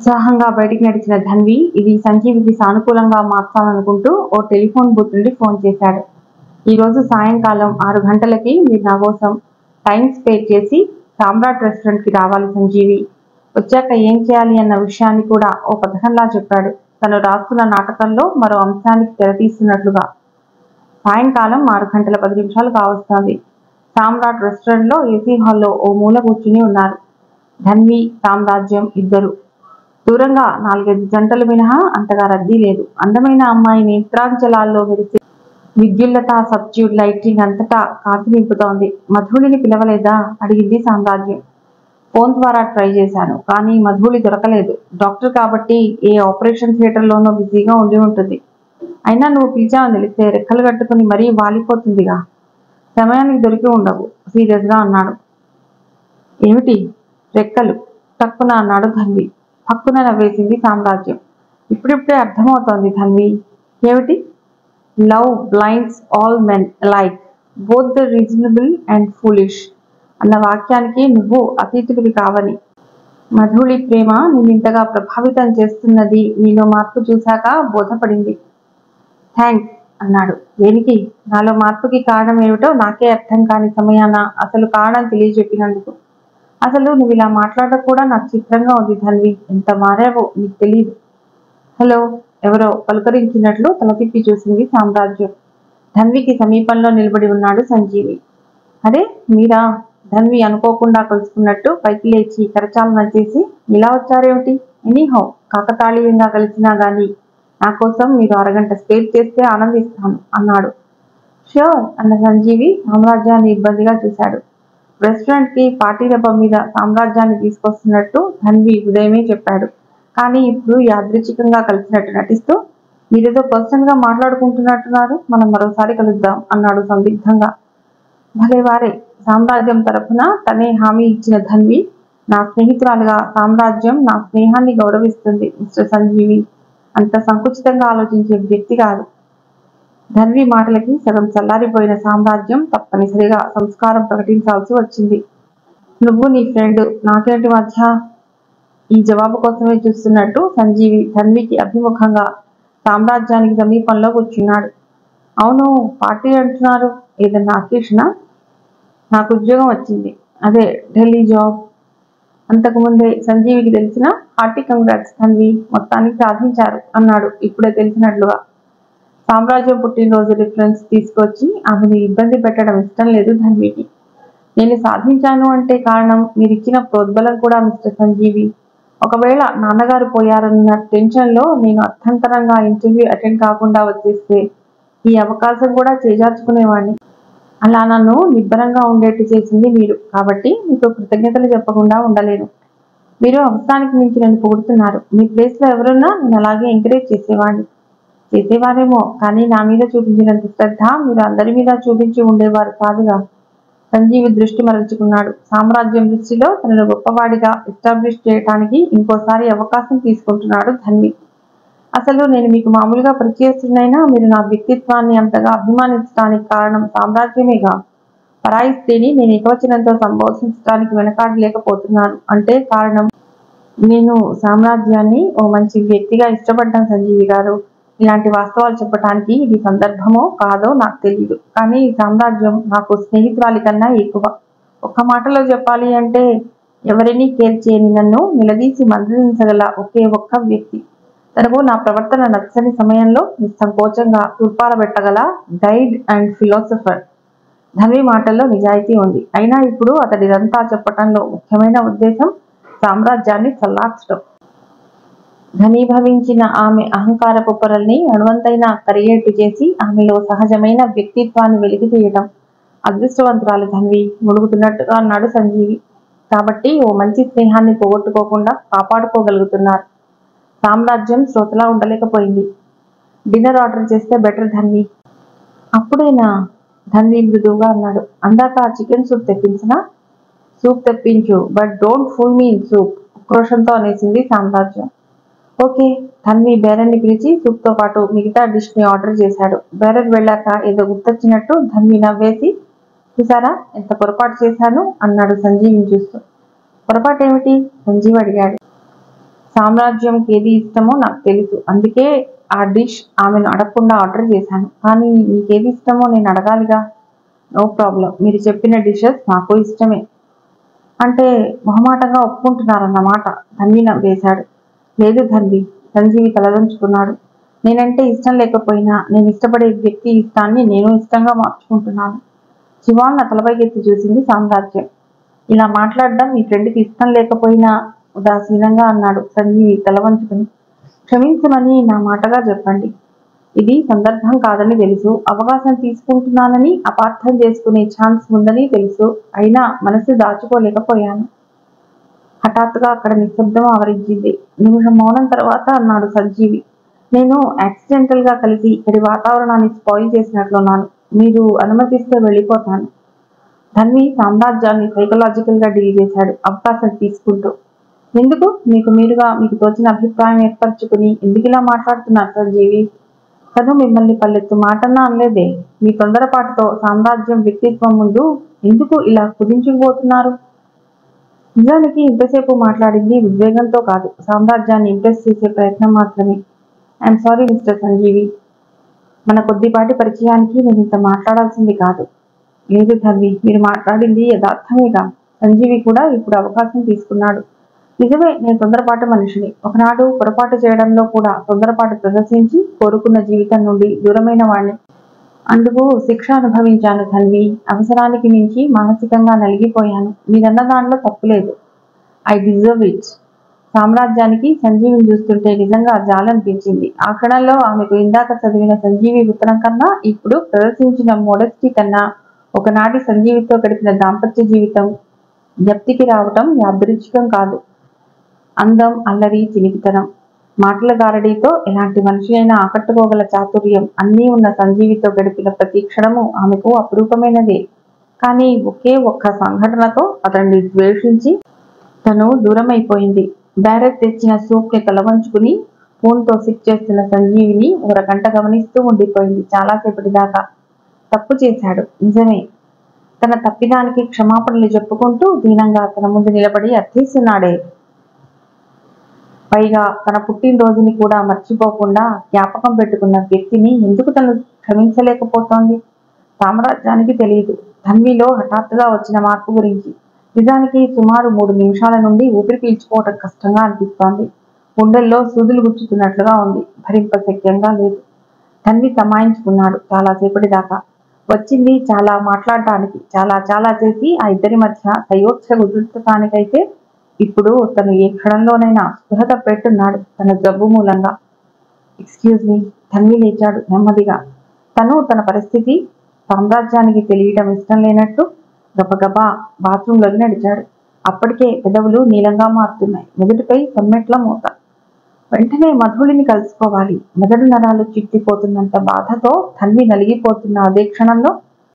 ఉత్సాహంగా బయటికి నడిచిన ధన్వి ఇది సంజీవికి సానుకూలంగా మార్చాలనుకుంటూ ఓ టెలిఫోన్ బూత్ నుండి ఫోన్ చేశాడు ఈ రోజు సాయంకాలం ఆరు గంటలకి మీరు నా కోసం టైం స్పేర్ చేసి సామ్రాట్ రెస్టారెంట్ కి రావాలి సంజీవి వచ్చాక ఏం చేయాలి అన్న విషయాన్ని కూడా ఓ పథకంలా చెప్పాడు తను రాస్తున్న నాటకంలో మరో అంశానికి తెరతీస్తున్నట్లుగా సాయంకాలం ఆరు గంటల పది నిమిషాలు కావస్తోంది సామ్రాట్ రెస్టారెంట్ లో ఏసీ హాల్లో ఓ మూల కూర్చుని ఉన్నారు ధన్వి సామ్రాజ్యం ఇద్దరు దూరంగా నాలుగైదు జంటలు మినహా అంతగా రద్దీ లేదు అందమైన అమ్మాయి నేత్రాంచలాల్లో మెరిసే విద్యుల్లత సబ్జ్యూడ్ లైటింగ్ అంతటా కాంతి నింపుతోంది మధులిని పిలవలేదా అడిగింది సామ్రాజ్యం ఫోన్ ద్వారా ట్రై చేశాను కానీ మధులి దొరకలేదు డాక్టర్ కాబట్టి ఏ ఆపరేషన్ థియేటర్లోనో బిజీగా ఉండి ఉంటుంది అయినా నువ్వు పిలిచావని తెలిస్తే రెక్కలు కట్టుకుని మరీ వాలిపోతుందిగా సమయానికి దొరికి ఉండవు సీరియస్ గా అన్నాడు ఏమిటి రెక్కలు టక్కున అన్నాడు ధన్వి పక్కున నవ్వేసింది సామ్రాజ్యం ఇప్పుడిప్పుడే అర్థమవుతోంది ధన్వి ఏమిటి love blinds all men like both the reasonable and foolish అన్న వాక్యానికి నువ్వు అతీతుడివి కావని మధుళి ప్రేమ నిన్ను ఇంతగా ప్రభావితం చేస్తున్నది నీలో మార్పు చూశాక బోధపడింది థ్యాంక్స్ అన్నాడు దేనికి నాలో మార్పుకి కారణం ఏమిటో నాకే అర్థం కాని సమయాన అసలు కారణం తెలియజెప్పినందుకు అసలు నువ్వు ఇలా మాట్లాడడం కూడా నాకు చిత్రంగా ఉంది ధన్వి ఎంత మారావో నీకు తెలియదు హలో ఎవరో పలుకరించినట్లు తల తిప్పి చూసింది సామ్రాజ్యం ధన్వికి సమీపంలో నిలబడి ఉన్నాడు సంజీవి అరే మీరా ధన్వి అనుకోకుండా కలుసుకున్నట్టు పైకి లేచి కరచాలనం చేసి ఇలా వచ్చారేమిటి ఎనీహో కాకతాళీయంగా కలిసినా గాని నా కోసం మీరు అరగంట స్పేర్ చేస్తే ఆనందిస్తాను అన్నాడు ష్యూర్ అన్న సంజీవి సామ్రాజ్యాన్ని ఇబ్బందిగా చూశాడు రెస్టారెంట్ కి పార్టీ డబ్బా మీద సామ్రాజ్యాన్ని తీసుకొస్తున్నట్టు ధన్వి ఉదయమే చెప్పాడు కానీ ఇప్పుడు యాదృచ్ఛికంగా కలిసినట్టు నటిస్తూ మీరేదో పర్సనల్ గా మాట్లాడుకుంటున్నట్టున్నారు మనం మరోసారి కలుద్దాం అన్నాడు సందిగ్ధంగా భలే వారే సామ్రాజ్యం తరఫున తనే హామీ ఇచ్చిన ధన్వి నా స్నేహితురాలుగా సామ్రాజ్యం నా స్నేహాన్ని గౌరవిస్తుంది మిస్టర్ సంజీవి అంత సంకుచితంగా ఆలోచించే వ్యక్తి కాదు ధన్వి మాటలకి సగం చల్లారిపోయిన సామ్రాజ్యం తప్పనిసరిగా సంస్కారం ప్రకటించాల్సి వచ్చింది నువ్వు నీ ఫ్రెండ్ నాకేంటి మధ్య ఈ జవాబు కోసమే చూస్తున్నట్టు సంజీవి ధన్వికి అభిముఖంగా సామ్రాజ్యానికి సమీపంలో కూర్చున్నాడు అవును పార్టీ అంటున్నారు ఏదన్నా అకేషనా నాకు ఉద్యోగం వచ్చింది అదే ఢిల్లీ జాబ్ అంతకుముందే సంజీవికి తెలిసిన హార్టీ కంగ్రాట్స్ ధన్వి మొత్తానికి సాధించారు అన్నాడు ఇప్పుడే తెలిసినట్లుగా సామ్రాజ్యం పుట్టినరోజు రిఫరెన్స్ తీసుకొచ్చి ఆమెను ఇబ్బంది పెట్టడం ఇష్టం లేదు ధన్వికి నేను సాధించాను అంటే కారణం మీరు ఇచ్చిన ప్రోద్బలం కూడా మిస్టర్ సంజీవి ఒకవేళ నాన్నగారు పోయారన్న టెన్షన్ లో నేను అర్థంతరంగా ఇంటర్వ్యూ అటెండ్ కాకుండా వచ్చేస్తే ఈ అవకాశం కూడా చేజార్చుకునేవాడిని అలా నన్ను నిబ్బరంగా ఉండేట్టు చేసింది మీరు కాబట్టి మీకు కృతజ్ఞతలు చెప్పకుండా ఉండలేను మీరు అవసరానికి మించి నన్ను పొగుడుతున్నారు మీ ప్లేస్ లో ఎవరున్నా నేను అలాగే ఎంకరేజ్ చేసేవాడిని చేసేవారేమో కానీ నా మీద చూపించినంత శ్రద్ధ మీరు అందరి మీద చూపించి ఉండేవారు కాదుగా సంజీవి దృష్టి మరల్చుకున్నాడు సామ్రాజ్యం దృష్టిలో తనను గొప్పవాడిగా ఎస్టాబ్లిష్ చేయడానికి ఇంకోసారి అవకాశం తీసుకుంటున్నాడు ధన్వి అసలు నేను మీకు మామూలుగా పరిచయస్తున్నైనా మీరు నా వ్యక్తిత్వాన్ని అంతగా అభిమానించడానికి కారణం సామ్రాజ్యమేగా పరాయి స్త్రీని నేను ఏకవచనంతో సంబోధించడానికి వెనకాడలేకపోతున్నాను అంటే కారణం నేను సామ్రాజ్యాన్ని ఓ మంచి వ్యక్తిగా ఇష్టపడ్డాను సంజీవి గారు ఇలాంటి వాస్తవాలు చెప్పడానికి ఇది సందర్భమో కాదో నాకు తెలియదు కానీ ఈ సామ్రాజ్యం నాకు స్నేహితురాలి కన్నా ఎక్కువ ఒక్క మాటలో చెప్పాలి అంటే ఎవరినీ కేర్ చేయని నన్ను నిలదీసి మందలించగల ఒకే ఒక్క వ్యక్తి తనకు నా ప్రవర్తన నచ్చని సమయంలో నిస్సంకోచంగా తూర్పారబెట్టగల గైడ్ అండ్ ఫిలాసఫర్ ధన్వి మాటల్లో నిజాయితీ ఉంది అయినా ఇప్పుడు అతడిదంతా చెప్పటంలో ముఖ్యమైన ఉద్దేశం సామ్రాజ్యాన్ని చల్లార్చడం ఘనీభవించిన ఆమె అహంకారపు పొరల్ని అణువంతైన కరిగేట్టు చేసి ఆమెలో సహజమైన వ్యక్తిత్వాన్ని వెలికి తీయటం అదృష్టవంతురాలు ధన్వి మునుగుతున్నట్టుగా అన్నాడు సంజీవి కాబట్టి ఓ మంచి స్నేహాన్ని పోగొట్టుకోకుండా కాపాడుకోగలుగుతున్నారు సామ్రాజ్యం శ్రోతలా ఉండలేకపోయింది డిన్నర్ ఆర్డర్ చేస్తే బెటర్ ధన్వి అప్పుడేనా ధన్వి మృదువుగా అన్నాడు అందాక చికెన్ సూప్ తెప్పించనా సూప్ తెప్పించు but don't fool me in soup ఉక్రోషంతో అనేసింది సామ్రాజ్యం ఓకే ధన్వి బేరన్ని పిలిచి సూప్ తో పాటు మిగతా డిష్ ని ఆర్డర్ చేశాడు బేరన్ వెళ్ళాక ఏదో గుర్తొచ్చినట్టు ధన్వి నవ్వేసి చూసారా ఎంత పొరపాటు చేశాను అన్నాడు సంజీవిని చూస్తూ పొరపాటు ఏమిటి సంజీవ్ అడిగాడు సామ్రాజ్యంకి ఏది ఇష్టమో నాకు తెలుసు అందుకే ఆ డిష్ ఆమెను అడగకుండా ఆర్డర్ చేశాను కానీ నీకేది ఇష్టమో నేను అడగాలిగా నో ప్రాబ్లం మీరు చెప్పిన డిషెస్ నాకు ఇష్టమే అంటే మొహమాటంగా ఒప్పుకుంటున్నారన్నమాట ధన్వి నవ్వేశాడు లేదు ధన్వి సంజీవి తలదంచుకున్నాడు నేనంటే ఇష్టం లేకపోయినా నేను ఇష్టపడే వ్యక్తి ఇష్టాన్ని నేను ఇష్టంగా మార్చుకుంటున్నాను శివాన్ నా తలపైకెత్తి చూసింది సామ్రాజ్యం ఇలా మాట్లాడడం మీ ఫ్రెండ్కి ఇష్టం లేకపోయినా ఉదాసీనంగా అన్నాడు సంజీవి తల వంచుకుని క్షమించమని నా మాటగా చెప్పండి ఇది సందర్భం కాదని తెలుసు అవకాశం తీసుకుంటున్నానని అపార్థం చేసుకునే ఛాన్స్ ఉందని తెలుసు అయినా మనసు దాచుకోలేకపోయాను హఠాత్తుగా అక్కడ నిశ్శబ్దం ఆవరించింది నిమిషం మౌనం తర్వాత అన్నాడు సంజీవి నేను యాక్సిడెంటల్ గా కలిసి ఇక్కడి వాతావరణాన్ని స్పాయిల్ చేసినట్లున్నాను మీరు అనుమతిస్తే వెళ్ళిపోతాను ధన్వి సామ్రాజ్యాన్ని సైకలాజికల్ గా డీల్ చేశాడు అవకాశం తీసుకుంటూ ఎందుకు మీకు మీరుగా మీకు తోచిన అభిప్రాయం ఏర్పరచుకుని ఎందుకు ఇలా మాట్లాడుతున్నారు సంజీవి తను మిమ్మల్ని పల్లెత్తు మాటన్నా అనలేదే మీ తొందరపాటుతో సామ్రాజ్యం వ్యక్తిత్వం ముందు ఎందుకు ఇలా కుదించుకుపోతున్నారు నిజానికి ఇంతసేపు మాట్లాడింది ఉద్వేగంతో కాదు సామ్రాజ్యాన్ని ఇంప్రెస్ చేసే ప్రయత్నం మాత్రమే ఐఎమ్ సారీ మిస్టర్ సంజీవి మన కొద్దిపాటి పరిచయానికి నేను ఇంత మాట్లాడాల్సింది కాదు లేదు ధన్వి మీరు మాట్లాడింది యథార్థమేగా సంజీవి కూడా ఇప్పుడు అవకాశం తీసుకున్నాడు నిజమే నేను తొందరపాటు మనిషిని ఒకనాడు పొరపాటు చేయడంలో కూడా తొందరపాటు ప్రదర్శించి కోరుకున్న జీవితం నుండి దూరమైన వాణ్ణి అందుకు శిక్ష అనుభవించాను ధన్వి అవసరానికి మించి మానసికంగా నలిగిపోయాను మీరన్న దానిలో తప్పులేదు ఐ డిజర్వ్ ఇట్ సామ్రాజ్యానికి సంజీవిని చూస్తుంటే నిజంగా జాలనిపించింది ఆ క్షణంలో ఆమెకు ఇందాక చదివిన సంజీవి ఉత్తరం కన్నా ఇప్పుడు ప్రదర్శించిన మోడస్టీ కన్నా ఒకనాటి సంజీవితో గడిపిన దాంపత్య జీవితం జ్ఞప్తికి రావటం యాదృచ్ఛికం కాదు అందం అల్లరి చిలిపితనం మాటల గారడీతో ఎలాంటి మనిషి అయినా ఆకట్టుకోగల చాతుర్యం అన్నీ ఉన్న సంజీవితో గడిపిన ప్రతి క్షణము ఆమెకు అపురూపమైనదే కానీ ఒకే ఒక్క సంఘటనతో అతన్ని ద్వేషించి తను దూరమైపోయింది బ్యారెట్ తెచ్చిన సూప్ ని తలవంచుకుని ఫోన్తో సిప్ చేస్తున్న సంజీవిని ఒక గమనిస్తూ ఉండిపోయింది చాలాసేపటి దాకా తప్పు చేశాడు నిజమే తన తప్పిదానికి క్షమాపణలు చెప్పుకుంటూ దీనంగా తన ముందు నిలబడి అర్థిస్తున్నాడే పైగా తన పుట్టినరోజుని కూడా మర్చిపోకుండా జ్ఞాపకం పెట్టుకున్న వ్యక్తిని ఎందుకు తను క్షమించలేకపోతోంది సామ్రాజ్యానికి తెలియదు ధన్విలో హఠాత్తుగా వచ్చిన మార్పు గురించి నిజానికి సుమారు మూడు నిమిషాల నుండి ఊపిరి పీల్చుకోవటం కష్టంగా అనిపిస్తోంది గుండెల్లో సూదులు గుచ్చుతున్నట్లుగా ఉంది భరింపశక్యంగా లేదు ధన్వి తమాయించుకున్నాడు చాలాసేపటి దాకా వచ్చింది చాలా మాట్లాడటానికి చాలా చాలా చేసి ఆ ఇద్దరి మధ్య సయోక్ష కుదుర్చటానికైతే ఇప్పుడు తను ఏ క్షణంలోనైనా స్పృహ తప్పెట్టున్నాడు తన జబ్బు మూలంగా ఎక్స్క్యూజ్ మీ ధన్వి లేచాడు నెమ్మదిగా తను తన పరిస్థితి సామ్రాజ్యానికి తెలియటం ఇష్టం లేనట్టు గబగబా బాత్రూంలోకి నడిచాడు అప్పటికే పెదవులు నీలంగా మారుతున్నాయి మొదటిపై సమ్మెట్ల మూత వెంటనే మధుడిని కలుసుకోవాలి మెదడు నరాలు చిట్టిపోతున్నంత బాధతో ధన్వి నలిగిపోతున్న అదే క్షణంలో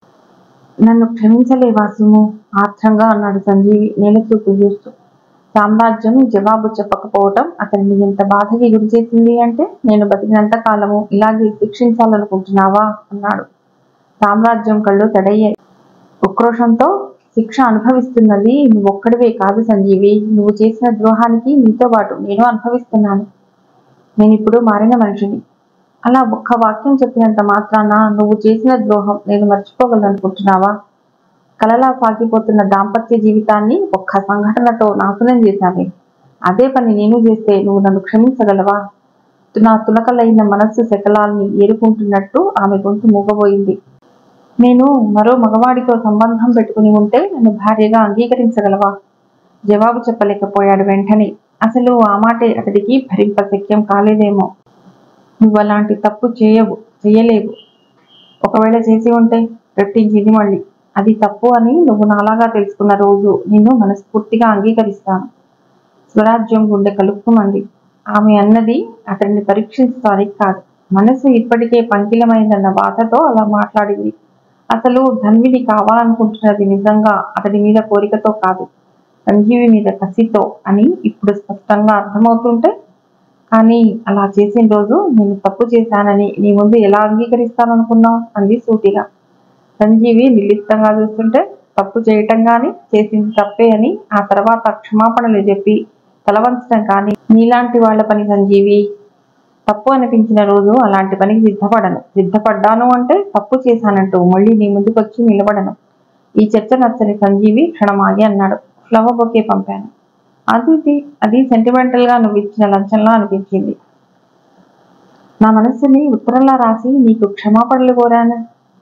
నన్ను క్షమించలేవా సుము ఆత్రంగా అన్నాడు సంజీవి నేల చూపు చూస్తూ సామ్రాజ్యం జవాబు చెప్పకపోవటం అతన్ని ఎంత బాధకి గురి చేసింది అంటే నేను బతికినంత కాలము ఇలాగే శిక్షించాలనుకుంటున్నావా అన్నాడు సామ్రాజ్యం కళ్ళు తడయ్యాయి ఉక్రోషంతో శిక్ష అనుభవిస్తున్నది నువ్వు ఒక్కడివే కాదు సంజీవి నువ్వు చేసిన ద్రోహానికి నీతో పాటు నేను అనుభవిస్తున్నాను నేను ఇప్పుడు మారిన మనిషిని అలా ఒక్క వాక్యం చెప్పినంత మాత్రాన నువ్వు చేసిన ద్రోహం నేను మర్చిపోగలనుకుంటున్నావా కలలా సాగిపోతున్న దాంపత్య జీవితాన్ని ఒక్క సంఘటనతో నాశనం చేశావే అదే పని నేను చేస్తే నువ్వు నన్ను క్షమించగలవా నా తునకలైన మనస్సు శకలాల్ని ఏరుకుంటున్నట్టు ఆమె గొంతు మూగబోయింది నేను మరో మగవాడితో సంబంధం పెట్టుకుని ఉంటే నన్ను భార్యగా అంగీకరించగలవా జవాబు చెప్పలేకపోయాడు వెంటనే అసలు ఆ మాటే అతడికి భరింపశక్యం కాలేదేమో నువ్వు అలాంటి తప్పు చేయవు చేయలేవు ఒకవేళ చేసి ఉంటే రెట్టించింది మళ్ళీ అది తప్పు అని నువ్వు నాలాగా తెలుసుకున్న రోజు నిన్ను మనస్ఫూర్తిగా అంగీకరిస్తాను స్వరాజ్యం గుండె కలుపుమంది ఆమె అన్నది అతన్ని పరీక్షించడానికి కాదు మనసు ఇప్పటికే పంకిలమైందన్న బాధతో అలా మాట్లాడింది అసలు ధన్విని కావాలనుకుంటున్నది నిజంగా అతడి మీద కోరికతో కాదు సంజీవి మీద కసితో అని ఇప్పుడు స్పష్టంగా అర్థమవుతుంటే కానీ అలా చేసిన రోజు నేను తప్పు చేశానని నీ ముందు ఎలా అంగీకరిస్తాననుకున్నావు అంది సూటిగా సంజీవి నిర్లిప్తంగా చూస్తుంటే తప్పు చేయటం గాని చేసింది తప్పే అని ఆ తర్వాత క్షమాపణలు చెప్పి తలవంచడం కానీ నీలాంటి వాళ్ళ పని సంజీవి తప్పు అనిపించిన రోజు అలాంటి పనికి సిద్ధపడను సిద్ధపడ్డాను అంటే తప్పు చేశానంటూ మళ్ళీ నీ ముందుకొచ్చి నిలబడను ఈ చర్చ నచ్చని సంజీవి క్షణమాగి అన్నాడు ఫ్లవర్ బొకే పంపాను అది అది సెంటిమెంటల్ గా నువ్వు ఇచ్చిన లంచంలా అనిపించింది నా మనస్సుని ఉత్తరంలా రాసి నీకు క్షమాపణలు కోరాను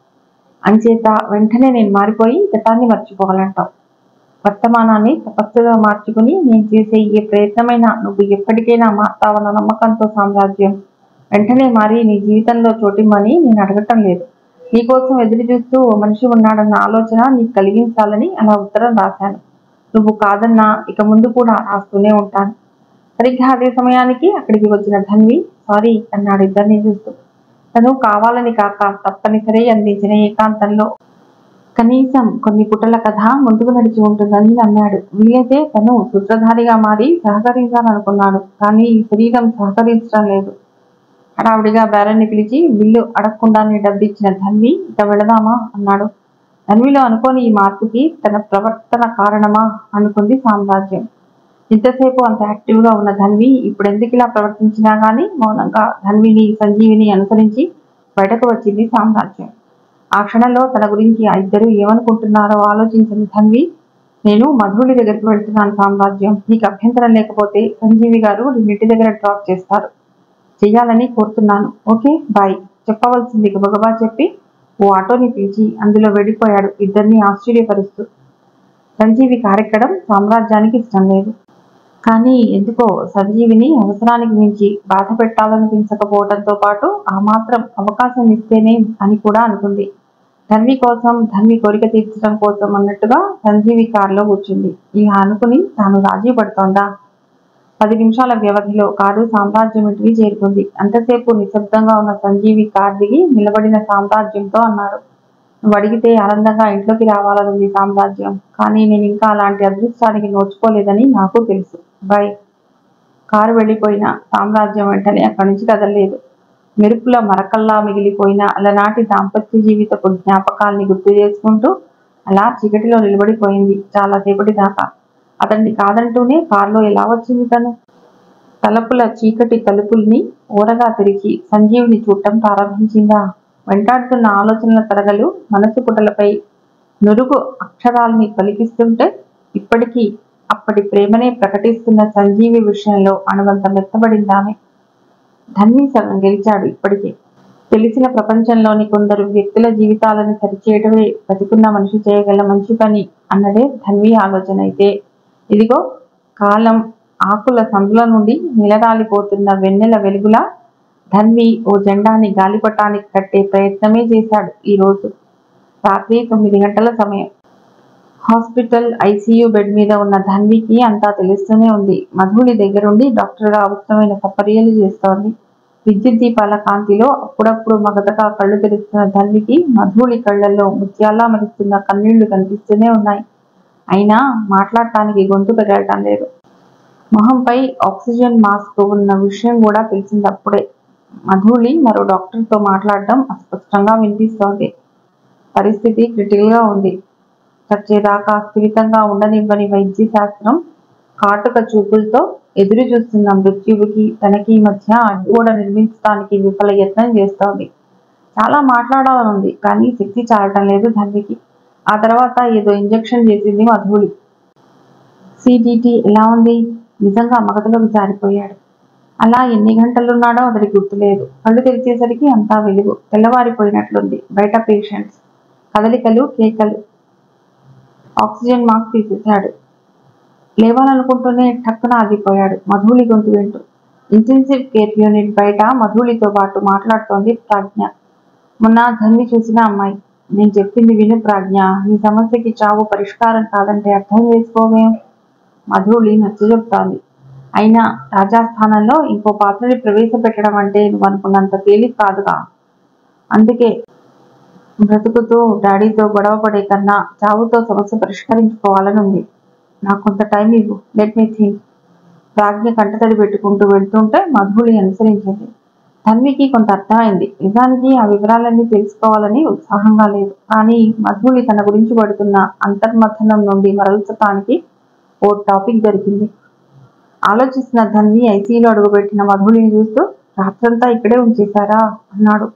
అంచేత వెంటనే నేను మారిపోయి గతాన్ని మర్చిపోగలంటావు వర్తమానాన్ని తపస్సుగా మార్చుకుని నేను చేసే ఏ ప్రయత్నమైనా నువ్వు ఎప్పటికైనా మారుతావన్న నమ్మకంతో సామ్రాజ్యం వెంటనే మారి నీ జీవితంలో చోటిమ్మని నేను అడగటం లేదు నీకోసం ఎదురు చూస్తూ ఓ మనిషి ఉన్నాడన్న ఆలోచన నీకు కలిగించాలని అలా ఉత్తరం రాశాను నువ్వు కాదన్నా ఇక ముందు కూడా రాస్తూనే ఉంటాను సరిగ్గా అదే సమయానికి అక్కడికి వచ్చిన ధన్వి సారీ అన్నాడు ఇద్దరిని చూస్తూ తను కావాలని కాక తప్పనిసరి అందించిన ఏకాంతంలో కనీసం కొన్ని పుటల కథ ముందుకు నడిచి ఉంటుందని నమ్మాడు వీలైతే తను సూత్రధారిగా మారి సహకరించాలనుకున్నాడు కానీ ఈ శరీరం సహకరించడం లేదు హడావుడిగా బేరన్ని పిలిచి బిల్లు అడగకుండానే డబ్బిచ్చిన ధన్వి ఇక వెళదామా అన్నాడు ధన్విలో అనుకోని ఈ మార్పుకి తన ప్రవర్తన కారణమా అనుకుంది సామ్రాజ్యం ఇంతసేపు అంత యాక్టివ్ గా ఉన్న ధన్వి ఇప్పుడు ఎందుకు ఇలా ప్రవర్తించినా గానీ మౌనంగా ధన్విని సంజీవిని అనుసరించి బయటకు వచ్చింది సామ్రాజ్యం ఆ క్షణంలో తన గురించి ఆ ఇద్దరు ఏమనుకుంటున్నారో ఆలోచించిన ధన్వి నేను మధువుడి దగ్గరికి వెళ్తున్నాను సామ్రాజ్యం నీకు అభ్యంతరం లేకపోతే సంజీవి గారు నీ ఇంటి దగ్గర డ్రాప్ చేస్తారు చెయ్యాలని కోరుతున్నాను ఓకే బాయ్ చెప్పవలసింది గబగబా చెప్పి ఓ ఆటోని పిలిచి అందులో వెళ్ళిపోయాడు ఇద్దరిని ఆశ్చర్యపరుస్తూ సంజీవి కారెక్కడం సామ్రాజ్యానికి ఇష్టం లేదు కానీ ఎందుకో సంజీవిని అవసరానికి మించి బాధ పెట్టాలనిపించకపోవడంతో పాటు ఆ మాత్రం అవకాశం ఇస్తేనే అని కూడా అనుకుంది ధన్వి కోసం ధన్వి కోరిక తీర్చడం కోసం అన్నట్టుగా సంజీవి కారులో కూర్చుంది ఇలా అనుకుని తాను రాజీ పడుతోందా పది నిమిషాల వ్యవధిలో కారు సామ్రాజ్యం ఇంటికి చేరుకుంది అంతసేపు నిశ్శబ్దంగా ఉన్న సంజీవి కార్ దిగి నిలబడిన సామ్రాజ్యంతో అన్నాడు నువ్వు అడిగితే ఆనందంగా ఇంట్లోకి రావాలనుంది సామ్రాజ్యం కానీ నేను ఇంకా అలాంటి అదృష్టానికి నోచుకోలేదని నాకు తెలుసు బై కారు వెళ్ళిపోయిన సామ్రాజ్యం వెంటనే అక్కడి నుంచి కదలలేదు మెరుపుల మరకల్లా మిగిలిపోయిన అలనాటి దాంపత్య జీవితపు జ్ఞాపకాల్ని గుర్తు చేసుకుంటూ అలా చీకటిలో నిలబడిపోయింది చాలాసేపటి దాకా అతన్ని కాదంటూనే కారులో ఎలా వచ్చింది తను తలుపుల చీకటి తలుపుల్ని ఊరగా తెరిచి సంజీవిని చూడటం ప్రారంభించిందా వెంటాడుతున్న ఆలోచనల తరగలు మనసు పుటలపై నురుగు అక్షరాల్ని పలికిస్తుంటే ఇప్పటికీ అప్పటి ప్రేమనే ప్రకటిస్తున్న సంజీవి విషయంలో అణువంత మెత్తబడిందామె ధన్వి సగం గెలిచాడు ఇప్పటికే తెలిసిన ప్రపంచంలోని కొందరు వ్యక్తుల జీవితాలను సరిచేయటమే బతికున్న మనిషి చేయగల మంచి పని అన్నదే ధన్వి ఆలోచన అయితే ఇదిగో కాలం ఆకుల సందుల నుండి నిలరాలిపోతున్న వెన్నెల వెలుగులా ధన్వి ఓ జెండాని గాలిపటానికి కట్టే ప్రయత్నమే చేశాడు ఈ రోజు రాత్రి తొమ్మిది గంటల సమయం హాస్పిటల్ ఐసీయూ బెడ్ మీద ఉన్న ధన్వికి అంతా తెలుస్తూనే ఉంది మధుడి దగ్గరుండి డాక్టర్గా అవసరమైన సపర్యలు చేస్తోంది విద్యుత్ దీపాల కాంతిలో అప్పుడప్పుడు మగతగా కళ్ళు తెరుస్తున్న ధన్వికి మధుడి కళ్ళల్లో ముత్యాల్లా మరుస్తున్న కన్నీళ్లు కనిపిస్తూనే ఉన్నాయి అయినా మాట్లాడటానికి గొంతు పెరగటం లేదు మొహంపై ఆక్సిజన్ మాస్క్ ఉన్న విషయం కూడా తెలిసింది అప్పుడే మధులి మరో డాక్టర్తో మాట్లాడడం అస్పష్టంగా వినిపిస్తోంది పరిస్థితి క్రిటికల్ గా ఉంది చచ్చేదాకా స్థిమితంగా ఉండనివ్వని వైద్య శాస్త్రం కాటుక చూపులతో ఎదురు చూస్తున్న మృత్యువుకి తనకి మధ్య అడ్డుగోడ నిర్మించడానికి విఫల యత్నం చేస్తోంది చాలా మాట్లాడాలనుంది కానీ శక్తి చాలటం లేదు ధన్వికి ఆ తర్వాత ఏదో ఇంజెక్షన్ చేసింది మధులి సిడిటి ఎలా ఉంది నిజంగా మగతలోకి జారిపోయాడు అలా ఎన్ని గంటలున్నాడో అతడికి గుర్తులేదు కళ్ళు తెరిచేసరికి అంతా వెలుగు తెల్లవారిపోయినట్లుంది బయట పేషెంట్స్ కదలికలు కేకలు ఆక్సిజన్ మాస్క్ తీసేశాడు లేవాలనుకుంటూనే టక్కున ఆగిపోయాడు మధులి గొంతు వింటూ ఇంటెన్సివ్ కేర్ యూనిట్ బయట మధులితో పాటు మాట్లాడుతోంది ప్రాజ్ఞ మొన్న ధన్వి చూసిన అమ్మాయి నేను చెప్పింది విను ప్రాజ్ఞ నీ సమస్యకి చావు పరిష్కారం కాదంటే అర్థం చేసుకోవేం మధులి నచ్చ చెప్తోంది అయినా రాజాస్థానంలో ఇంకో పాత్రని ప్రవేశపెట్టడం అంటే నువ్వు అనుకున్నంత తేలిక కాదుగా అందుకే బ్రతుకుతూ డాడీతో గొడవ పడే కన్నా చావుతో సమస్య పరిష్కరించుకోవాలని ఉంది నాకు కొంత టైం ఇవ్వు లెట్ మీ థింక్ ప్రాజ్ఞ కంటతడి పెట్టుకుంటూ వెళ్తుంటే మధులి అనుసరించింది తన్వికి కొంత అర్థమైంది నిజానికి ఆ వివరాలన్నీ తెలుసుకోవాలని ఉత్సాహంగా లేదు కానీ మధులి తన గురించి పడుతున్న అంతర్మథనం నుండి మరల్చటానికి ఓ టాపిక్ దొరికింది ఆలోచిస్తున్న ధన్వి ఐసీలో అడుగుపెట్టిన మధులిని చూస్తూ రాత్రంతా ఇక్కడే ఉంచేశారా అన్నాడు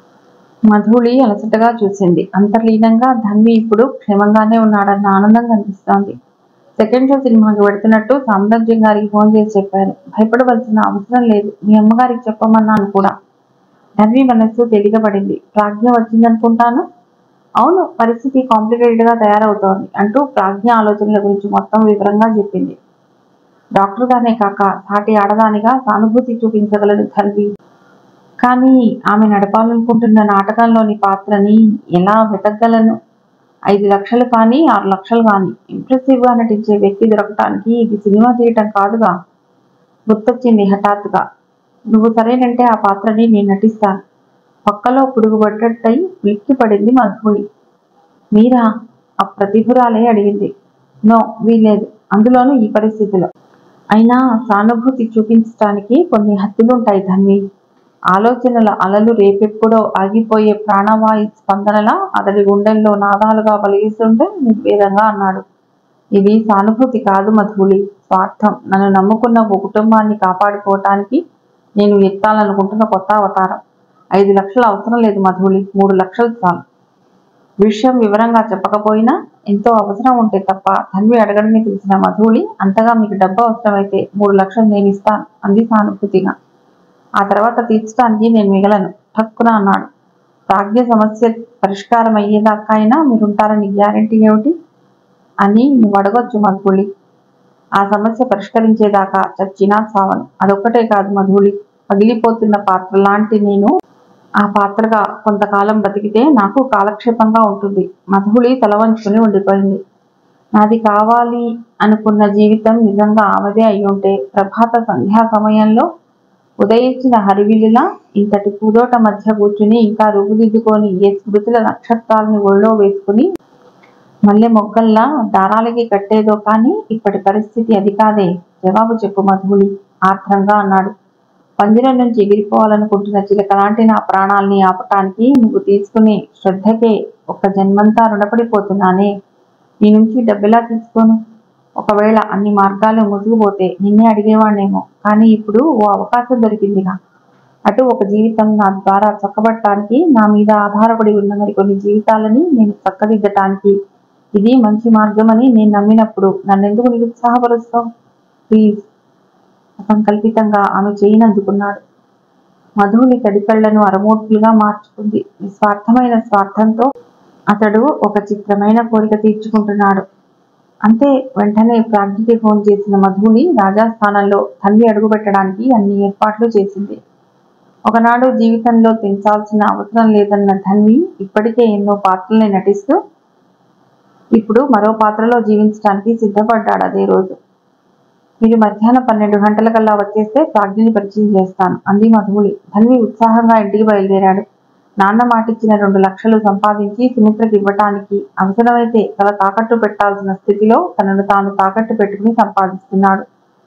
మధుళి అలసటగా చూసింది అంతర్లీనంగా ధన్వి ఇప్పుడు క్షేమంగానే ఉన్నాడన్న ఆనందం కనిపిస్తోంది సెకండ్ షో సినిమాకి పెడుతున్నట్టు సామ్రాజ్యం గారికి ఫోన్ చేసి చెప్పాను భయపడవలసిన అవసరం లేదు మీ అమ్మగారికి చెప్పమన్నాను కూడా ధన్వి మనస్సు తేలికపడింది ప్రాజ్ఞ వచ్చిందనుకుంటాను అవును పరిస్థితి కాంప్లికేటెడ్ గా తయారవుతోంది అంటూ ప్రాజ్ఞ ఆలోచనల గురించి మొత్తం వివరంగా చెప్పింది డాక్టర్ గానే కాక సాటి ఆడదానిగా సానుభూతి చూపించగలడు ధన్వి కానీ ఆమె నడపాలనుకుంటున్న నాటకంలోని పాత్రని ఎలా వెతకగలను ఐదు లక్షలు కానీ ఆరు లక్షలు కానీ ఇంప్రెసివ్ గా నటించే వ్యక్తి దొరకటానికి ఇది సినిమా చేయటం కాదుగా గుర్తొచ్చింది హఠాత్తుగా నువ్వు సరేనంటే ఆ పాత్రని నేను నటిస్తాను పక్కలో పురుగుపడ్డట్టయి ఉలిక్కి పడింది మధుడి మీరా ఆ ప్రతిభురాలే అడిగింది నో వీలేదు అందులోనూ ఈ పరిస్థితిలో అయినా సానుభూతి చూపించడానికి కొన్ని హద్దులుంటాయి ధన్వి ఆలోచనల అలలు రేపెప్పుడో ఆగిపోయే ప్రాణవాయు స్పందనలా అతడి గుండెల్లో నాదాలుగా పలిగిస్తుంటే నిర్వేదంగా అన్నాడు ఇది సానుభూతి కాదు మధులి స్వార్థం నన్ను నమ్ముకున్న ఓ కుటుంబాన్ని కాపాడుకోవటానికి నేను ఎత్తాలనుకుంటున్న కొత్త అవతారం ఐదు లక్షలు అవసరం లేదు మధులి మూడు లక్షలు చాలు విషయం వివరంగా చెప్పకపోయినా ఎంతో అవసరం ఉంటే తప్ప ధన్వి అడగడని తెలిసిన మధులి అంతగా మీకు డబ్బు అవసరమైతే మూడు లక్షలు నేను ఇస్తాను అంది సానుభూతిగా ఆ తర్వాత తీర్చడానికి నేను మిగలను ఠక్కున అన్నాడు ప్రాజ్ఞ సమస్య పరిష్కారం అయ్యేదాకా అయినా మీరుంటారని గ్యారంటీ ఏమిటి అని నువ్వు అడగొచ్చు మధులి ఆ సమస్య పరిష్కరించేదాకా చచ్చినా సావను అదొక్కటే కాదు మధులి పగిలిపోతున్న పాత్ర లాంటి నేను ఆ పాత్రగా కొంతకాలం బతికితే నాకు కాలక్షేపంగా ఉంటుంది మధులి తల వంచుకుని ఉండిపోయింది నాది కావాలి అనుకున్న జీవితం నిజంగా ఆమెదే అయి ఉంటే ప్రభాత సంధ్యా సమయంలో ఉదయించిన హరివిల్లులా ఇంతటి పూదోట మధ్య కూర్చుని ఇంకా రూపుదిద్దుకొని ఏ స్మృతుల నక్షత్రాలని ఒళ్ళో వేసుకుని మల్లె మొగ్గల్లా దారాలకి కట్టేదో కానీ ఇప్పటి పరిస్థితి అది కాదే జవాబు చెప్పు మధులి ఆత్రంగా అన్నాడు పందిరం నుంచి ఎగిరిపోవాలనుకుంటున్న చిలక లాంటి నా ప్రాణాల్ని ఆపటానికి నువ్వు తీసుకునే శ్రద్ధకే ఒక జన్మంతా రుణపడిపోతున్నానే నీ నుంచి డబ్బెలా తీసుకోను ఒకవేళ అన్ని మార్గాలు ముసుగుపోతే నిన్నే అడిగేవాణ్ణేమో కానీ ఇప్పుడు ఓ అవకాశం దొరికిందిగా అటు ఒక జీవితం నా ద్వారా చక్కబట్టడానికి నా మీద ఆధారపడి ఉన్న మరికొన్ని జీవితాలని నేను చక్కదిద్దటానికి ఇది మంచి మార్గమని నేను నమ్మినప్పుడు నన్నెందుకు నిరుత్సాహపరుస్తావు ప్లీజ్ అసంకల్పితంగా ఆమె చేయిని అందుకున్నాడు మధుని తడికళ్లను అరమోట్లుగా మార్చుకుంది నిస్వార్థమైన స్వార్థంతో అతడు ఒక చిత్రమైన కోరిక తీర్చుకుంటున్నాడు అంతే వెంటనే ప్రాజ్ఞకి ఫోన్ చేసిన మధుని రాజాస్థానంలో తల్లి అడుగుపెట్టడానికి అన్ని ఏర్పాట్లు చేసింది ఒకనాడు జీవితంలో తెంచాల్సిన అవసరం లేదన్న ధన్వి ఇప్పటికే ఎన్నో పాత్రల్ని నటిస్తూ ఇప్పుడు మరో పాత్రలో జీవించడానికి సిద్ధపడ్డాడు అదే రోజు మీరు మధ్యాహ్నం పన్నెండు గంటలకల్లా వచ్చేస్తే ప్రాజ్ఞని పరిచయం చేస్తాను అంది మధువులి ధన్వి ఉత్సాహంగా ఇంటికి బయలుదేరాడు నాన్న మాటిచ్చిన రెండు లక్షలు సంపాదించి సుమిత్రకి ఇవ్వటానికి అవసరమైతే తల తాకట్టు పెట్టాల్సిన స్థితిలో తనను తాను తాకట్టు పెట్టుకుని సంపాదిస్తున్నాడు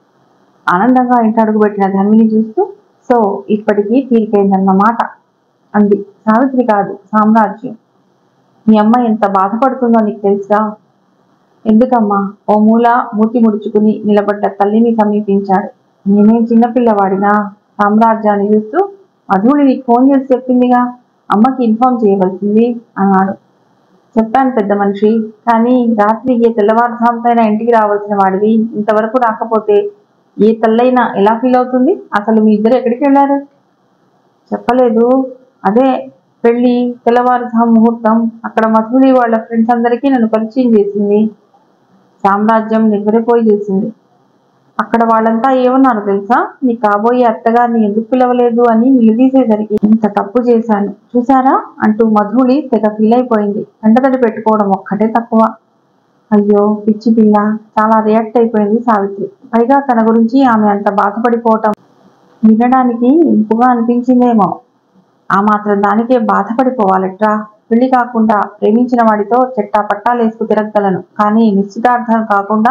ఆనందంగా ఇంటి అడుగుపెట్టిన ధన్విని చూస్తూ సో ఇప్పటికీ తీరికైందన్నమాట అంది సావిత్రి కాదు సామ్రాజ్యం మీ అమ్మ ఎంత బాధపడుతుందో నీకు తెలుసా ఎందుకమ్మా ఓ మూల మూతి ముడుచుకుని నిలబడ్డ తల్లిని సమీపించాడు నేనేం చిన్నపిల్లవాడినా సామ్రాజ్యాన్ని చూస్తూ మధుడి నీకు ఫోన్ చేసి చెప్పిందిగా అమ్మకి ఇన్ఫార్మ్ చేయవలసింది అన్నాడు చెప్పాను పెద్ద మనిషి కానీ రాత్రి ఏ తెల్లవారుజాముతైనా ఇంటికి రావాల్సిన వాడివి ఇంతవరకు రాకపోతే ఏ తల్లైనా ఎలా ఫీల్ అవుతుంది అసలు మీ ఇద్దరు ఎక్కడికి వెళ్ళారు చెప్పలేదు అదే పెళ్లి తెల్లవారుజాము ముహూర్తం అక్కడ మధుడి వాళ్ళ ఫ్రెండ్స్ అందరికీ నన్ను పరిచయం చేసింది సామ్రాజ్యం నివ్వెరపోయి చూసింది అక్కడ వాళ్ళంతా ఏమన్నారు తెలుసా నీ కాబోయే అత్తగారిని ఎందుకు పిలవలేదు అని నిలదీసేసరికి ఇంత తప్పు చేశాను చూసారా అంటూ మధుడి తెగ ఫీల్ అయిపోయింది కంటతడి పెట్టుకోవడం ఒక్కటే తక్కువ అయ్యో పిచ్చి పిల్ల చాలా రియాక్ట్ అయిపోయింది సావిత్రి పైగా తన గురించి ఆమె అంత బాధపడిపోవటం వినడానికి ఇంపుగా అనిపించిందేమో ఆ మాత్రం దానికే బాధపడిపోవాలట్రా పెళ్లి కాకుండా ప్రేమించిన వాడితో చెట్టా పట్టాలేసుకు తిరగలను కానీ నిశ్చితార్థం కాకుండా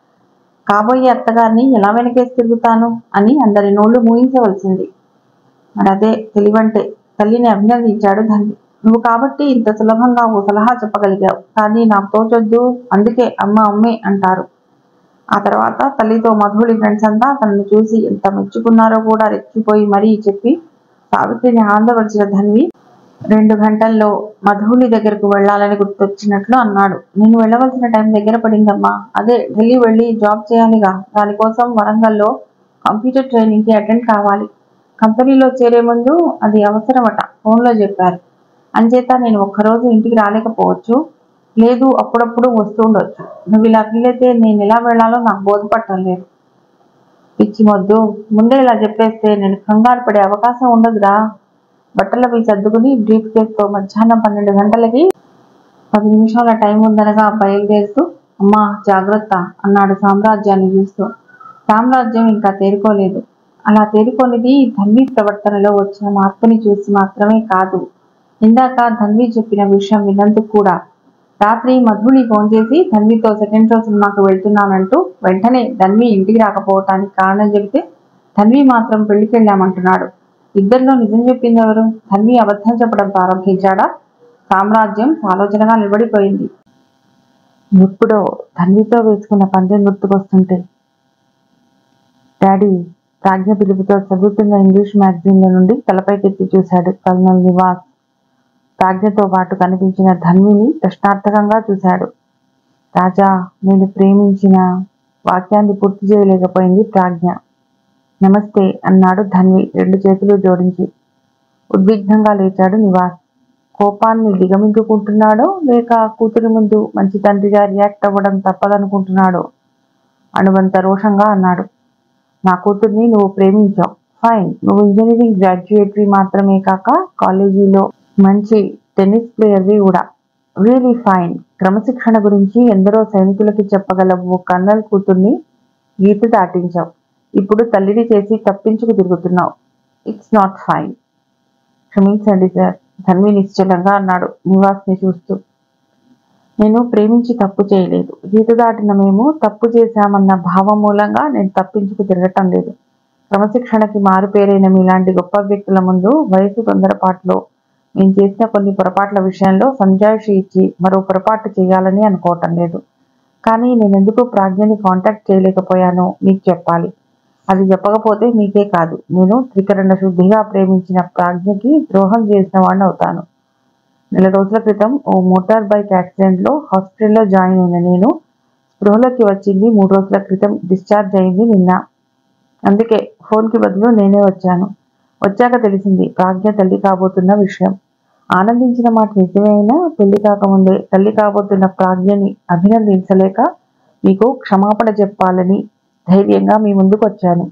కాబోయే అత్తగారిని ఎలా వెనకేసి తిరుగుతాను అని అందరి నోళ్లు మూయించవలసింది మరి అదే తెలివంటే తల్లిని అభినందించాడు ధన్వి నువ్వు కాబట్టి ఇంత సులభంగా ఓ సలహా చెప్పగలిగావు కానీ నాకు తోచొద్దు అందుకే అమ్మ అమ్మే అంటారు ఆ తర్వాత తల్లితో మధుడి ఫ్రెండ్స్ అంతా తనని చూసి ఎంత మెచ్చుకున్నారో కూడా రెచ్చిపోయి మరీ చెప్పి సావిత్రిని ఆనందపరిచిన ధన్వి రెండు గంటల్లో మధులి దగ్గరకు వెళ్ళాలని గుర్తొచ్చినట్లు అన్నాడు నేను వెళ్ళవలసిన టైం దగ్గర పడిందమ్మా అదే ఢిల్లీ వెళ్ళి జాబ్ చేయాలిగా దానికోసం వరంగల్లో కంప్యూటర్ ట్రైనింగ్ కి అటెండ్ కావాలి కంపెనీలో చేరే ముందు అది అవసరమట ఫోన్లో చెప్పారు అంచేత నేను ఒక్కరోజు ఇంటికి రాలేకపోవచ్చు లేదు అప్పుడప్పుడు వస్తూ ఉండొచ్చు నువ్వు ఇలా ఫీల్ అయితే నేను ఎలా వెళ్ళాలో నాకు బోధపట్టం లేదు పిచ్చి మొద్దు ముందే ఇలా చెప్పేస్తే నేను కంగారు పడే అవకాశం ఉండదురా బట్టలవి సర్దుకుని బ్రీఫ్ కేస్తో మధ్యాహ్నం పన్నెండు గంటలకి పది నిమిషాల టైం ఉందనగా బయలుదేరుతూ అమ్మా జాగ్రత్త అన్నాడు సామ్రాజ్యాన్ని చూస్తూ సామ్రాజ్యం ఇంకా తేరుకోలేదు అలా తేరుకోనిది ధన్వి ప్రవర్తనలో వచ్చిన మార్పుని చూసి మాత్రమే కాదు ఇందాక ధన్వి చెప్పిన విషయం విన్నందుకు కూడా రాత్రి మధుని ఫోన్ చేసి ధన్వితో సెకండ్ షో సినిమాకు వెళ్తున్నానంటూ వెంటనే ధన్వి ఇంటికి రాకపోవటానికి కారణం చెబితే ధన్వి మాత్రం పెళ్లికి వెళ్ళామంటున్నాడు ఇద్దరిలో నిజం చెప్పింది ఎవరు ధన్వి అబద్ధం చెప్పడం ప్రారంభించాడా సామ్రాజ్యం ఆలోచనగా నిలబడిపోయింది ఎప్పుడో ధన్వితో వేసుకున్న పందెం గుర్తుకొస్తుంటే డాడీ ప్రాజ్ఞ పిలుపుతో చదువుతున్న ఇంగ్లీష్ మ్యాగజైన్ల నుండి తలపైకెత్తి చూశాడు కల్నల్ నివాస్ ప్రాజ్ఞతో పాటు కనిపించిన ధన్విని ప్రశ్నార్థకంగా చూశాడు రాజా నేను ప్రేమించిన వాక్యాన్ని పూర్తి చేయలేకపోయింది ప్రాజ్ఞ నమస్తే అన్నాడు ధన్వి రెండు చేతులు జోడించి ఉద్విగ్నంగా లేచాడు నివాస్ కోపాన్ని దిగమింగుకుంటున్నాడో లేక కూతురి ముందు మంచి తండ్రిగా రియాక్ట్ అవ్వడం తప్పదనుకుంటున్నాడో అణువంత రోషంగా అన్నాడు నా కూతుర్ని నువ్వు ప్రేమించావు ఫైన్ నువ్వు ఇంజనీరింగ్ గ్రాడ్యుయేట్వి మాత్రమే కాక కాలేజీలో మంచి టెన్నిస్ ప్లేయర్వి కూడా రియలీ ఫైన్ క్రమశిక్షణ గురించి ఎందరో సైనికులకి చెప్పగల ఓ కన్నల్ కూతుర్ని గీత దాటించావు ఇప్పుడు తల్లిని చేసి తప్పించుకు తిరుగుతున్నావు ఇట్స్ నాట్ ఫైన్ క్షమించండి సార్ ధన్వి నిశ్చలంగా అన్నాడు నివాస్ని చూస్తూ నేను ప్రేమించి తప్పు చేయలేదు గీత దాటిన మేము తప్పు చేశామన్న భావం మూలంగా నేను తప్పించుకు తిరగటం లేదు క్రమశిక్షణకి మారుపేరైన మీలాంటి గొప్ప వ్యక్తుల ముందు వయసు తొందరపాటులో నేను చేసిన కొన్ని పొరపాట్ల విషయంలో సంజాయిషి ఇచ్చి మరో పొరపాటు చేయాలని అనుకోవటం లేదు కానీ నేను ఎందుకు ప్రాజ్ఞని కాంటాక్ట్ చేయలేకపోయానో మీకు చెప్పాలి అది చెప్పకపోతే మీకే కాదు నేను త్రికరణ శుద్ధిగా ప్రేమించిన ప్రాజ్ఞకి ద్రోహం చేసిన వాడిని అవుతాను నెల రోజుల క్రితం ఓ మోటార్ బైక్ యాక్సిడెంట్ లో హాస్పిటల్లో జాయిన్ అయిన నేను స్పృహలోకి వచ్చింది మూడు రోజుల క్రితం డిశ్చార్జ్ అయింది నిన్న అందుకే ఫోన్కి బదులు నేనే వచ్చాను వచ్చాక తెలిసింది ప్రాజ్ఞ తల్లి కాబోతున్న విషయం ఆనందించిన మాట నిజమే అయినా పెళ్లి కాకముందే తల్లి కాబోతున్న ప్రాజ్ఞని అభినందించలేక మీకు క్షమాపణ చెప్పాలని ధైర్యంగా మీ ముందుకు వచ్చాను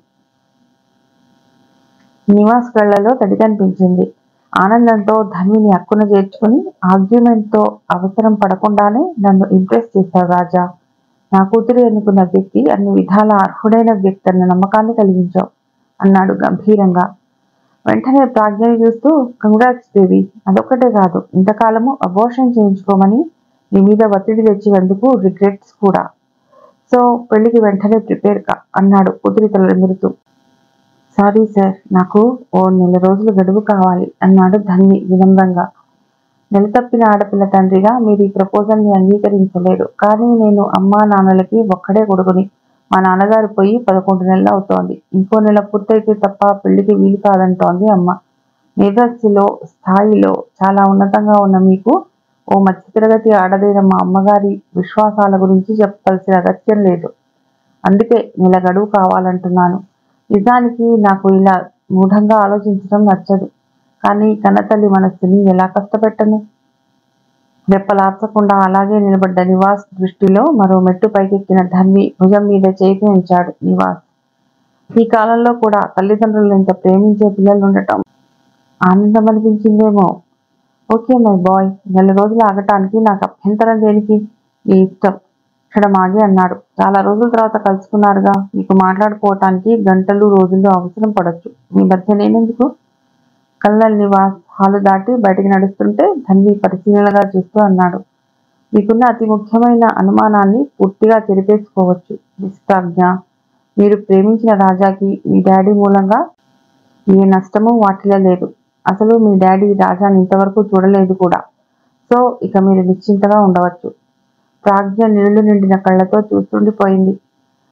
నివాస్ కళ్ళలో తడి కనిపించింది ఆనందంతో ధన్విని హక్కున చేర్చుకుని ఆర్గ్యుమెంట్తో అవసరం పడకుండానే నన్ను ఇంప్రెస్ చేశావు రాజా నా కూతురు ఎన్నుకున్న వ్యక్తి అన్ని విధాల అర్హుడైన వ్యక్తి అన్న నమ్మకాన్ని కలిగించావు అన్నాడు గంభీరంగా వెంటనే ప్రాజ్ఞని చూస్తూ కంగ్రాట్స్ బేబీ అదొక్కటే కాదు ఇంతకాలము అబోషన్ చేయించుకోమని నీ మీద ఒత్తిడి తెచ్చినందుకు రిగ్రెట్స్ కూడా సో పెళ్లికి వెంటనే ప్రిపేర్ కా అన్నాడు కూతురి తలెమురుతూ సారీ సార్ నాకు ఓ నెల రోజులు గడువు కావాలి అన్నాడు ధన్వి వినమ్రంగా నెల తప్పిన ఆడపిల్ల తండ్రిగా మీరు ఈ ప్రపోజల్ని అంగీకరించలేరు కానీ నేను అమ్మా నాన్నలకి ఒక్కడే కొడుకుని మా నాన్నగారు పోయి పదకొండు నెలలు అవుతోంది ఇంకో నెల పూర్తయితే తప్ప పెళ్లికి వీలు కాదంటోంది అమ్మ మేధస్సులో స్థాయిలో చాలా ఉన్నతంగా ఉన్న మీకు ఓ మధ్యతరగతి ఆడదైన మా అమ్మగారి విశ్వాసాల గురించి చెప్పాల్సిన అగత్యం లేదు అందుకే నెల గడువు కావాలంటున్నాను నిజానికి నాకు ఇలా మూఢంగా ఆలోచించడం నచ్చదు కానీ కన్నతల్లి మనస్సుని ఎలా కష్టపెట్టను రెప్పలార్చకుండా అలాగే నిలబడ్డ నివాస్ దృష్టిలో మరో మెట్టు పైకెక్కిన ధన్వి భుజం మీద చేతి ఉంచాడు నివాస్ ఈ కాలంలో కూడా తల్లిదండ్రులు ఇంత ప్రేమించే పిల్లలు ఉండటం ఆనందం అనిపించిందేమో ఓకే మై బాయ్ నెల రోజులు ఆగటానికి నాకు అభ్యంతరం దేనికి నీ ఇష్టం క్షణం ఆగి అన్నాడు చాలా రోజుల తర్వాత కలుసుకున్నారుగా మీకు మాట్లాడుకోవటానికి గంటలు రోజులు అవసరం పడొచ్చు మీ మధ్య నేనెందుకు కల్నల్ నివాస్ హాలు దాటి బయటికి నడుస్తుంటే ధన్వి పరిశీలనగా చూస్తూ అన్నాడు మీకున్న అతి ముఖ్యమైన అనుమానాన్ని పూర్తిగా చెరిపేసుకోవచ్చు నిష్ప్రాజ్ఞ మీరు ప్రేమించిన రాజాకి మీ డాడీ మూలంగా ఏ నష్టము వాటిలో లేదు అసలు మీ డాడీ రాజాని ఇంతవరకు చూడలేదు కూడా సో ఇక మీరు నిశ్చింతగా ఉండవచ్చు ప్రాజ్ఞ నీళ్లు నిండిన కళ్ళతో చూస్తుండిపోయింది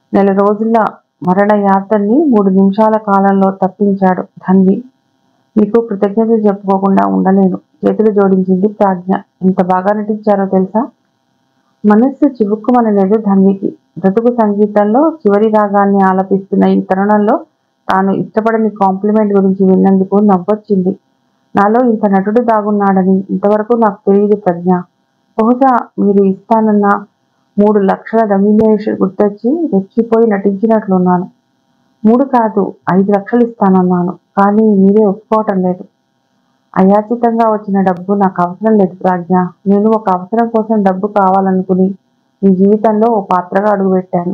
నెల రోజుల మరణ యాత్రని మూడు నిమిషాల కాలంలో తప్పించాడు ధన్వి మీకు కృతజ్ఞతలు చెప్పుకోకుండా ఉండలేను చేతులు జోడించింది ప్రాజ్ఞ ఎంత బాగా నటించారో తెలుసా మనస్సు చివుక్కుమనలేదు ధన్వికి బ్రతుకు సంగీతంలో చివరి రాగాన్ని ఆలపిస్తున్న ఈ తరుణంలో తాను ఇష్టపడని కాంప్లిమెంట్ గురించి విన్నందుకు నవ్వొచ్చింది నాలో ఇంత నటుడు దాగున్నాడని ఇంతవరకు నాకు తెలియదు ప్రజ్ఞ బహుశా మీరు ఇస్తానన్న మూడు లక్షల రెమ్యునరేషన్ గుర్తొచ్చి రెచ్చిపోయి నటించినట్లున్నాను మూడు కాదు ఐదు లక్షలు ఇస్తానన్నాను కానీ మీరే ఒప్పుకోవటం లేదు అయాచితంగా వచ్చిన డబ్బు నాకు అవసరం లేదు ప్రాజ్ఞ నేను ఒక అవసరం కోసం డబ్బు కావాలనుకుని మీ జీవితంలో ఓ పాత్రగా అడుగుపెట్టాను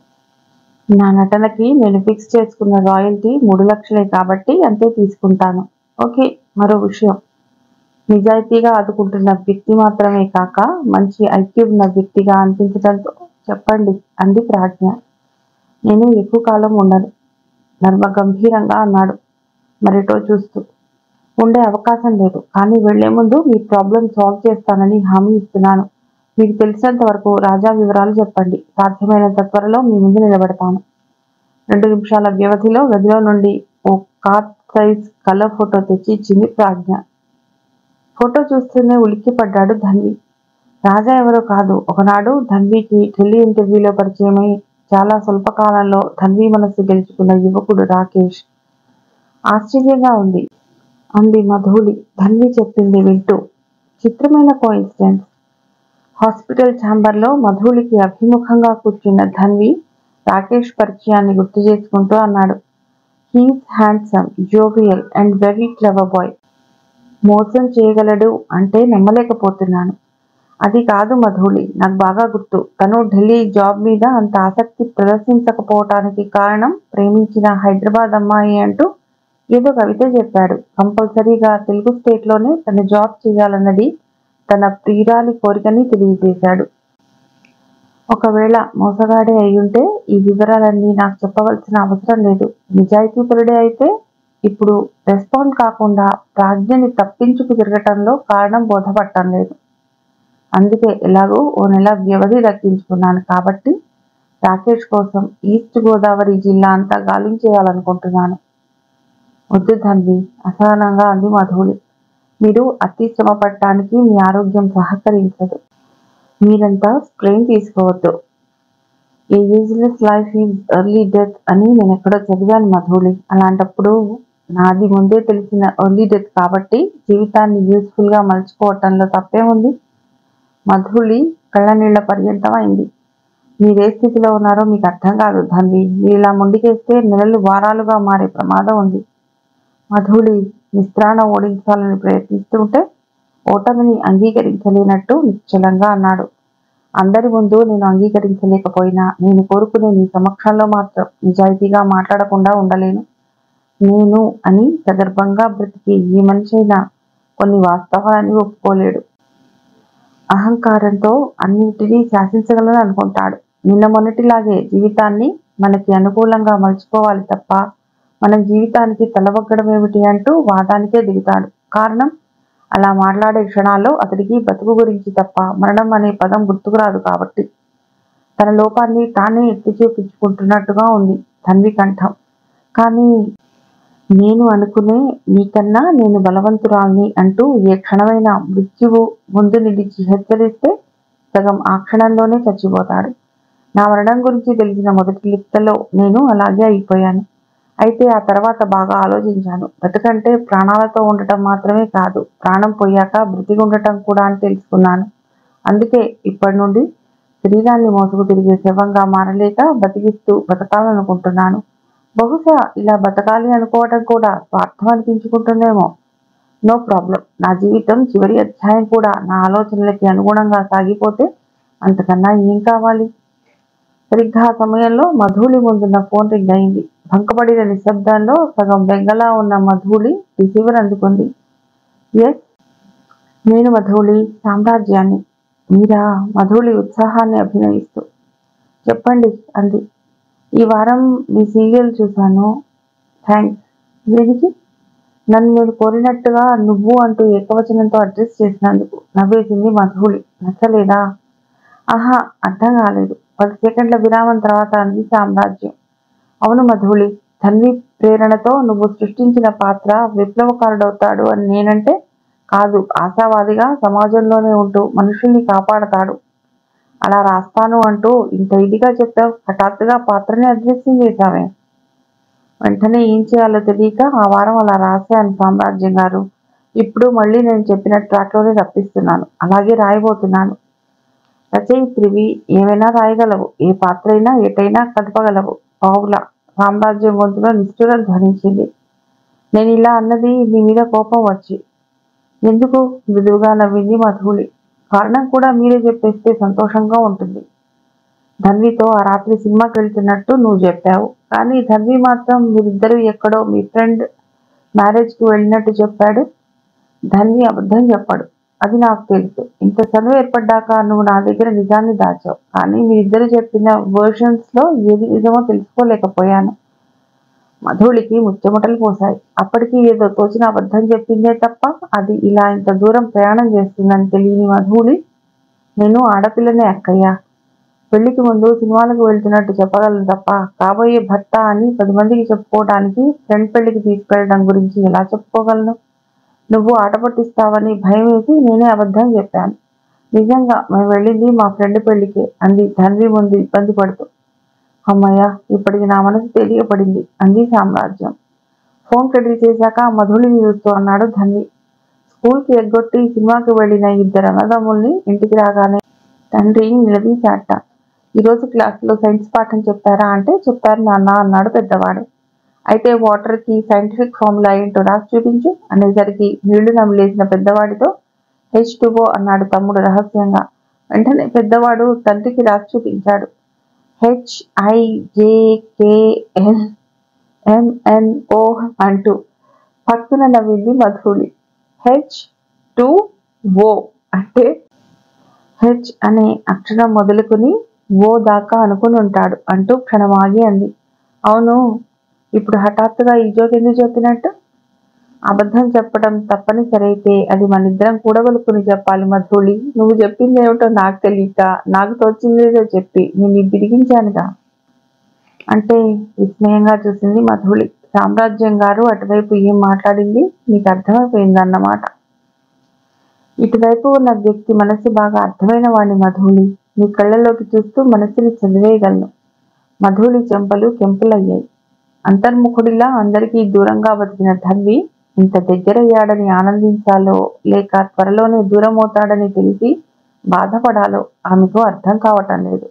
నా నటనకి నేను ఫిక్స్ చేసుకున్న రాయల్టీ మూడు లక్షలే కాబట్టి అంతే తీసుకుంటాను ఓకే మరో విషయం నిజాయితీగా ఆదుకుంటున్న వ్యక్తి మాత్రమే కాక మంచి ఐక్యూ ఉన్న వ్యక్తిగా అనిపించడంతో చెప్పండి అంది ప్రాజ్ఞ నేను ఎక్కువ కాలం ఉండను నర్మ గంభీరంగా అన్నాడు మరిటో చూస్తూ ఉండే అవకాశం లేదు కానీ వెళ్లే ముందు మీ ప్రాబ్లం సాల్వ్ చేస్తానని హామీ ఇస్తున్నాను మీకు తెలిసినంత వరకు రాజా వివరాలు చెప్పండి సాధ్యమైనంత త్వరలో మీ ముందు నిలబెడతాను రెండు నిమిషాల వ్యవధిలో గదిలో నుండి ఓ కార్డ్ సైజ్ కలర్ ఫోటో తెచ్చి ఇచ్చింది ప్రాజ్ఞ ఫోటో చూస్తూనే ఉలిక్కిపడ్డాడు ధన్వి రాజా ఎవరో కాదు ఒకనాడు ధన్వికి ఢిల్లీ ఇంటర్వ్యూలో పరిచయమై చాలా స్వల్ప కాలంలో ధన్వి మనస్సు గెలుచుకున్న యువకుడు రాకేష్ ఆశ్చర్యంగా ఉంది అంది మధులి ధన్వి చెప్పింది వింటూ చిత్రమైన కోఇన్సిడెన్స్ హాస్పిటల్ ఛాంబర్లో మధులికి అభిముఖంగా కూర్చున్న ధన్వి రాకేష్ పరిచయాన్ని గుర్తు చేసుకుంటూ అన్నాడు he's handsome jovial and very clever boy మోసం చేయగలడు అంటే నమ్మలేకపోతున్నాను అది కాదు మధులి నాకు బాగా గుర్తు తను ఢిల్లీ జాబ్ మీద అంత ఆసక్తి ప్రదర్శించకపోవటానికి కారణం ప్రేమించిన హైదరాబాద్ అమ్మాయి అంటూ ఏదో కవిత చెప్పాడు కంపల్సరీగా తెలుగు స్టేట్లోనే తన జాబ్ చేయాలన్నది తన ప్రియురాలి కోరికని తెలియజేశాడు ఒకవేళ మోసగాడే అయ్యుంటే ఈ వివరాలన్నీ నాకు చెప్పవలసిన అవసరం లేదు నిజాయితీపరుడే అయితే ఇప్పుడు రెస్పాండ్ కాకుండా ప్రాజ్ఞని తప్పించుకు తిరగటంలో కారణం బోధపడటం లేదు అందుకే ఎలాగో ఓ నెల వ్యవధి దక్కించుకున్నాను కాబట్టి రాకేష్ కోసం ఈస్ట్ గోదావరి జిల్లా అంతా గాలించేయాలనుకుంటున్నాను వద్దు ధన్వి అసహనంగా అంది మధులి మీరు అతి శ్రమ పడటానికి మీ ఆరోగ్యం సహకరించదు మీరంతా స్ట్రెయిన్ తీసుకోవద్దు a useless life is early death అని నేను ఎక్కడో చదివాను మధులి అలాంటప్పుడు నాది ముందే తెలిసిన ఎర్లీ డెత్ కాబట్టి జీవితాన్ని యూస్ఫుల్ గా మలుచుకోవటంలో తప్పే ఉంది మధులి కళ్ళ నీళ్ల పర్యంతం అయింది మీరే స్థితిలో ఉన్నారో మీకు అర్థం కాదు ధన్వి మీరు ఇలా ముందుకేస్తే నెలలు వారాలుగా మారే ప్రమాదం ఉంది మధులి నిస్త్రాణ ఓడించాలని ప్రయత్నిస్తుంటే ఓటమిని అంగీకరించలేనట్టు నిశ్చలంగా అన్నాడు అందరి ముందు నేను అంగీకరించలేకపోయినా నేను కోరుకునే నీ సమక్షంలో మాత్రం నిజాయితీగా మాట్లాడకుండా ఉండలేను నేను అని సగర్భంగా బ్రతికి ఈ మనిషి అయినా కొన్ని వాస్తవాలని ఒప్పుకోలేడు అహంకారంతో అన్నిటినీ శాసించగలను అనుకుంటాడు నిన్న మొన్నటిలాగే జీవితాన్ని మనకి అనుకూలంగా మలుచుకోవాలి తప్ప మనం జీవితానికి తలవగ్గడం ఏమిటి అంటూ వాదానికే దిగుతాడు కారణం అలా మాట్లాడే క్షణాల్లో అతడికి బతుకు గురించి తప్ప మరణం అనే పదం గుర్తుకురాదు కాబట్టి తన లోపాన్ని తానే ఎత్తి చూపించుకుంటున్నట్టుగా ఉంది ధన్వి కంఠం కానీ నేను అనుకునే నీకన్నా నేను బలవంతురాల్ని అంటూ ఏ క్షణమైనా మృత్యువు ముందు నిలిచి హెచ్చరిస్తే సగం ఆ క్షణంలోనే చచ్చిపోతాడు నా మరణం గురించి తెలిసిన మొదటి లిప్తలో నేను అలాగే అయిపోయాను అయితే ఆ తర్వాత బాగా ఆలోచించాను బ్రతకంటే ప్రాణాలతో ఉండటం మాత్రమే కాదు ప్రాణం పోయాక బ్రతికి ఉండటం కూడా అని తెలుసుకున్నాను అందుకే ఇప్పటి నుండి శరీరాన్ని మోసుకు తిరిగే శవంగా మారలేక బతికిస్తూ బతకాలనుకుంటున్నాను బహుశా ఇలా బతకాలి అనుకోవటం కూడా స్వార్థం అనిపించుకుంటుందేమో నో ప్రాబ్లం నా జీవితం చివరి అధ్యాయం కూడా నా ఆలోచనలకి అనుగుణంగా సాగిపోతే అంతకన్నా ఏం కావాలి సరిగ్గా ఆ సమయంలో మధులి ముందున్న ఫోన్ రింగ్ అయింది భంకపడిన నిశ్శబ్దంలో సగం బెంగలా ఉన్న మధులి రిసీవర్ అందుకుంది ఎస్ నేను మధులి సామ్రాజ్యాన్ని మీరా మధులి ఉత్సాహాన్ని అభినయిస్తూ చెప్పండి అంది ఈ వారం మీ సీరియల్ చూశాను థ్యాంక్స్ దేనికి నన్ను నేను కోరినట్టుగా నువ్వు అంటూ ఏకవచనంతో అడ్రస్ చేసినందుకు నవ్వేసింది మధులి నచ్చలేదా ఆహా అర్థం కాలేదు పది సెకండ్ల విరామం తర్వాత అంది సామ్రాజ్యం అవును మధులి ధన్వి ప్రేరణతో నువ్వు సృష్టించిన పాత్ర విప్లవకారుడవుతాడు అని నేనంటే కాదు ఆశావాదిగా సమాజంలోనే ఉంటూ మనుషుల్ని కాపాడతాడు అలా రాస్తాను అంటూ ఇంత ఇదిగా చెప్పావు హఠాత్తుగా పాత్రని అదృశ్యం చేశావే వెంటనే ఏం చేయాలో తెలియక ఆ వారం అలా రాశాను సామ్రాజ్యం గారు ఇప్పుడు మళ్ళీ నేను చెప్పిన ట్రాక్లోనే రప్పిస్తున్నాను అలాగే రాయబోతున్నాను రచయిత్రివి ఏమైనా రాయగలవు ఏ పాత్ర అయినా ఎటైనా కదపగలవు పావుల సామ్రాజ్యం గొంతులో నిష్ఠురం ధ్వనించింది నేను ఇలా అన్నది నీ మీద కోపం వచ్చి ఎందుకు మృదువుగా నవ్వింది మధులి కారణం కూడా మీరే చెప్పేస్తే సంతోషంగా ఉంటుంది ధన్వితో ఆ రాత్రి సినిమాకి వెళ్తున్నట్టు నువ్వు చెప్పావు కానీ ధన్వి మాత్రం మీరిద్దరూ ఎక్కడో మీ ఫ్రెండ్ మ్యారేజ్కి వెళ్ళినట్టు చెప్పాడు ధన్వి అబద్ధం చెప్పాడు అది నాకు తెలుసు ఇంత చనువు ఏర్పడ్డాక నువ్వు నా దగ్గర నిజాన్ని దాచావు కానీ మీరిద్దరు చెప్పిన వర్షన్స్ లో ఏది నిజమో తెలుసుకోలేకపోయాను మధుళికి ముచ్చమటలు పోసాయి అప్పటికి ఏదో తోచిన అబద్ధం చెప్పిందే తప్ప అది ఇలా ఇంత దూరం ప్రయాణం చేస్తుందని తెలియని మధుళి నేను ఆడపిల్లనే అక్కయ్య పెళ్లికి ముందు సినిమాలకు వెళ్తున్నట్టు చెప్పగలను తప్ప కాబోయే భర్త అని పది మందికి చెప్పుకోవడానికి ఫ్రెండ్ పెళ్లికి తీసుకెళ్ళడం గురించి ఎలా చెప్పుకోగలను నువ్వు ఆట పట్టిస్తావని భయం వేసి నేనే అబద్ధం చెప్పాను నిజంగా మేము వెళ్ళింది మా ఫ్రెండ్ పెళ్లికి అంది తండ్రి ముందు ఇబ్బంది పడుతూ అమ్మయ్య ఇప్పటికి నా మనసు తెలియపడింది అంది సామ్రాజ్యం ఫోన్ క్రెడిట్ చేశాక మధులిని చూస్తూ అన్నాడు ధన్వి స్కూల్కి ఎగ్గొట్టి సినిమాకి వెళ్ళిన ఇద్దరు అన్నదమ్ముల్ని ఇంటికి రాగానే తండ్రి నిలదీశాట ఈరోజు క్లాసులో సైన్స్ పాఠం చెప్పారా అంటే చెప్పారు నాన్న అన్నాడు పెద్దవాడు అయితే వాటర్ కి సైంటిఫిక్ ఫార్ములా ఏంటో రాసి చూపించు అనేసరికి నీళ్లు నమిలేసిన పెద్దవాడితో హెచ్ టుబో అన్నాడు తమ్ముడు రహస్యంగా వెంటనే పెద్దవాడు తండ్రికి రాసి చూపించాడు H I J K L M N O అంటూ పక్కన నవ్వింది మధులి హెచ్ టు ఓ అంటే హెచ్ అనే అక్షరం మొదలుకుని ఓ దాకా అనుకుని ఉంటాడు అంటూ క్షణమాగి అంది అవును ఇప్పుడు హఠాత్తుగా ఈ జోక్ ఎందుకు చెప్పినట్టు అబద్ధం చెప్పడం తప్పనిసరి అయితే అది మన ఇద్దరం కూడగలుపుకుని చెప్పాలి మధులి నువ్వు చెప్పింది ఏమిటో నాకు తెలియక నాకు తోచిందేదో చెప్పి నేను బిడిగించానుగా అంటే విస్మయంగా చూసింది మధులి సామ్రాజ్యం గారు అటువైపు ఏం మాట్లాడింది నీకు అర్థమైపోయింది అన్నమాట ఇటువైపు ఉన్న వ్యక్తి మనసు బాగా అర్థమైన వాడిని మధులి నీ కళ్ళలోకి చూస్తూ మనసుని చదివేయగలను మధులి చెంపలు కెంపులయ్యాయి అంతర్ముఖుడిలా అందరికీ దూరంగా బతికిన ధన్వి ఇంత దగ్గరయ్యాడని ఆనందించాలో లేక త్వరలోనే దూరం అవుతాడని తెలిసి బాధపడాలో ఆమెకు అర్థం కావటం లేదు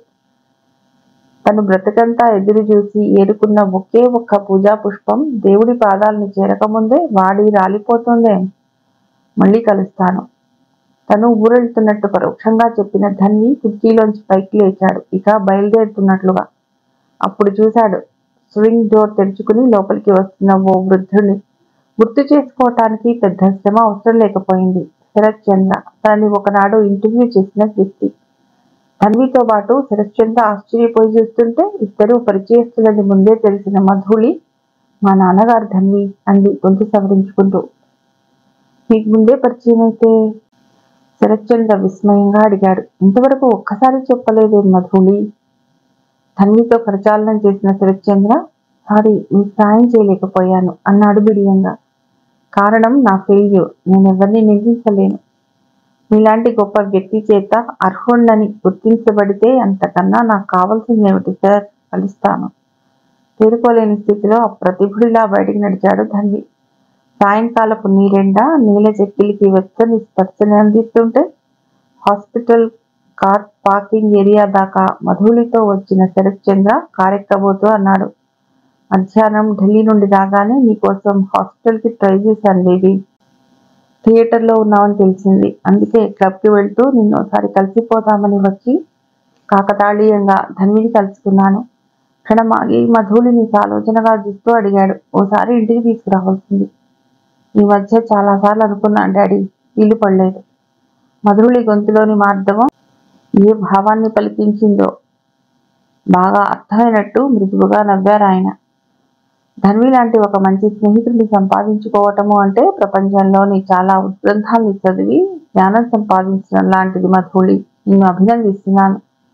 తను బ్రతకంతా ఎదురు చూసి ఏరుకున్న ఒకే ఒక్క పూజా పుష్పం దేవుడి పాదాలని చేరకముందే వాడి రాలిపోతుందే మళ్ళీ కలుస్తాను తను ఊరెళ్తున్నట్టు పరోక్షంగా చెప్పిన ధన్వి కుర్చీలోంచి పైకి లేచాడు ఇక బయలుదేరుతున్నట్లుగా అప్పుడు చూశాడు స్వింగ్ డోర్ తెరుచుకుని లోపలికి వస్తున్న ఓ వృద్ధుడిని గుర్తు చేసుకోవటానికి పెద్ద శ్రమ అవసరం లేకపోయింది శరత్ చంద్ర తనని ఒకనాడు ఇంటర్వ్యూ చేసిన వ్యక్తి ధన్వితో పాటు శరత్ చంద్ర ఆశ్చర్యపోయి చూస్తుంటే ఇద్దరు పరిచయస్తులని ముందే తెలిసిన మధులి మా నాన్నగారు ధన్వి అంది గొంతు సవరించుకుంటూ మీకు ముందే పరిచయం అయితే శరత్చంద్ర విస్మయంగా అడిగాడు ఇంతవరకు ఒక్కసారి చెప్పలేదే మధులి ధన్వితో ప్రచాలనం చేసిన శరత్చంద్ర సారీ మీకు సాయం చేయలేకపోయాను అన్నాడు బిడియంగా కారణం నా ఫెయిల్యూర్ నేను ఎవరిని నిందించలేను మీలాంటి గొప్ప వ్యక్తి చేత అర్హుణ్ణని గుర్తించబడితే అంతకన్నా నాకు కావాల్సింది ఏమిటి సార్ కలుస్తాను తేరుకోలేని స్థితిలో అప్రతిభుడిలా బయటికి నడిచాడు ధన్వి సాయంకాలపు నీరెండా నీల చెక్కిలికి వెచ్చని స్పర్శని అందిస్తుంటే హాస్పిటల్ కార్ పార్కింగ్ ఏరియా దాకా మధులితో వచ్చిన శరత్ చంద్ర కారెక్కబోతూ అన్నాడు మధ్యాహ్నం ఢిల్లీ నుండి రాగానే నీకోసం హాస్పిటల్కి ట్రై చేశాను బేబీ థియేటర్లో ఉన్నావని తెలిసింది అందుకే క్లబ్కి వెళ్తూ నిన్ను ఒకసారి కలిసిపోతామని వచ్చి కాకతాళీయంగా ధన్విని కలుసుకున్నాను క్షణమాగి మధులిని సాలోచనగా చూస్తూ అడిగాడు ఓసారి ఇంటికి తీసుకురావాల్సింది ఈ మధ్య చాలాసార్లు అనుకున్నాను డాడీ వీలు పడలేదు మధులి గొంతులోని మార్ధవం ఏ భావాన్ని పలికించిందో బాగా అర్థమైనట్టు మృదువుగా నవ్వారు ఆయన ధన్వి లాంటి ఒక మంచి స్నేహితుడిని సంపాదించుకోవటము అంటే ప్రపంచంలోని చాలా ఉద్గ్రంథాల్ని చదివి జ్ఞానం సంపాదించడం లాంటిది మధులి నిన్ను అభినందిస్తున్నాను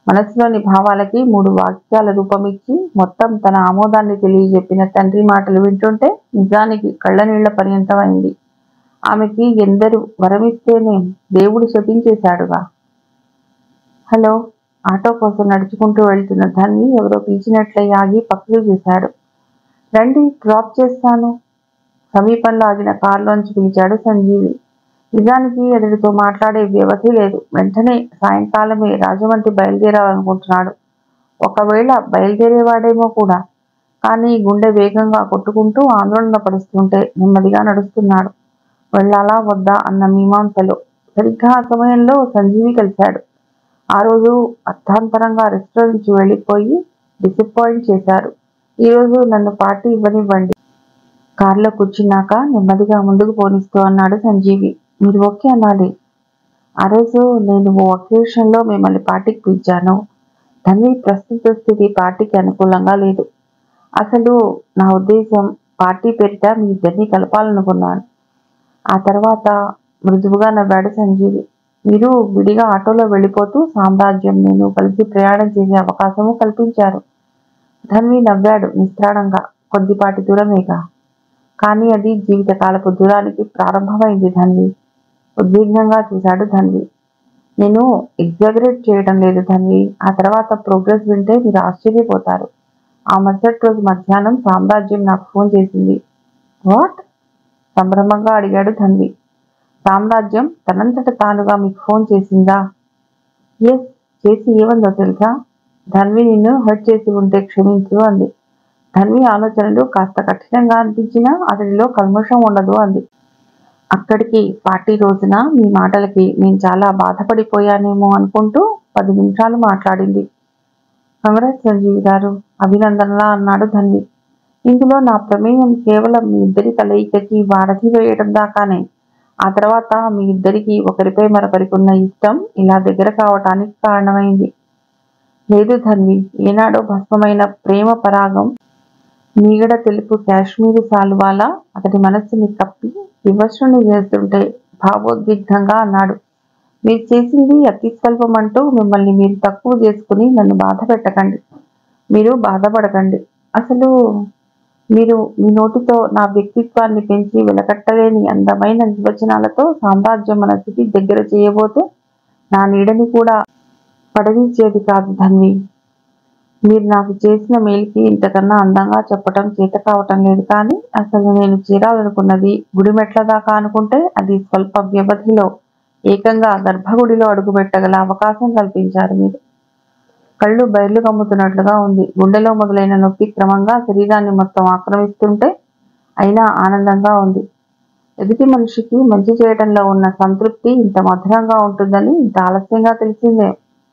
మనసులోని భావాలకి మూడు వాక్యాల రూపమిచ్చి మొత్తం తన ఆమోదాన్ని తెలియజెప్పిన తండ్రి మాటలు వింటుంటే నిజానికి కళ్ళ నీళ్ల పర్యంతమైంది ఆమెకి ఎందరు వరమిస్తేనే దేవుడు శపించేశాడుగా హలో ఆటో కోసం నడుచుకుంటూ వెళ్తున్న ధన్ని ఎవరో పిలిచినట్లయి ఆగి పక్కకు చూశాడు రండి డ్రాప్ చేస్తాను సమీపంలో ఆగిన కారులోంచి పిలిచాడు సంజీవి నిజానికి అతడితో మాట్లాడే వ్యవధి లేదు వెంటనే సాయంకాలమే రాజమండ్రి బయలుదేరాలనుకుంటున్నాడు ఒకవేళ బయలుదేరేవాడేమో కూడా కానీ గుండె వేగంగా కొట్టుకుంటూ ఆందోళన పరుస్తుంటే నెమ్మదిగా నడుస్తున్నాడు వెళ్ళాలా వద్దా అన్న మీమాంసలో సరిగ్గా ఆ సమయంలో సంజీవి కలిశాడు ఆ రోజు అర్థాంతరంగా రెస్టారెంట్ నుంచి వెళ్ళిపోయి డిసప్పాయింట్ చేశారు ఈరోజు నన్ను పార్టీ ఇవ్వనివ్వండి కారులో కూర్చున్నాక నెమ్మదిగా ముందుకు పోనిస్తూ అన్నాడు సంజీవి మీరు ఓకే అనాలి ఆ రోజు నేను ఓ ఒకేషన్లో మిమ్మల్ని పార్టీకి పిలిచాను ధన్వి ప్రస్తుత స్థితి పార్టీకి అనుకూలంగా లేదు అసలు నా ఉద్దేశం పార్టీ పేరిట మీ ఇద్దరిని కలపాలనుకున్నాను ఆ తర్వాత మృదువుగా నవ్వాడు సంజీవి మీరు విడిగా ఆటోలో వెళ్ళిపోతూ సామ్రాజ్యం నేను కలిసి ప్రయాణం చేసే అవకాశము కల్పించారు ధన్వి నవ్వాడు నిస్త్రాణంగా కొద్దిపాటి దూరమేగా కానీ అది జీవితకాలపు దూరానికి ప్రారంభమైంది ధన్వి ఉద్విగ్నంగా చూశాడు ధన్వి నేను ఎగ్జాగరేట్ చేయడం లేదు ధన్వి ఆ తర్వాత ప్రోగ్రెస్ వింటే మీరు ఆశ్చర్యపోతారు ఆ మరుసటి రోజు మధ్యాహ్నం సామ్రాజ్యం నాకు ఫోన్ చేసింది వాట్ సంభ్రమంగా అడిగాడు ధన్వి సామ్రాజ్యం తనంతట తానుగా మీకు ఫోన్ చేసిందా ఎస్ చేసి ఏమందో తెలుసా ధన్వి నిన్ను హర్ట్ చేసి ఉంటే క్షమించు అంది ధన్వి ఆలోచనలు కాస్త కఠినంగా అనిపించినా అతడిలో కల్మషం ఉండదు అంది అక్కడికి పార్టీ రోజున మీ మాటలకి నేను చాలా బాధపడిపోయానేమో అనుకుంటూ పది నిమిషాలు మాట్లాడింది కంగ్రాట్స్ సంజీవి గారు అభినందనలా అన్నాడు ధన్వి ఇందులో నా ప్రమేయం కేవలం మీ ఇద్దరి కలయికకి వారధి వేయడం దాకానే ఆ తర్వాత మీ ఇద్దరికి ఒకరిపై మరొకరికి ఉన్న ఇష్టం ఇలా దగ్గర కావటానికి కారణమైంది లేదు ధన్వి ఏనాడో భస్మమైన ప్రేమ పరాగం మీగడ తెలుపు కాశ్మీరీ సాలువాల అతడి మనస్సుని కప్పి వివశ్రుని చేస్తుంటే భావోద్విగ్నంగా అన్నాడు మీరు చేసింది అతి స్వల్పం అంటూ మిమ్మల్ని మీరు తక్కువ చేసుకుని నన్ను బాధ పెట్టకండి మీరు బాధపడకండి అసలు మీరు మీ నోటితో నా వ్యక్తిత్వాన్ని పెంచి వెలకట్టలేని అందమైన నిర్వచనాలతో సామ్రాజ్యం మనసుకి దగ్గర చేయబోతే నా నీడని కూడా పడదీసేది కాదు ధన్వి మీరు నాకు చేసిన మేలుకి ఇంతకన్నా అందంగా చెప్పటం చేత కావటం లేదు కానీ అసలు నేను చేరాలనుకున్నది గుడి మెట్ల దాకా అనుకుంటే అది స్వల్ప వ్యవధిలో ఏకంగా గర్భగుడిలో అడుగుపెట్టగల అవకాశం కల్పించారు మీరు కళ్ళు బయర్లు కమ్ముతున్నట్లుగా ఉంది గుండెలో మొదలైన నొప్పి క్రమంగా శరీరాన్ని మొత్తం ఆక్రమిస్తుంటే అయినా ఆనందంగా ఉంది ఎదుటి మనిషికి మంచి చేయడంలో ఉన్న సంతృప్తి ఇంత మధురంగా ఉంటుందని ఇంత ఆలస్యంగా తెలిసిందే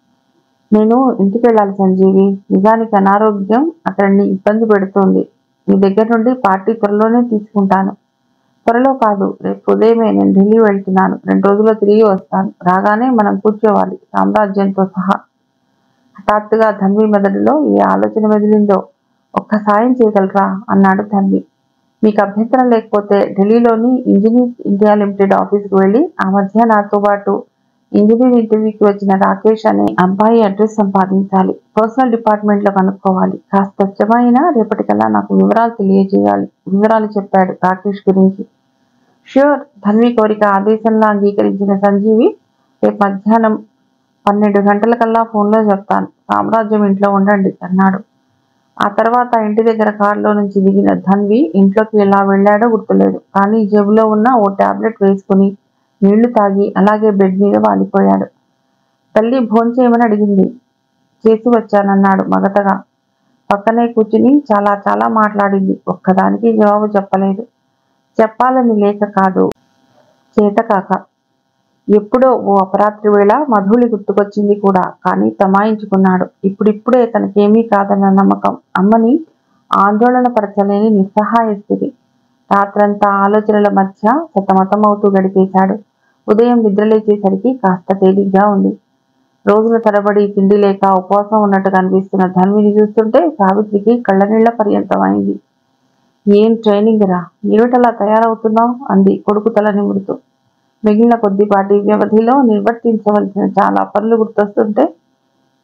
నేను ఇంటికి వెళ్ళాలి సంజీవి నిజానికి అనారోగ్యం అతన్ని ఇబ్బంది పెడుతోంది మీ దగ్గర నుండి పార్టీ త్వరలోనే తీసుకుంటాను త్వరలో కాదు రేపు ఉదయమే నేను ఢిల్లీ వెళ్తున్నాను రెండు రోజుల్లో తిరిగి వస్తాను రాగానే మనం కూర్చోవాలి సామ్రాజ్యంతో సహా హఠాత్తుగా ధన్వి మెదడులో ఏ ఆలోచన మెదిలిందో ఒక్క సాయం చేయగలరా అన్నాడు ధన్వి మీకు అభ్యంతరం లేకపోతే ఢిల్లీలోని ఇంజనీర్స్ ఇండియా లిమిటెడ్ ఆఫీస్కి వెళ్ళి ఆ మధ్య నాతో పాటు ఇంజనీర్ ఇంటర్వ్యూకి వచ్చిన రాకేష్ అనే అబ్బాయి అడ్రస్ సంపాదించాలి పర్సనల్ డిపార్ట్మెంట్ లో కనుక్కోవాలి కాస్త శ్రమైనా రేపటికల్లా నాకు వివరాలు తెలియజేయాలి వివరాలు చెప్పాడు రాకేష్ గురించి ష్యూర్ ధన్వి కోరిక ఆదేశంలా అంగీకరించిన సంజీవి రేపు మధ్యాహ్నం పన్నెండు గంటలకల్లా ఫోన్లో చెప్తాను సామ్రాజ్యం ఇంట్లో ఉండండి అన్నాడు ఆ తర్వాత ఇంటి దగ్గర కారులో నుంచి దిగిన ధన్వి ఇంట్లోకి ఎలా వెళ్ళాడో గుర్తులేదు కానీ జేబులో ఉన్న ఓ టాబ్లెట్ వేసుకుని నీళ్లు తాగి అలాగే బెడ్ మీద వాలిపోయాడు తల్లి భోంచేయమని అడిగింది చేసి వచ్చానన్నాడు మగతగా పక్కనే కూర్చుని చాలా చాలా మాట్లాడింది ఒక్కదానికి జవాబు చెప్పలేదు చెప్పాలని లేక కాదు చేత కాక ఎప్పుడో ఓ అపరాత్రి వేళ మధులి గుర్తుకొచ్చింది కూడా కానీ తమాయించుకున్నాడు ఇప్పుడిప్పుడే తనకేమీ కాదన్న నమ్మకం అమ్మని ఆందోళన పరచలేని నిస్సహాయ స్థితి రాత్రంతా ఆలోచనల మధ్య సతమతమవుతూ గడిపేశాడు ఉదయం నిద్రలేచేసరికి కాస్త తేలిగ్గా ఉంది రోజుల తరబడి తిండి లేక ఉపవాసం ఉన్నట్టు కనిపిస్తున్న ధన్విని చూస్తుంటే సావిత్రికి కళ్ళనీళ్ల పర్యంతమైంది ఏం ట్రైనింగ్ రా ఏమిటలా తయారవుతున్నావు అంది కొడుకు తల నిమురుతూ మిగిలిన కొద్దిపాటి వ్యవధిలో నిర్వర్తించవలసిన చాలా పనులు గుర్తొస్తుంటే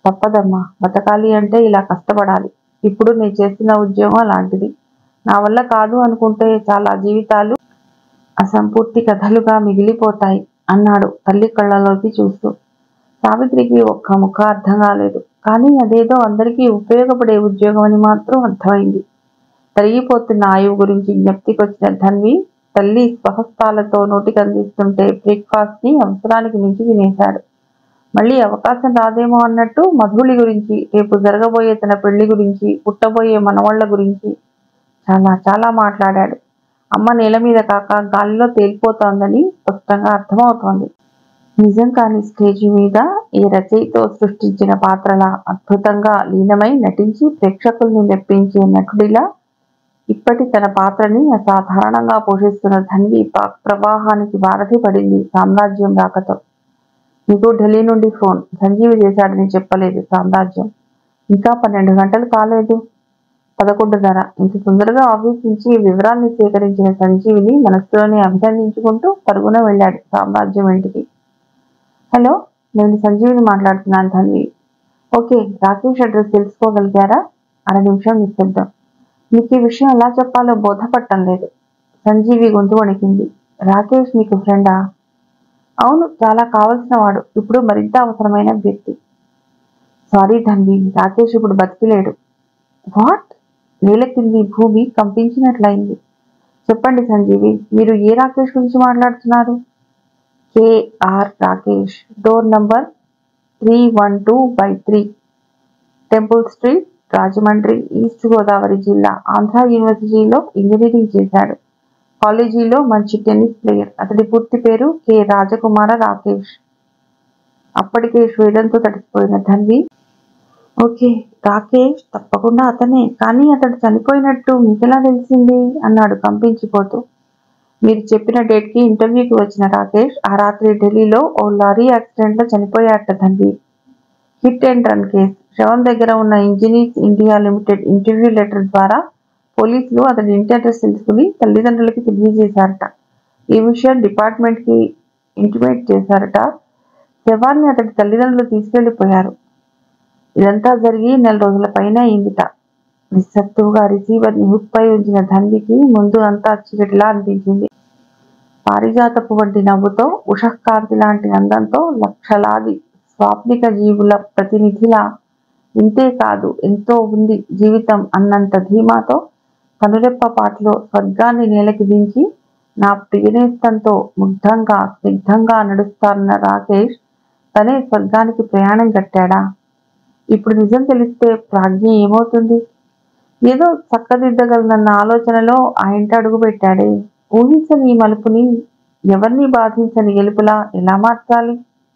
తప్పదమ్మా బతకాలి అంటే ఇలా కష్టపడాలి ఇప్పుడు నేను చేస్తున్న ఉద్యోగం అలాంటిది నా వల్ల కాదు అనుకుంటే చాలా జీవితాలు అసంపూర్తి కథలుగా మిగిలిపోతాయి అన్నాడు తల్లి కళ్ళలోకి చూస్తూ సావిత్రికి ఒక్క ముఖ అర్థం కాలేదు కానీ అదేదో అందరికీ ఉపయోగపడే ఉద్యోగం అని మాత్రం అర్థమైంది తరిగిపోతున్న ఆయువు గురించి జ్ఞప్తికొచ్చిన ధన్వి తల్లి స్వహస్తాలతో నోటికి అందిస్తుంటే బ్రేక్ఫాస్ట్ ని అవసరానికి మించి తినేశాడు మళ్ళీ అవకాశం రాదేమో అన్నట్టు మధులి గురించి రేపు జరగబోయే తన పెళ్లి గురించి పుట్టబోయే మనవాళ్ల గురించి చాలా చాలా మాట్లాడాడు అమ్మ నేల మీద కాక గాలిలో తేలిపోతోందని స్పష్టంగా అర్థమవుతోంది నిజం కాని స్టేజి మీద ఈ రచయితో సృష్టించిన పాత్రల అద్భుతంగా లీనమై నటించి ప్రేక్షకుల్ని మెప్పించే నటుడిలా ఇప్పటి తన పాత్రని అసాధారణంగా పోషిస్తున్న ధన్వి పాక్ ప్రవాహానికి వారధి పడింది సామ్రాజ్యం రాకతో నీకు ఢిల్లీ నుండి ఫోన్ సంజీవి చేశాడని చెప్పలేదు సామ్రాజ్యం ఇంకా పన్నెండు గంటలు కాలేదు పదకొండున్నర ఇంత తొందరగా ఆఫీస్ నుంచి వివరాల్ని సేకరించిన సంజీవిని మనస్సులోనే అభినందించుకుంటూ పరుగున వెళ్ళాడు సామ్రాజ్యం ఇంటికి హలో నేను సంజీవిని మాట్లాడుతున్నాను ధన్వి ఓకే రాకేష్ అడ్రస్ తెలుసుకోగలిగారా అర నిమిషం నిశ్శబ్దం మీకు ఈ విషయం ఎలా చెప్పాలో బోధపట్టం లేదు సంజీవి గొంతు వణికింది రాకేష్ మీకు ఫ్రెండా అవును చాలా కావలసిన వాడు ఇప్పుడు మరింత అవసరమైన వ్యక్తి సారీ ధన్వి రాకేష్ ఇప్పుడు బతికిలేడు వాట్ నేల కింది భూమి కంపించినట్లయింది చెప్పండి సంజీవి మీరు ఏ రాకేష్ గురించి మాట్లాడుతున్నారు KR Rakesh door number three one two by three temple street Rajahmundry east Godavari జిల్లా ఆంధ్ర యూనివర్సిటీలో ఇంజనీరింగ్ చేశాడు కాలేజీలో మంచి టెన్నిస్ ప్లేయర్ అతడి పూర్తి పేరు కె రాజకుమార రాకేష్ అప్పటికే స్వేదంతో తడిసిపోయిన ధన్వి ఓకే రాకేష్ తప్పకుండా అతనే కానీ అతడు చనిపోయినట్టు మీకెలా తెలిసింది అన్నాడు కంపించిపోతూ మీరు చెప్పిన డేట్ కి ఇంటర్వ్యూకి వచ్చిన రాకేష్ ఆ రాత్రి ఢిల్లీలో ఓ లారీ యాక్సిడెంట్ లో చనిపోయాట తండ్రి హిట్ అండ్ రన్ కేస్ శవం దగ్గర ఉన్న engineers India limited interview letter ద్వారా పోలీసులు అతడి ఇంటి అడ్రస్ తెలుసుకుని తల్లిదండ్రులకి తెలియజేశారట ఈ విషయం డిపార్ట్మెంట్ కి ఇంటిమేట్ చేశారట శవాన్ని అతడి తల్లిదండ్రులు తీసుకెళ్లిపోయారు ఇదంతా జరిగి నెల రోజుల పైన అయిందిట నిస్సత్తువుగా రిసీవర్ ని హుక్ పై ఉంచిన ధన్వికి ముందు అంతా చీకటిలా అనిపించింది పారిజాతపు వంటి నవ్వుతో ఉషఃకాంతి లాంటి అందంతో లక్షలాది స్వాప్నిక జీవుల ప్రతినిధిలా ఇంతే కాదు ఎంతో ఉంది జీవితం అన్నంత ధీమాతో కనురెప్ప పాటలో స్వర్గాన్ని నేలకి దించి నా ప్రియనేస్తంతో ముగ్ధంగా స్నిగ్ధంగా నడుస్తారన్న రాకేష్ తనే స్వర్గానికి ప్రయాణం కట్టాడా ఇప్పుడు నిజం తెలిస్తే ప్రాజ్ఞ ఏమవుతుంది ఏదో చక్కదిద్దగలనన్న ఆలోచనలో ఆ ఇంట అడుగు పెట్టాడే ఊహించని ఈ మలుపుని ఎవరిని బాధించని గెలుపులా ఎలా మార్చాలి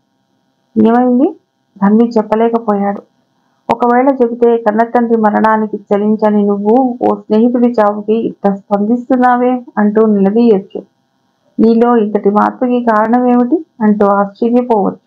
ఏమైంది ధన్ని చెప్పలేకపోయాడు ఒకవేళ చెబితే కన్నతండ్రి మరణానికి చలించని నువ్వు ఓ స్నేహితుడి చావుకి ఇంత స్పందిస్తున్నావే అంటూ నిలదీయొచ్చు నీలో ఇంతటి మార్పుకి కారణం ఏమిటి అంటూ ఆశ్చర్యపోవచ్చు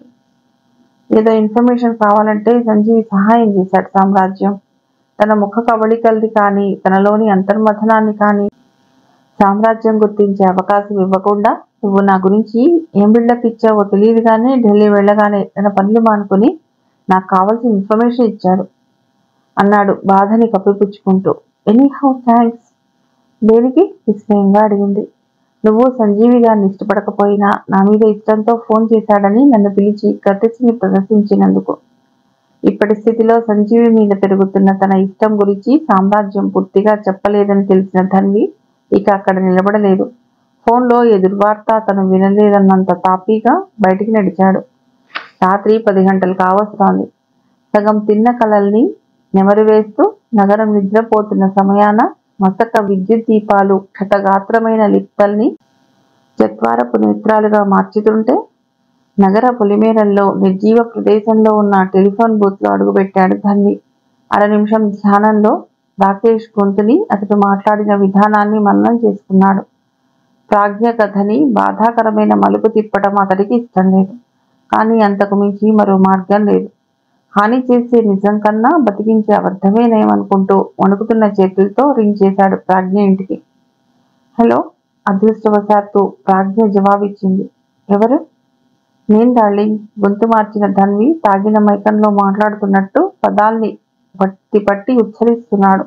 ఏదో ఇన్ఫర్మేషన్ కావాలంటే సంజీవి సహాయం చేశాడు సామ్రాజ్యం తన ముఖ కవళికల్ది కానీ తనలోని అంతర్మథనాన్ని కానీ సామ్రాజ్యం గుర్తించే అవకాశం ఇవ్వకుండా నువ్వు నా గురించి ఏం బిల్డప్ ఇచ్చావో తెలియదు కానీ ఢిల్లీ వెళ్ళగానే తన పనులు మానుకుని నాకు కావాల్సిన ఇన్ఫర్మేషన్ ఇచ్చాడు అన్నాడు బాధని కప్పిపుచ్చుకుంటూ ఎనీ హౌ థ్యాంక్స్ దేనికి విస్మయంగా అడిగింది నువ్వు సంజీవి గారిని ఇష్టపడకపోయినా నా మీద ఇష్టంతో ఫోన్ చేశాడని నన్ను పిలిచి కత్తిని ప్రదర్శించినందుకు ఇప్పటి స్థితిలో సంజీవి మీద పెరుగుతున్న తన ఇష్టం గురించి సామ్రాజ్యం పూర్తిగా చెప్పలేదని తెలిసిన ధన్వి ఇక అక్కడ నిలబడలేదు ఫోన్లో ఎదుర్వార్త తను వినలేదన్నంత తాపీగా బయటికి నడిచాడు రాత్రి పది గంటలు కావస్తోంది సగం తిన్న కలల్ని నెమరు వేస్తూ నగరం నిద్రపోతున్న సమయాన మసక విద్యుత్ దీపాలు క్షతగాత్రమైన లిప్తల్ని చత్వారపు నేత్రాలుగా మార్చుతుంటే నగర పొలిమేరల్లో నిర్జీవ ప్రదేశంలో ఉన్న టెలిఫోన్ బూత్ లో అడుగుపెట్టాడు ధన్వి అర నిమిషం ధ్యానంలో రాకేష్ గొంతుని అతడు మాట్లాడిన విధానాన్ని మననం చేసుకున్నాడు ప్రాజ్ఞ కథని బాధాకరమైన మలుపు తిప్పడం అతడికి ఇష్టం లేదు కానీ అంతకు మించి మరో మార్గం లేదు హాని చేసే నిజం కన్నా బతికించే అబద్ధమే నయమనుకుంటూ వణుకుతున్న చేతులతో రింగ్ చేశాడు ప్రాజ్ఞ ఇంటికి హలో అదృష్టవశాత్తు ప్రాజ్ఞ జవాబిచ్చింది ఎవరు నేను డార్లింగ్ గొంతు మార్చిన ధన్వి తాగిన మైకంలో మాట్లాడుతున్నట్టు పదాల్ని పట్టి పట్టి ఉచ్చరిస్తున్నాడు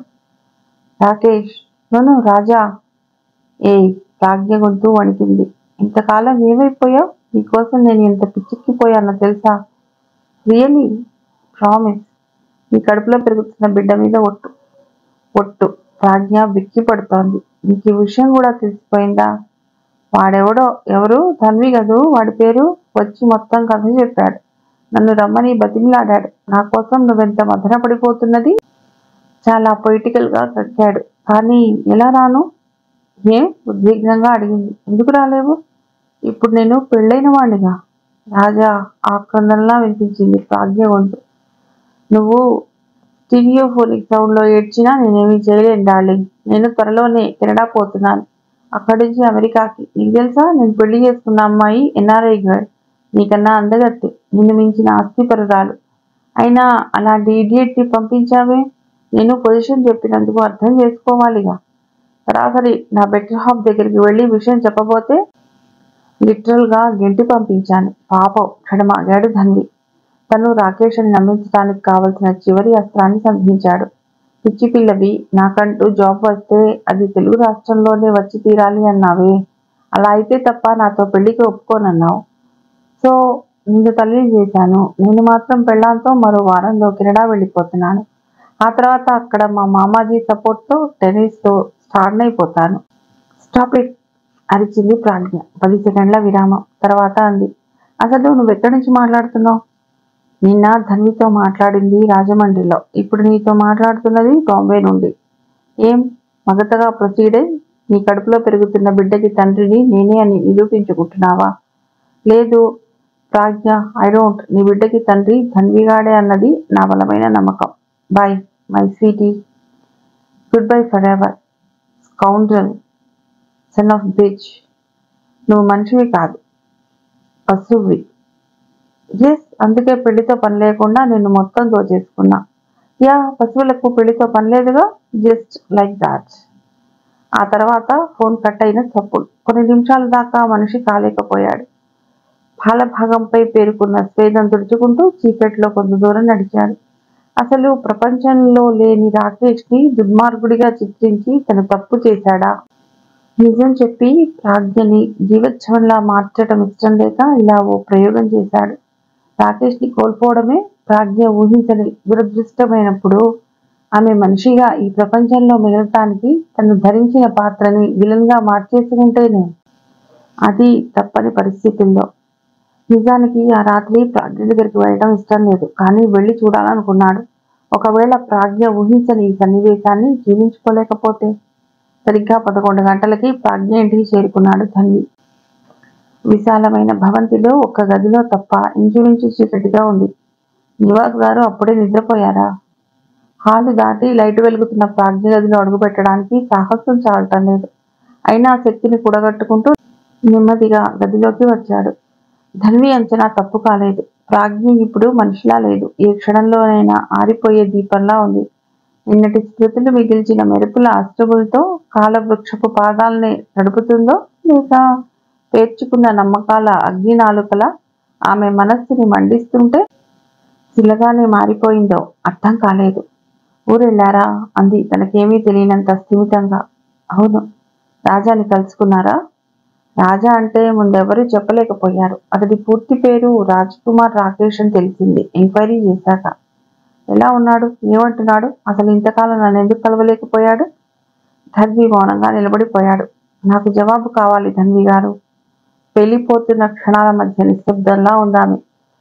రాకేష్ నన్ను రాజా ఏ ప్రాజ్ఞ గొంతు వణికింది ఇంతకాలం ఏమైపోయావు నీకోసం నేను ఎంత పిచ్చెక్కిపోయానో తెలుసా రియలీ ప్రామిస్ నీ కడుపులో పెరుగుతున్న బిడ్డ మీద ఒట్టు ఒట్టు ప్రాజ్ఞ విక్కి పడుతోంది నీకు ఈ విషయం కూడా తెలిసిపోయిందా వాడెవడో ఎవరు ధన్వి కదూ వాడి పేరు వచ్చి మొత్తం కథ చెప్పాడు నన్ను రమ్మని బతిమిలాడాడు నా కోసం నువ్వెంత మదన పడిపోతున్నది చాలా పొయిటికల్ గా కక్కాడు కానీ ఎలా రాను ఏం ఉద్విగ్నంగా అడిగింది ఎందుకు రాలేవు ఇప్పుడు నేను పెళ్ళైన వాడిగా రాజా ఆక్రందనలా వినిపించింది ప్రాజ్ఞ గొంతు నువ్వు స్టీరియోఫోనిక్ సౌండ్ లో ఏడ్చినా నేనేమీ చేయలేను డార్లింగ్ నేను త్వరలోనే కెనడా పోతున్నాను అక్కడి నుంచి అమెరికాకి నీకు తెలుసా నేను పెళ్లి చేసుకున్న అమ్మాయి ఎన్ఆర్ఐ గర్ల్ నీకన్నా అందగత్తి నిన్ను మించిన ఆస్తిపరురాలు అయినా అలాంటి ఇడియట్ ని పంపించావే నేను పొజిషన్ చెప్పినందుకు అర్థం చేసుకోవాలిగా సరాసరి నా బెటర్ హాఫ్ దగ్గరికి వెళ్ళి విషయం చెప్పబోతే లిటరల్ గా గెంటి పంపించాను పాపం క్షణమాగాడు ధన్వి తను రాకేష్ అని నమ్మించడానికి కావలసిన చివరి అస్త్రాన్ని సంధించాడు పిచ్చి పిల్లవి నాకంటూ జాబ్ వస్తే అది తెలుగు రాష్ట్రంలోనే వచ్చి తీరాలి అన్నావే అలా అయితే తప్ప నాతో పెళ్లికి ఒప్పుకోనన్నావు సో నిన్ను తల్లిని చేశాను నేను మాత్రం పెళ్ళాంతో మరో వారంలో కెనడా వెళ్ళిపోతున్నాను ఆ తర్వాత అక్కడ మా మామాజీ సపోర్ట్తో టెన్నిస్తో స్టార్ట్ అయిపోతాను స్టాప్ ఇట్ అరిచింది ప్రాజ్ఞ పది సెకండ్ల విరామం తర్వాత అంది అసలు నువ్వు ఎక్కడి నుంచి మాట్లాడుతున్నావు నిన్న ధన్వితో మాట్లాడింది రాజమండ్రిలో ఇప్పుడు నీతో మాట్లాడుతున్నది బాంబే నుండి ఏం మగతగా ప్రొసీడ్ అయి నీ కడుపులో పెరుగుతున్న బిడ్డకి తండ్రిని నేనే అని నిరూపించుకుంటున్నావా లేదు ప్రాజ్ఞ ఐ డోంట్ నీ బిడ్డకి తండ్రి ధన్విగాడే అన్నది నా బలమైన నమ్మకం bye my sweetie goodbye forever scoundrel son of bitch నువ్వు మనిషివి కాదు పశువువి ఎస్ అందుకే పెళ్లితో పని లేకుండా నిన్ను మొత్తం దోచేసుకున్నా యా పశువులకు పెళ్లితో పని లేదుగా జస్ట్ లైక్ దాట్ ఆ తర్వాత ఫోన్ కట్ అయిన చప్పుడు కొన్ని నిమిషాల దాకా మనిషి కాలేకపోయాడు పాల భాగంపై పేరుకున్న స్వేదం తుడుచుకుంటూ చీకట్లో కొంత దూరం నడిచాడు అసలు ప్రపంచంలో లేని రాకేష్ ని దుర్మార్గుడిగా చిత్రించి తను తప్పు చేశాడా నిజం చెప్పి ప్రాజ్ఞని జీవోత్సవంలా మార్చడం ఇష్టం లేక ఇలా ఓ ప్రయోగం చేశాడు రాకేష్ ని కోల్పోవడమే ప్రాజ్ఞ ఊహించని దురదృష్టమైనప్పుడు ఆమె మనిషిగా ఈ ప్రపంచంలో మిగలటానికి తను ధరించిన పాత్రని విలన్ గా మార్చేసుకుంటేనే అది తప్పని పరిస్థితుల్లో నిజానికి ఆ రాత్రి ప్రాజ్ఞ దగ్గరికి వెళ్ళడం ఇష్టం లేదు కానీ వెళ్ళి చూడాలనుకున్నాడు ఒకవేళ ప్రాజ్ఞ ఊహించని ఈ సన్నివేశాన్ని జీవించుకోలేకపోతే సరిగ్గా పదకొండు గంటలకి ప్రాజ్ఞ ఇంటికి చేరుకున్నాడు ధన్వి విశాలమైన భవంతిలో ఒక్క గదిలో తప్ప ఇంచుమించు చీకటిగా ఉంది నివాస్ గారు అప్పుడే నిద్రపోయారా హాలు దాటి లైట్ వెలుగుతున్న ప్రాజ్ఞ గదిలో అడుగు పెట్టడానికి సాహసం చాలటం లేదు అయినా శక్తిని కూడగట్టుకుంటూ నెమ్మదిగా గదిలోకి వచ్చాడు ధన్వి అంచనా తప్పు కాలేదు ప్రాజ్ఞ ఇప్పుడు మనిషిలా లేదు ఏ క్షణంలోనైనా ఆరిపోయే దీపంలా ఉంది నిన్నటి స్మృతులు మిగిల్చిన మెరుపుల అష్టములతో కాలవృక్షపు పాదాలని నడుపుతుందో లేక పేర్చుకున్న నమ్మకాల అగ్ని నాలుకల ఆమె మనస్సుని మండిస్తుంటే శిలగానే మారిపోయిందో అర్థం కాలేదు ఊరెళ్ళారా అంది తనకేమీ తెలియనంత స్థిమితంగా అవును రాజాని కలుసుకున్నారా రాజా అంటే ముందెవరూ చెప్పలేకపోయారు అతడి పూర్తి పేరు రాజ్ కుమార్ రాకేష్ అని తెలిసింది ఎంక్వైరీ చేశాక ఎలా ఉన్నాడు ఏమంటున్నాడు అసలు ఇంతకాలం నన్ను ఎందుకు కలవలేకపోయాడు ధన్వి మౌనంగా నిలబడిపోయాడు నాకు జవాబు కావాలి ధన్వి గారు వెళ్ళిపోతున్న క్షణాల మధ్య నిశ్శబ్దంలా ఉందామె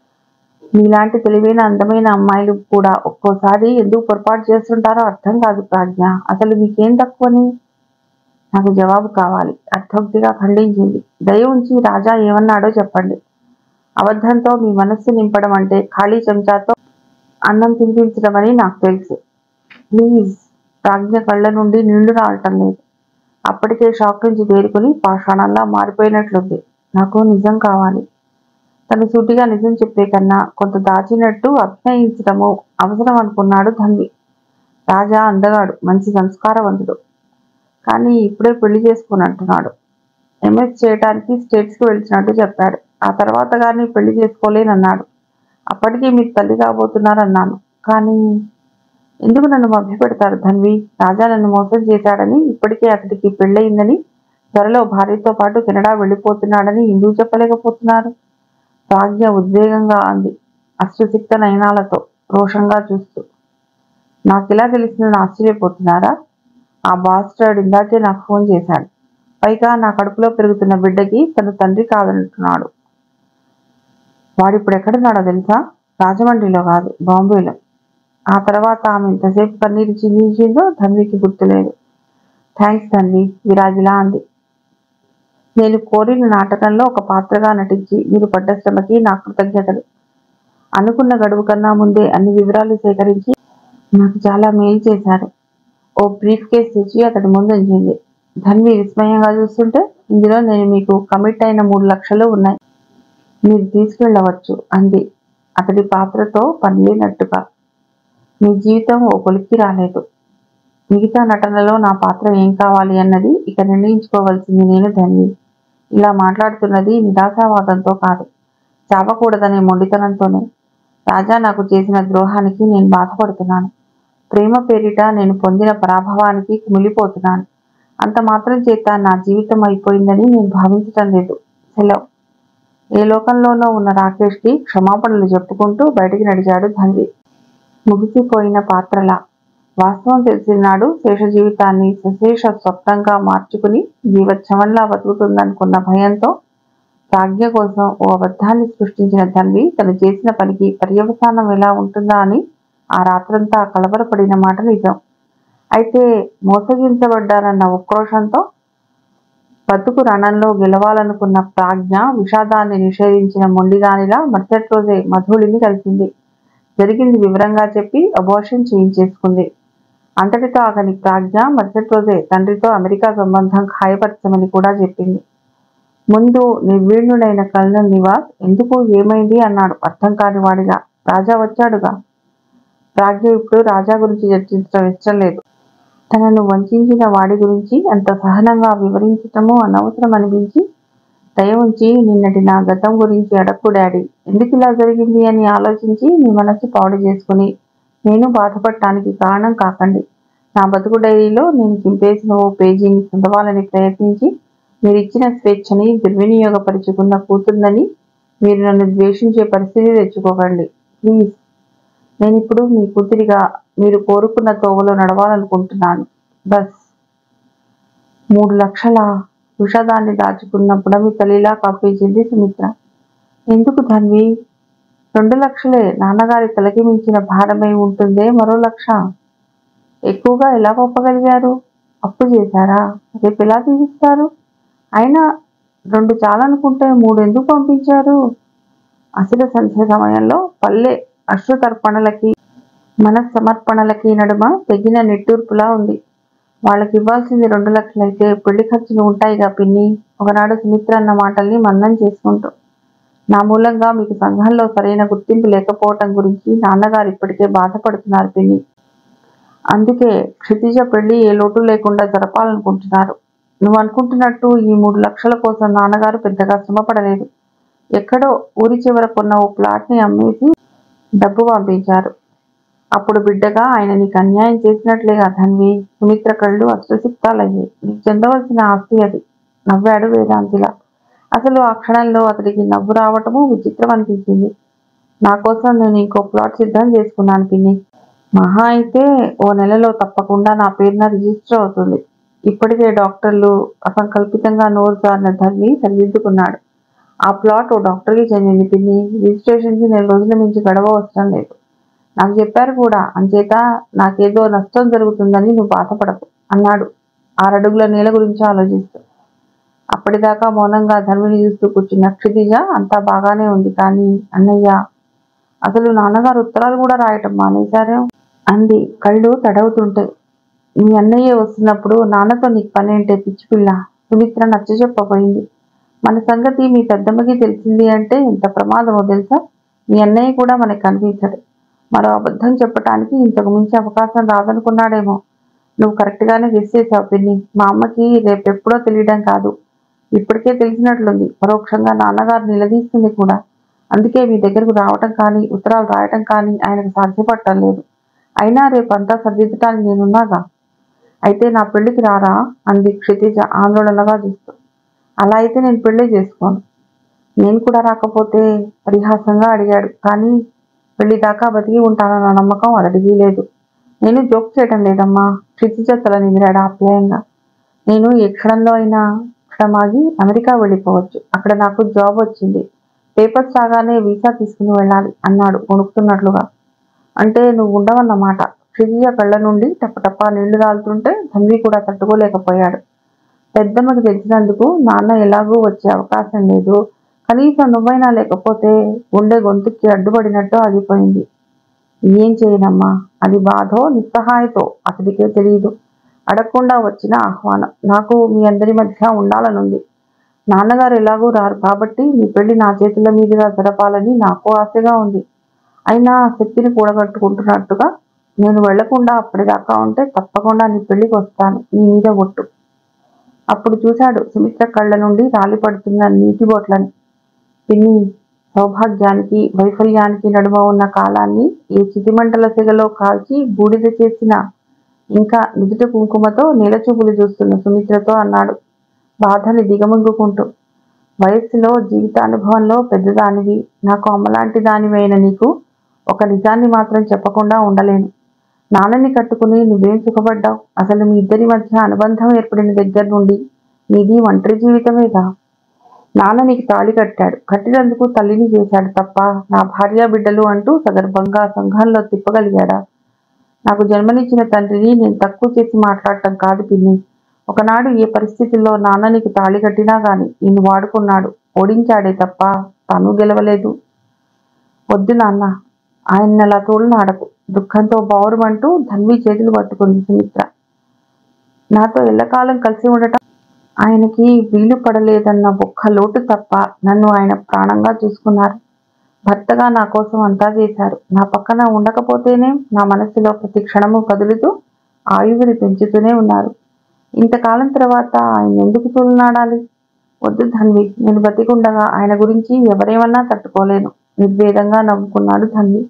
మీలాంటి తెలివైన అందమైన అమ్మాయిలు కూడా ఒక్కోసారి ఎందుకు పొరపాటు చేస్తుంటారో అర్థం కాదు ప్రాజ్ఞ అసలు మీకేం తక్కువని నాకు జవాబు కావాలి అర్థోక్తిగా ఖండించింది దయ ఉంచి రాజా ఏమన్నాడో చెప్పండి అబద్ధంతో మీ మనస్సు నింపడం అంటే ఖాళీ చెంచాతో అన్నం తినిపించడం అని నాకు తెలుసు ప్లీజ్ ప్రాజ్ఞ కళ్ళ నుండి నీళ్లు రావటం లేదు అప్పటికే షాక్ నుంచి తేరుకుని పాషాణంలా మారిపోయినట్లుంది నాకు నిజం కావాలి తను సూటిగా నిజం చెప్పే కన్నా కొంత దాచినట్టు అభినయించడము అవసరం అనుకున్నాడు ధన్వి రాజా అందగాడు మంచి సంస్కారవంతుడు కానీ ఇప్పుడే పెళ్లి చేసుకుని అంటున్నాడు ఎంఎస్ చేయడానికి స్టేట్స్కి వెళ్తున్నట్టు చెప్పాడు ఆ తర్వాత కానీ పెళ్లి చేసుకోలేనన్నాడు అప్పటికి మీరు తల్లి కాబోతున్నారన్నాను కానీ ఎందుకు నన్ను మభ్యపెడతారు ధన్వి రాజా నన్ను మోసం చేశాడని ఇప్పటికే అతడికి పెళ్ళయిందని త్వరలో భార్యతో పాటు కెనడా వెళ్ళిపోతున్నాడని ఎందుకు చెప్పలేకపోతున్నారు ప్రాజ్ఞ ఉద్వేగంగా అంది అశ్రుసిక్త నయనాలతో రోషంగా చూస్తూ నాకిలా తెలిసిందని ఆశ్చర్యపోతున్నారా ఆ బాస్టర్డ్ ఇందాకే నాకు ఫోన్ చేశాడు పైగా నా కడుపులో పెరుగుతున్న బిడ్డకి తను తండ్రి కాదంటున్నాడు వాడిప్పుడు ఎక్కడున్నాడో తెలుసా రాజమండ్రిలో కాదు బాంబేలో ఆ తర్వాత ఆమె ఎంతసేపు కన్నీరు చిందించిందో ధన్వికి గుర్తులేదు థ్యాంక్స్ ధన్వి విరాజిలా అంది నేను కోరిన నాటకంలో ఒక పాత్రగా నటించి మీరు పడ్డ శ్రమకి నా కృతజ్ఞతలు అనుకున్న గడువు కన్నా ముందే అన్ని వివరాలు సేకరించి నాకు చాలా మేలు చేశారు ఓ బ్రీఫ్ కేస్ తెచ్చి అతడి ముందు ఉంచింది ధన్వి విస్మయంగా చూస్తుంటే ఇందులో నేను మీకు కమిట్ అయిన మూడు లక్షలు ఉన్నాయి మీరు తీసుకెళ్ళవచ్చు అంది అతడి పాత్రతో పనిలేనట్టుగా మీ జీవితం ఓ కొలిక్కి రాలేదు మిగతా నటనలో నా పాత్ర ఏం కావాలి అన్నది ఇక నిర్ణయించుకోవాల్సింది నేను ధన్వి ఇలా మాట్లాడుతున్నది నిరాశావాదంతో కాదు చావకూడదనే మొండితనంతోనే రాజా నాకు చేసిన ద్రోహానికి నేను బాధపడుతున్నాను ప్రేమ పేరిట నేను పొందిన పరాభవానికి కుమిలిపోతున్నాను అంత మాత్రం చేత నా జీవితం అయిపోయిందని నేను భావించటం లేదు సెలవు ఏ లోకంలోనో ఉన్న రాకేష్కి క్షమాపణలు చెప్పుకుంటూ బయటికి నడిచాడు ధన్వి ముగిసిపోయిన పాత్రలా వాస్తవం తెలిసిన నాడు శేష జీవితాన్ని సశేష స్వప్నంగా మార్చుకుని జీవచ్చవంలా బతుకుతుందనుకున్న భయంతో ప్రాజ్ఞ కోసం ఓ అబద్ధాన్ని సృష్టించిన ధన్వి తను చేసిన పనికి పర్యవసానం ఎలా ఉంటుందా అని ఆ రాత్రంతా కలవరపడిన మాట నిజం అయితే మోసగించబడ్డానన్న ఉక్రోషంతో బతుకు రణంలో గెలవాలనుకున్న ప్రాజ్ఞ విషాదాన్ని నిషేధించిన మొండిదానిలా మరుసటి రోజే మధుళిని కలిసింది జరిగింది వివరంగా చెప్పి అబోర్షన్ చేయించేసుకుంది అంతటితో ఆగని ప్రాజ్ఞ మరుసటి రోజే తండ్రితో అమెరికా సంబంధం ఖాయపరచమని కూడా చెప్పింది ముందు నిర్వీణుడైన కల్నల్ నివాస్ ఎందుకు ఏమైంది అన్నాడు అర్థం కాని వాడిగా రాజా వచ్చాడుగా ప్రాజ్ఞ ఇప్పుడు రాజా గురించి చర్చించడం ఇష్టం లేదు తనను వంచిన వాడి గురించి అంత సహనంగా వివరించటము అనవసరం అనిపించి దయ ఉంచి నిన్నటి నా గతం గురించి అడక్కు డాడీ ఎందుకు ఇలా జరిగింది అని ఆలోచించి మీ మనసు పాడు చేసుకుని నేను బాధపడటానికి కారణం కాకండి నా బతుకు డైరీలో నేను చింపేసిన ఓ పేజీని చదవాలని ప్రయత్నించి మీరు ఇచ్చిన స్వేచ్ఛని దుర్వినియోగపరుచుకున్న కూతుందని మీరు నన్ను ద్వేషించే పరిస్థితి తెచ్చుకోకండి ప్లీజ్ నేను ఇప్పుడు మీ కూతురిగా మీరు కోరుకున్న తోవలో నడవాలనుకుంటున్నాను బస్ మూడు లక్షల విషాదాన్ని దాచుకున్న పుడమి తల్లిలా కప్పించింది సుమిత్ర ఎందుకు ధన్వి రెండు లక్షలే నాన్నగారి తలకి మించిన భారమై ఉంటుందే మరో లక్ష ఎక్కువగా ఎలా పంపగలిగారు అప్పు చేశారా రేపు ఎలా తీరుస్తారు అయినా రెండు చాలనుకుంటే మూడు ఎందుకు పంపించారు అసలు సంధ్య సమయంలో పల్లె అశ్రుతర్పణలకి మనస్సమర్పణలకి నడుమ తెగిన నిట్టూర్పులా ఉంది వాళ్ళకి ఇవ్వాల్సింది రెండు లక్షలైతే పెళ్లి ఖర్చులు ఉంటాయిగా పిన్ని ఒకనాడు సుమిత్ర అన్న మాటల్ని మన్నం చేసుకుంటూ నా మూలంగా మీకు సంఘంలో సరైన గుర్తింపు లేకపోవటం గురించి నాన్నగారు ఇప్పటికే బాధపడుతున్నారు పిన్ని అందుకే క్షితిజ పెళ్లి ఏ లోటు లేకుండా జరపాలనుకుంటున్నారు నువ్వు అనుకుంటున్నట్టు ఈ మూడు లక్షల కోసం నాన్నగారు పెద్దగా శ్రమపడలేదు ఎక్కడో ఊరి చివర కొన్న ఓ ప్లాట్ని అమ్మేసి డబ్బు పంపించారు అప్పుడు బిడ్డగా ఆయన నీకు అన్యాయం చేసినట్లేగా ధన్వి సుమిత్ర కళ్ళు అశ్రసిక్తాలయ్యాయి నీకు చెందవలసిన ఆస్తి అది నవ్వాడు వేదాంతిలా అసలు ఆ క్షణంలో అతడికి నవ్వు రావటము విచిత్రం అనిపించింది నా కోసం నేను ఇంకో ప్లాట్ సిద్ధం చేసుకున్నాను పిన్ని మహా అయితే ఓ నెలలో తప్పకుండా నా పేరున రిజిస్టర్ అవుతుంది ఇప్పటికే డాక్టర్లు అసంకల్పితంగా నోరు జారిన ధర్మి సరిదిద్దుకున్నాడు ఆ ప్లాట్ ఓ డాక్టర్కి చెందింది పిన్ని రిజిస్ట్రేషన్కి నెల రోజుల మించి గడవ అవసరం లేదు నాకు చెప్పారు కూడా అంచేత నాకేదో నష్టం జరుగుతుందని నువ్వు బాధపడకు అన్నాడు ఆరడుగుల నేల గురించి ఆలోచిస్తూ అప్పటిదాకా మౌనంగా ధర్మిని చూస్తూ కూర్చున్న క్షితిజ అంతా బాగానే ఉంది కానీ అన్నయ్య అసలు నాన్నగారు ఉత్తరాలు కూడా రాయటం మానేశారే అంది కళ్ళు తడవుతుంటే మీ అన్నయ్య వస్తున్నప్పుడు నాన్నతో నీకు పనేంటే పిచ్చి పిల్ల సుమిత్ర నచ్చ చెప్పబోయింది మన సంగతి మీ పెద్దమ్మకి తెలిసింది అంటే ఎంత ప్రమాదమో తెలుసా మీ అన్నయ్య కూడా మనకి కనిపించడు మరో అబద్ధం చెప్పటానికి ఇంతకు మించి అవకాశం రాదనుకున్నాడేమో నువ్వు కరెక్ట్గానే గెస్ చేసావు పిన్ని మా అమ్మకి రేపెప్పుడో తెలియడం కాదు ఇప్పటికే తెలిసినట్లుంది పరోక్షంగా నాన్నగారు నిలదీస్తుంది కూడా అందుకే మీ దగ్గరకు రావటం కానీ ఉత్తరాలు రాయటం కానీ ఆయనకు సాధ్యపడటం లేదు అయినా రేపు అంతా సర్దిద్దటానికి నేనున్నాగా అయితే నా పెళ్లికి రారా అంది క్షితిజ ఆందోళనగా చూస్తూ అలా అయితే నేను పెళ్లి చేసుకోను నేను కూడా రాకపోతే పరిహాసంగా అడిగాడు కానీ పెళ్లి దాకా బతికి ఉంటానన్న నమ్మకం అతడికి లేదు నేను జోక్ చేయడం లేదమ్మా క్షితిజ తల నిమిరాడు ఆప్యాయంగా నేను ఏ క్షణంలో అయినా క్షణమాగి అమెరికా వెళ్ళిపోవచ్చు అక్కడ నాకు జాబ్ వచ్చింది పేపర్స్ రాగానే వీసా తీసుకుని వెళ్ళాలి అన్నాడు వణుకుతున్నట్లుగా అంటే నువ్వు ఉండవన్నమాట క్షితిజ కళ్ళ నుండి టపటపా నీళ్లు రాలుతుంటే తండ్రి కూడా తట్టుకోలేకపోయాడు పెద్దమ్మకి తెలిసినందుకు నాన్న ఎలాగూ వచ్చే అవకాశం లేదు కనీసం నువ్వైనా లేకపోతే గుండె గొంతుకి అడ్డుపడినట్టు ఆగిపోయింది ఏం చేయనమ్మా అది బాధో నిస్సహాయతో అతడికే తెలియదు అడగకుండా వచ్చిన ఆహ్వానం నాకు మీ అందరి మధ్య ఉండాలనుంది నాన్నగారు ఎలాగూ రారు కాబట్టి మీ పెళ్లి నా చేతుల మీదుగా జరపాలని నాకు ఆశగా ఉంది అయినా శక్తిని కూడగట్టుకుంటున్నట్టుగా నేను వెళ్లకుండా అప్పటిదాకా ఉంటే తప్పకుండా నీ పెళ్లికి వస్తాను నీ మీద ఒట్టు అప్పుడు చూశాడు సుమిత్ర కళ్ళ నుండి రాలిపడుతున్న నీటి బొట్లని పిన్ని సౌభాగ్యానికి వైఫల్యానికి నడుమ ఉన్న కాలాన్ని ఏ చితిమంటల సెగలో కాల్చి బూడిద చేసిన ఇంకా నుదుట కుంకుమతో నీలచూపులు చూస్తున్న సుమిత్రతో అన్నాడు బాధని దిగమింగుకుంటూ వయస్సులో జీవితానుభవంలో పెద్దదానివి నాకు అమ్మలాంటి దానివైన నీకు ఒక నిజాన్ని మాత్రం చెప్పకుండా ఉండలేను నాన్నని కట్టుకుని నువ్వేం సుఖపడ్డావు అసలు మీ ఇద్దరి మధ్య అనుబంధం ఏర్పడిన దగ్గర నుండి నీది ఒంటరి జీవితమేగా నాన్న నీకు తాళి కట్టాడు కట్టినందుకు తల్లిని చేశాడు తప్ప నా భార్య బిడ్డలు అంటూ సగర్భంగా సంఘంలో తిప్పగలిగాడా నాకు జన్మనిచ్చిన తండ్రిని నేను తక్కువ చేసి మాట్లాడటం కాదు పిన్ని ఒకనాడు ఏ పరిస్థితుల్లో నాన్న నీకు తాళి కట్టినా గాని నిన్ను వాడుకున్నాడు ఓడించాడే తప్ప తాను గెలవలేదు వద్దు నాన్న ఆయన అలా తోలునాడకు దుఃఖంతో బావురమంటూ ధన్వి చేతులు పట్టుకుంది సుమిత్ర నాతో ఎల్లకాలం కలిసి ఉండటం ఆయనకి వీలు పడలేదన్న ఒక్క లోటు తప్ప నన్ను ఆయన ప్రాణంగా చూసుకున్నారు భర్తగా నా కోసం అంతా చేశారు నా పక్కన ఉండకపోతేనే నా మనసులో ప్రతి క్షణము కదులుతూ ఆయువుని పెంచుతూనే ఉన్నారు ఇంతకాలం తర్వాత ఆయన ఎందుకు తోలునాడాలి వద్దు ధన్వి నేను బతికుండగా ఆయన గురించి ఎవరేమన్నా తట్టుకోలేను నిర్వేదంగా నవ్వుకున్నాడు ధన్వి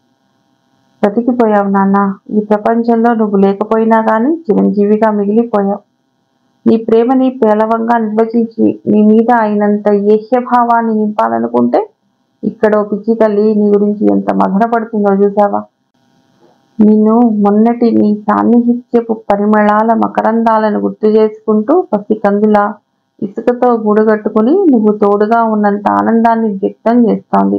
బ్రతికిపోయావు నాన్న ఈ ప్రపంచంలో నువ్వు లేకపోయినా కానీ చిరంజీవిగా మిగిలిపోయావు నీ ప్రేమని పేలవంగా నిర్వచించి నీ మీద అయినంత ఏహ్యభావాన్ని నింపాలనుకుంటే ఇక్కడో పిచ్చి తల్లి నీ గురించి ఎంత మధురపడుతుందో చూసావా నిన్ను మొన్నటి నీ సాన్నిహిత్యపు పరిమళాల మకరందాలను గుర్తు చేసుకుంటూ పసి కందులా ఇసుకతో గూడుగట్టుకుని నువ్వు తోడుగా ఉన్నంత ఆనందాన్ని వ్యక్తం చేస్తోంది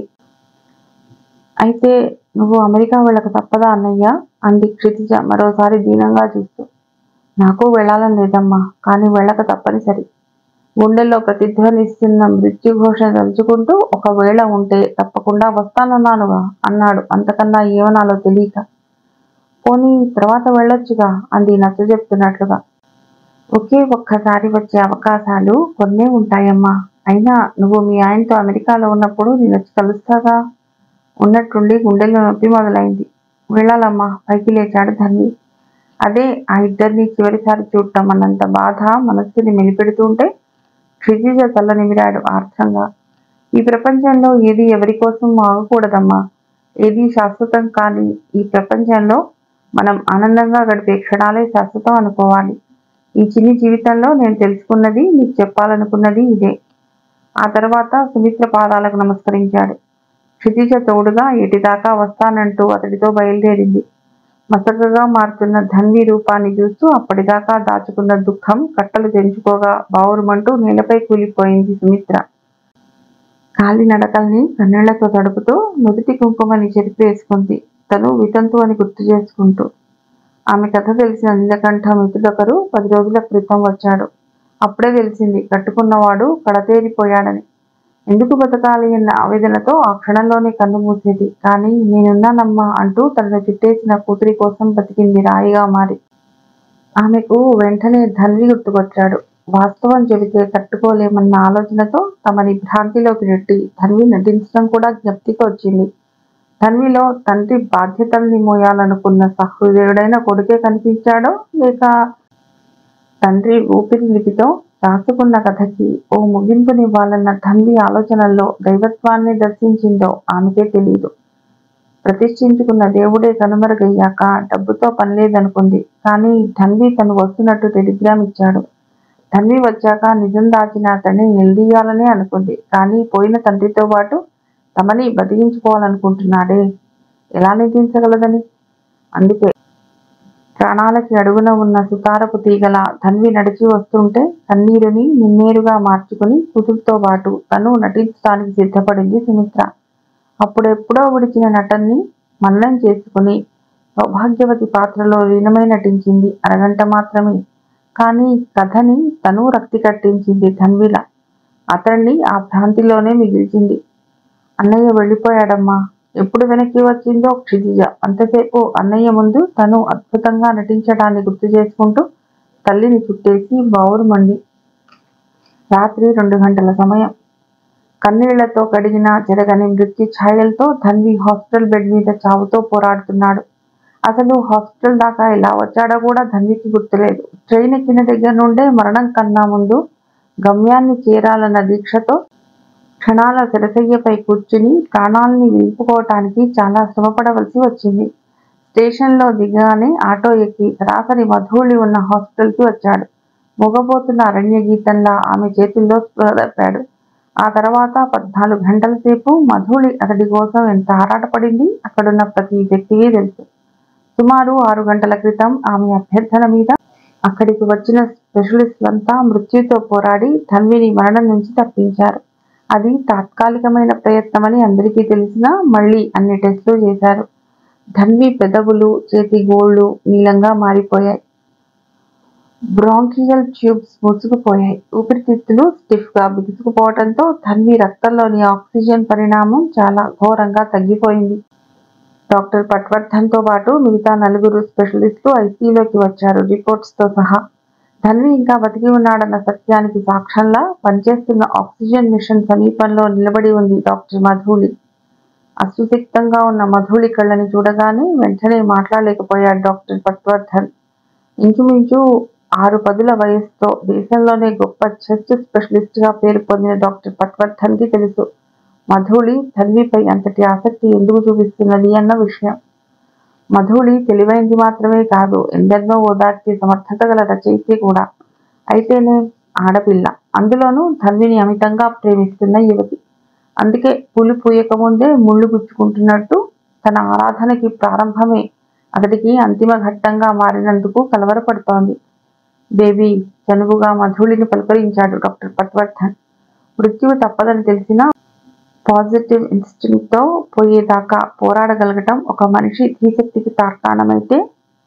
అయితే నువ్వు అమెరికా వెళ్ళక తప్పదా అన్నయ్య అంది క్షితిజ మరోసారి దీనంగా చూస్తూ నాకు వెళ్ళాలని లేదమ్మా కానీ వెళ్ళక తప్పనిసరి గుండెల్లో ప్రతిధ్వనిస్తున్న మృత్యుఘోష తలుచుకుంటూ ఒకవేళ ఉంటే తప్పకుండా వస్తానన్నానుగా అన్నాడు అంతకన్నా ఏమనాలో తెలియక పోనీ తర్వాత వెళ్ళొచ్చుగా అంది నచ్చ చెప్తున్నట్లుగా ఒకే ఒక్కసారి వచ్చే అవకాశాలు కొన్నే ఉంటాయమ్మా అయినా నువ్వు మీ ఆయనతో అమెరికాలో ఉన్నప్పుడు నేను వచ్చి కలుస్తాగా ఉన్నట్టుండి గుండెల్లో నొప్పి మొదలైంది వెళ్ళాలమ్మా పైకి లేచాడు ధన్వి అదే ఆ ఇద్దరిని చివరిసారి చూడటం అన్నంత బాధ మనస్సుని మెలిపెడుతుంటే క్షితిజ తల నిమిరాడు ఆర్ద్రంగా ఈ ప్రపంచంలో ఏది ఎవరి కోసం ఆగకూడదమ్మా ఏది శాశ్వతం కాని ఈ ప్రపంచంలో మనం ఆనందంగా గడిపే క్షణాలే శాశ్వతం అనుకోవాలి ఈ చిన్ని జీవితంలో నేను తెలుసుకున్నది నీకు చెప్పాలనుకున్నది ఇదే ఆ తర్వాత సుమిత్ర పాదాలకు నమస్కరించాడు క్షితిజ తోడుగా ఎటిదాకా వస్తానంటూ అతడితో బయలుదేరింది మసకగా మారుతున్న ధన్వి రూపాన్ని చూస్తూ అప్పటిదాకా దాచుకున్న దుఃఖం కట్టలు తెంచుకోగా బావురుమంటూ నేలపై కూలిపోయింది సుమిత్ర కాలి నడకల్ని కన్నీళ్లతో తడుపుతూ నుదుటి కుంకుమని చెరిపేసుకుంది తను వితంతు అని గుర్తు చేసుకుంటూ ఆమె కథ తెలిసిన నీలకంఠ మిత్రుడొకరు పది రోజుల క్రితం వచ్చాడు అప్పుడే తెలిసింది కట్టుకున్నవాడు కడతేరిపోయాడని ఎందుకు బతకాలి అన్న ఆవేదనతో ఆ క్షణంలోనే కన్ను మూసేది కానీ నేనున్నానమ్మా అంటూ తనను చుట్టేసిన కూతురి కోసం బతికింది రాయిగా మారి ఆమెకు వెంటనే ధన్వి గుర్తుకొచ్చాడు వాస్తవం చెబితే తట్టుకోలేమన్న ఆలోచనతో తమని భ్రాంతిలోకి నెట్టి ధన్వి నటించడం కూడా జ్ఞప్తికి వచ్చింది ధన్విలో తండ్రి బాధ్యతల్ని మోయాలనుకున్న సహృదయుడైన కొడుకే కనిపించాడో లేక తండ్రి ఊపిరి లిపితో రాసుకున్న కథకి ఓ ముగింపునివ్వాలన్న ధన్వి ఆలోచనల్లో దైవత్వాన్ని దర్శించిందో ఆమెకే తెలియదు ప్రతిష్ఠించుకున్న దేవుడే కనుమరుగయ్యాక డబ్బుతో పనిలేదనుకుంది కానీ ధన్వి తను వస్తున్నట్టు టెలిగ్రామ్ ఇచ్చాడు ధన్వి వచ్చాక నిజం దాచిన అతన్ని నిలదీయాలనే అనుకుంది కానీ పోయిన తండ్రితో పాటు తమని బతికించుకోవాలనుకుంటున్నాడే ఎలా నిధించగలదని అందుకే ప్రాణాలకి అడుగున ఉన్న సుతారపు తీగల ధన్వి నడిచి వస్తుంటే కన్నీరుని మిన్నేరుగా మార్చుకుని కూతురుతో పాటు తను నటించడానికి సిద్ధపడింది సుమిత్ర అప్పుడెప్పుడో విడిచిన నటన్ని మన్నం చేసుకుని సౌభాగ్యవతి పాత్రలో లీనమై నటించింది అరగంట మాత్రమే కానీ కథని తను రక్తి కట్టించింది ధన్విల అతన్ని ఆ భ్రాంతిలోనే మిగిల్చింది అన్నయ్య వెళ్ళిపోయాడమ్మా ఎప్పుడు వెనక్కి వచ్చిందో క్షితిజ అంతసేపు అన్నయ్య ముందు తను అద్భుతంగా నటించడాన్ని గుర్తు చేసుకుంటూ తల్లిని చుట్టేసి బావురుమండి రాత్రి రెండు గంటల సమయం కన్నీళ్లతో కడిగిన జరగని మృత్యు ఛాయలతో ధన్వి హాస్పిటల్ బెడ్ మీద చావుతో పోరాడుతున్నాడు అసలు హాస్పిటల్ దాకా ఎలా వచ్చాడో కూడా ధన్వికి గుర్తులేదు ట్రైన్ ఎక్కిన దగ్గర నుండే మరణం కన్నా ముందు గమ్యాన్ని చేరాలన్న దీక్షతో క్షణాల సిరసయ్యపై కూర్చుని ప్రాణాలని నిలుపుకోవటానికి చాలా శ్రమపడవలసి వచ్చింది స్టేషన్లో దిగగానే ఆటో ఎక్కి సరాసరి మధువులి ఉన్న హాస్పిటల్కి వచ్చాడు మొగబోతున్న అరణ్య గీతంలా ఆమె చేతుల్లో స్పృహ తప్పాడు ఆ తర్వాత పద్నాలుగు గంటల సేపు మధుళి అతడి కోసం ఎంత ఆరాటపడింది అక్కడున్న ప్రతి వ్యక్తికి తెలుసు సుమారు ఆరు గంటల క్రితం ఆమె అభ్యర్థన మీద అక్కడికి వచ్చిన స్పెషలిస్టులంతా మృత్యుతో పోరాడి ధన్విని మరణం నుంచి తప్పించారు అది తాత్కాలికమైన ప్రయత్నమని అందరికీ తెలిసినా మళ్ళీ అన్ని టెస్టులు చేశారు ధన్వి పెదవులు చేతి గోళ్లు నీలంగా మారిపోయాయి బ్రాంకియల్ ట్యూబ్స్ మూసుకుపోయాయి ఊపిరితిత్తులు స్టిఫ్ గా బిగుసుకుపోవడంతో ధన్వి రక్తంలోని ఆక్సిజన్ పరిణామం చాలా ఘోరంగా తగ్గిపోయింది డాక్టర్ పట్వర్ధన్ తో పాటు మిగతా నలుగురు స్పెషలిస్టులు ఐసీయూలోకి వచ్చారు రిపోర్ట్స్ తో సహా ధన్వి ఇంకా బతికి ఉన్నాడన్న సత్యానికి సాక్ష్యంలా పనిచేస్తున్న ఆక్సిజన్ మిషన్ సమీపంలో నిలబడి ఉంది డాక్టర్ మధులి అశ్రుసిక్తంగా ఉన్న మధులి కళ్ళని చూడగానే వెంటనే మాట్లాడలేకపోయాడు డాక్టర్ పట్వర్ధన్ ఇంచుమించు ఆరు పదుల వయసుతో దేశంలోనే గొప్ప చెస్ట్ స్పెషలిస్ట్ గా పేరు పొందిన డాక్టర్ పట్వర్ధన్ కి తెలుసు మధుళి ధన్విపై అంతటి ఆసక్తి ఎందుకు చూపిస్తున్నది అన్న విషయం మధుళి తెలివైంది మాత్రమే కాదు ఎందరినో ఓదార్చే సమర్థత గల రచయిత్రి కూడా అయితేనే ఆడపిల్ల అందులోనూ ధన్విని అమితంగా ప్రేమిస్తున్న యువతి అందుకే పూలు పూయకముందే ముళ్ళు గుచ్చుకుంటున్నట్టు తన ఆరాధనకి ప్రారంభమే అతడికి అంతిమ ఘట్టంగా మారినందుకు కలవరపడుతోంది బేబీ చనువుగా మధుళిని పలకరించాడు డాక్టర్ పట్వర్ధన్ మృత్యువు తప్పదని తెలిసినా పాజిటివ్ ఇన్స్టింక్ట్ తో పోయేదాకా పోరాడగలగటం ఒక మనిషి ధీశక్తికి తార్కాణమైతే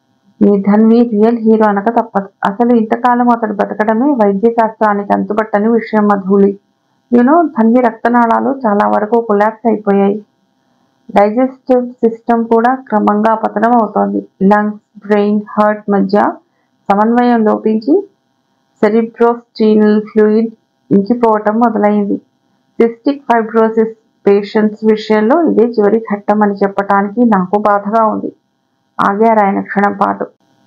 మీ ధన్వి రియల్ హీరో అనక తప్పదు అసలు ఇంతకాలం అతడు బతకడమే వైద్య శాస్త్రానికి అంతుపట్టని విషయం మధుళి యూనో ధన్వి రక్తనాళాలు చాలా వరకు కొలాప్స్ అయిపోయాయి డైజెస్టివ్ సిస్టమ్ కూడా క్రమంగా పతనం అవుతోంది లంగ్స్ బ్రెయిన్ హార్ట్ మధ్య సమన్వయం లోపించి సెరిబ్రోస్టీనల్ ఫ్లూయిడ్ ఇంకిపోవటం మొదలైంది సిస్టిక్ ఫైబ్రోసిస్ పేషెంట్స్ విషయంలో ఇదే చివరి ఘట్టం అని చెప్పటానికి నాకు బాధగా ఉంది ఆగారు ఆయన క్షణం పాటు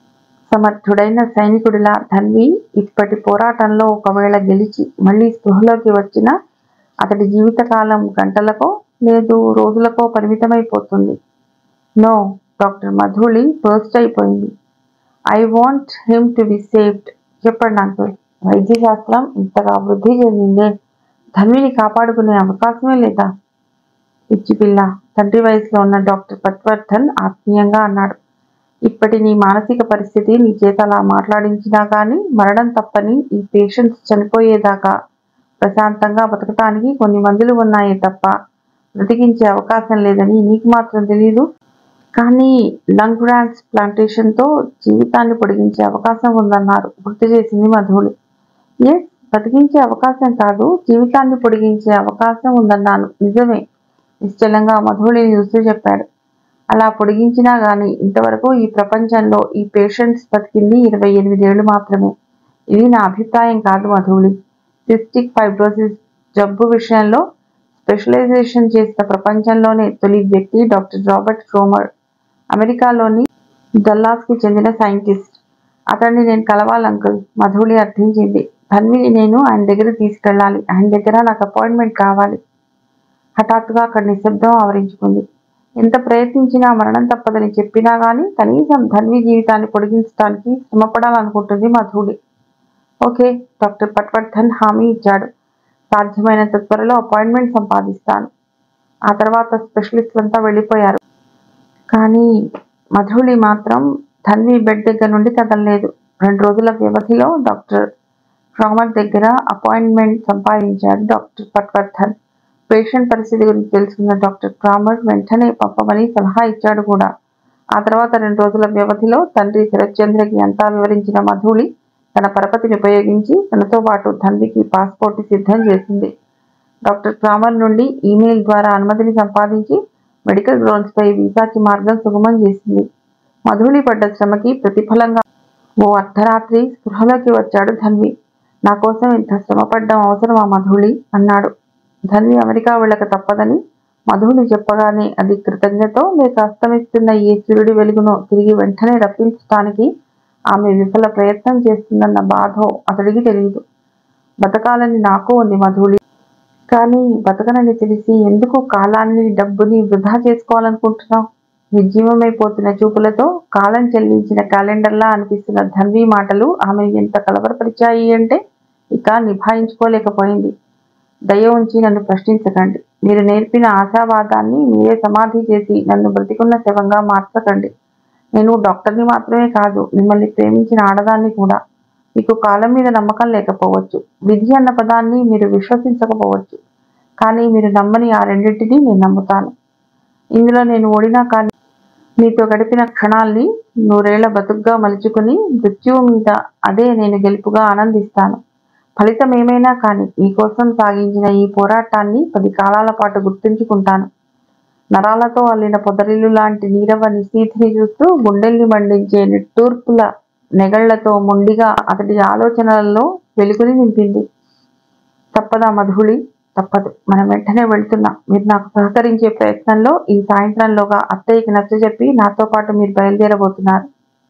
సమర్థుడైన సైనికుడిలా ధన్వి ఇప్పటి పోరాటంలో ఒకవేళ గెలిచి మళ్ళీ స్పృహలోకి వచ్చిన అతడి జీవితకాలం గంటలకో లేదు రోజులకో పరిమితమైపోతుంది నో డాక్టర్ మధుళి బర్స్ట్ అయిపోయింది I want him to be saved చెప్పండి అంకుల్ వైద్య శాస్త్రం ఇంతగా వృద్ధి చెందిందే ధన్విని కాపాడుకునే అవకాశమే లేదా పిచ్చి పిల్ల తండ్రి వయసులో ఉన్న డాక్టర్ పట్వర్ధన్ ఆత్మీయంగా అన్నాడు ఇప్పటి నీ మానసిక పరిస్థితి నీ చేత అలా మాట్లాడించినా కానీ మరణం తప్పని ఈ పేషెంట్స్ చనిపోయేదాకా ప్రశాంతంగా బతకటానికి కొన్ని మందులు ఉన్నాయే తప్ప బ్రతికించే అవకాశం లేదని నీకు మాత్రం తెలీదు కానీ లంగ్ ట్రాన్స్ప్లాంటేషన్ తో జీవితాన్ని పొడిగించే అవకాశం ఉందన్నారు గుర్తు చేసింది మధువులు ఎస్ బతికించే అవకాశం కాదు జీవితాన్ని పొడిగించే అవకాశం ఉందన్నాను నిజమే నిశ్చలంగా మధువులిని చూస్తూ చెప్పాడు అలా పొడిగించినా గాని ఇంతవరకు ఈ ప్రపంచంలో ఈ పేషెంట్స్ బతికింది ఇరవై ఎనిమిదేళ్లు మాత్రమే ఇది నా అభిప్రాయం కాదు మధువులి సిస్టిక్ ఫైబ్రోసిస్ జబ్బు విషయంలో స్పెషలైజేషన్ చేసిన ప్రపంచంలోనే తొలి వ్యక్తి డాక్టర్ రాబర్ట్ క్రోమర్ అమెరికాలోని డల్లాస్ కి చెందిన సైంటిస్ట్ అతన్ని నేను కలవాలి అంకుల్ మధుళి అర్థించింది తన్విని నేను ఆయన దగ్గర తీసుకెళ్ళాలి ఆయన దగ్గర నాకు అపాయింట్మెంట్ కావాలి హఠాత్తుగా అక్కడ నిశ్శబ్దం ఆవరించుకుంది ఎంత ప్రయత్నించినా మరణం తప్పదని చెప్పినా గానీ కనీసం ధన్వి జీవితాన్ని పొడిగించడానికి శ్రమపడాలనుకుంటుంది మధుడి ఓకే డాక్టర్ పట్వర్ధన్ హామీ ఇచ్చాడు సాధ్యమైనంత త్వరలో అపాయింట్మెంట్ సంపాదిస్తాను ఆ తర్వాత స్పెషలిస్టులంతా వెళ్ళిపోయారు కానీ మధుళి మాత్రం ధన్వి బెడ్ దగ్గర నుండి కదలలేదు రెండు రోజుల వ్యవధిలో డాక్టర్ రామర్ దగ్గర అపాయింట్మెంట్ సంపాదించాడు డాక్టర్ పట్వర్ధన్ పేషెంట్ పరిస్థితి గురించి తెలుసుకున్న డాక్టర్ క్రామర్ వెంటనే పంపమని సలహా ఇచ్చాడు కూడా ఆ తర్వాత రెండు రోజుల వ్యవధిలో తండ్రి శరత్చంద్రకి అంతా వివరించిన మధుళి తన పరపతిని ఉపయోగించి తనతో పాటు ధన్వికి పాస్పోర్ట్ సిద్ధం చేసింది డాక్టర్ క్రామర్ నుండి ఈమెయిల్ ద్వారా అనుమతిని సంపాదించి మెడికల్ గ్రౌండ్స్ పై వీసాకి మార్గం సుగమం చేసింది మధుళి పడ్డ శ్రమకి ప్రతిఫలంగా ఓ అర్ధరాత్రి స్పృహలోకి వచ్చాడు ధన్వి నా కోసం ఇంత శ్రమ పడ్డం అవసరమా మధుళి అన్నాడు ధన్వి అమెరికా వెళ్ళక తప్పదని మధుని చెప్పగానే అది కృతజ్ఞతో లేక అస్తమిస్తున్న ఈ సూర్యుడి వెలుగును తిరిగి వెంటనే రప్పించడానికి ఆమె విఫల ప్రయత్నం చేస్తుందన్న బాధో అతడికి తెలియదు బతకాలని నాకు ఉంది మధుళి కానీ బతకనని తెలిసి ఎందుకు కాలాన్ని డబ్బుని వృధా చేసుకోవాలనుకుంటున్నావు నిర్జీవమైపోతున్న చూపులతో కాలం చెల్లించిన క్యాలెండర్లా అనిపిస్తున్న ధన్వి మాటలు ఆమె ఎంత కలవరపరిచాయి అంటే ఇక నిభాయించుకోలేకపోయింది దయ ఉంచి నన్ను ప్రశ్నించకండి మీరు నేర్పిన ఆశావాదాన్ని మీరే సమాధి చేసి నన్ను బ్రతికున్న శవంగా మార్చకండి నేను డాక్టర్ని మాత్రమే కాదు మిమ్మల్ని ప్రేమించిన ఆడదాన్ని కూడా మీకు కాలం మీద నమ్మకం లేకపోవచ్చు విధి అన్న పదాన్ని మీరు విశ్వసించకపోవచ్చు కానీ మీరు నమ్మని ఆ రెండింటినీ నేను నమ్ముతాను ఇందులో నేను ఓడినా కానీ మీతో గడిపిన క్షణాల్ని నూరేళ్ల బతుకుగా మలుచుకుని మృత్యువు మీద అదే నేను గెలుపుగా ఆనందిస్తాను ఫలితం ఏమైనా కానీ మీకోసం సాగించిన ఈ పోరాటాన్ని పది కాలాల పాటు గుర్తుంచుకుంటాను నరాలతో అల్లిన పొదరిల్లు లాంటి నీరవ నిశీధిని చూస్తూ గుండెల్ని మండించే నిట్టూర్పుల నెగళ్లతో మొండిగా అతడి ఆలోచనలలో వెలుగుని నింపింది తప్పదా మధుళి తప్పదు మనం వెంటనే వెళ్తున్నాం మీరు నాకు సహకరించే ప్రయత్నంలో ఈ సాయంత్రంలోగా అత్తయ్యకి నచ్చజెప్పి నాతో పాటు మీరు బయలుదేరబోతున్నారు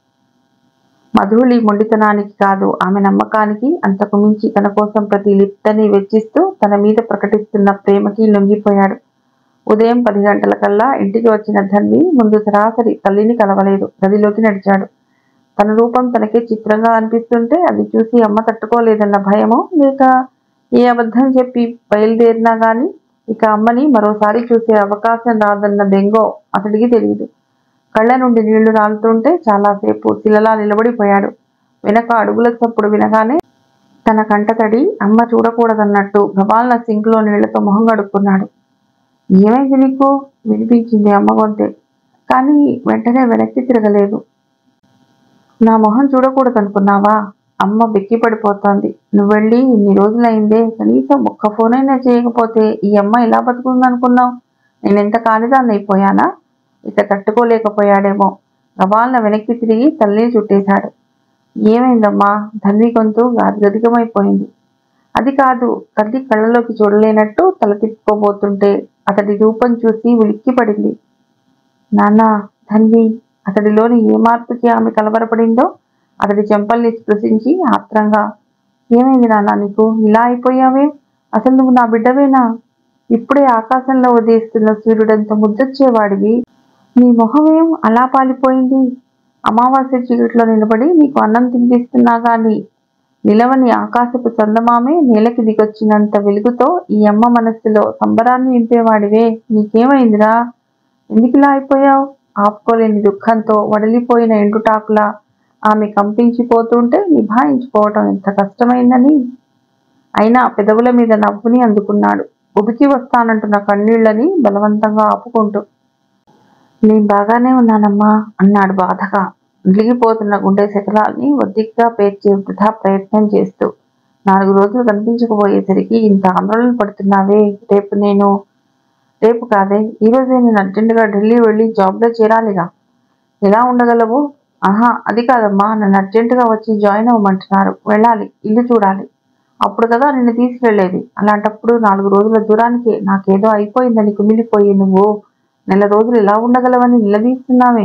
మధుళి మొండితనానికి కాదు ఆమె నమ్మకానికి అంతకు మించి తన కోసం ప్రతి లిప్తని వెచ్చిస్తూ తన మీద ప్రకటిస్తున్న ప్రేమకి లొంగిపోయాడు ఉదయం పది గంటల కల్లా ఇంటికి వచ్చిన ధన్వి ముందు సరాసరి తల్లిని కలవలేదు గదిలోకి నడిచాడు తన రూపం తనకే చిత్రంగా అనిపిస్తుంటే అది చూసి అమ్మ తట్టుకోలేదన్న భయమో లేక ఏ అబద్ధం చెప్పి బయలుదేరినా గాని ఇక అమ్మని మరోసారి చూసే అవకాశం రాదన్న బెంగో అతడికి తెలియదు కళ్ళ నుండి నీళ్లు రాలుతుంటే చాలాసేపు శిలలా నిలబడిపోయాడు వెనక అడుగుల చప్పుడు వినగానే తన కంటతడి అమ్మ చూడకూడదన్నట్టు గబాల్న సింక్లో నీళ్లతో మొహం కడుక్కున్నాడు ఏమైంది నీకు వినిపించింది అమ్మ గొంతే కానీ వెంటనే వెనక్కి తిరగలేదు నా మొహం చూడకూడదనుకున్నావా అమ్మ బిక్కి పడిపోతోంది నువ్వు వెళ్ళి ఇన్ని రోజులైందే కనీసం ఒక్క ఫోన్ అయినా చేయకపోతే ఈ అమ్మ ఎలా బతుకుందనుకున్నావు నేను ఎంత కాలిదాన్ని అయిపోయానా ఇక తట్టుకోలేకపోయాడేమో గబాలన వెనక్కి తిరిగి తల్లి చుట్టేశాడు ఏమైందమ్మా ధన్వి గొంతు గదిగమైపోయింది అది కాదు తల్లి కళ్ళలోకి చూడలేనట్టు తల తిప్పుకోబోతుంటే అతడి రూపం చూసి ఉలిక్కి పడింది నాన్న ధన్వి అతడిలోని ఏ మార్పుకి ఆమె కలవరపడిందో అతడి చెంపల్ని స్పృశించి ఆత్రంగా ఏమైంది నాన్న నీకు ఇలా అయిపోయావే అసలు నువ్వు నా బిడ్డవేనా ఇప్పుడే ఆకాశంలో ఉదయిస్తున్న సూర్యుడంత ముద్దొచ్చేవాడివి నీ మొహమేం అలా పాలిపోయింది అమావాస్య చీకట్లో నిలబడి నీకు అన్నం తినిపిస్తున్నా గాని నిలవని ఆకాశపు చందమామే నేలకి దిగొచ్చినంత వెలుగుతో ఈ అమ్మ మనస్సులో సంబరాన్ని నింపేవాడివే నీకేమైందిరా ఎందుకు ఇలా అయిపోయావు ఆపుకోలేని దుఃఖంతో వడలిపోయిన ఎండుటాకులా ఆమె కంపించిపోతుంటే నిభాయించుకోవటం ఎంత కష్టమైందని అయినా పెదవుల మీద నవ్వుని అందుకున్నాడు ఉబికి వస్తానంటున్న కన్నీళ్లని బలవంతంగా ఆపుకుంటూ నేను బాగానే ఉన్నానమ్మా అన్నాడు బాధగా నలిగిపోతున్న గుండె శకలాల్ని ఒద్దిగ్గా పేర్చే వృధా ప్రయత్నం చేస్తూ నాలుగు రోజులు కనిపించకపోయేసరికి ఇంత ఆందోళన పడుతున్నావే రేపు నేను రేపు కాదే ఈ రోజే నేను అర్జెంటుగా ఢిల్లీ వెళ్ళి జాబ్లో చేరాలిగా ఎలా ఉండగలవు ఆహా అది కాదమ్మా నన్ను అర్జెంటుగా వచ్చి జాయిన్ అవ్వమంటున్నారు వెళ్ళాలి ఇల్లు చూడాలి అప్పుడు కదా నిన్ను తీసుకెళ్లేది అలాంటప్పుడు నాలుగు రోజుల దూరానికి నాకేదో అయిపోయిందని కుమిలిపోయి నువ్వు నెల రోజులు ఎలా ఉండగలవని నిలదీస్తున్నావే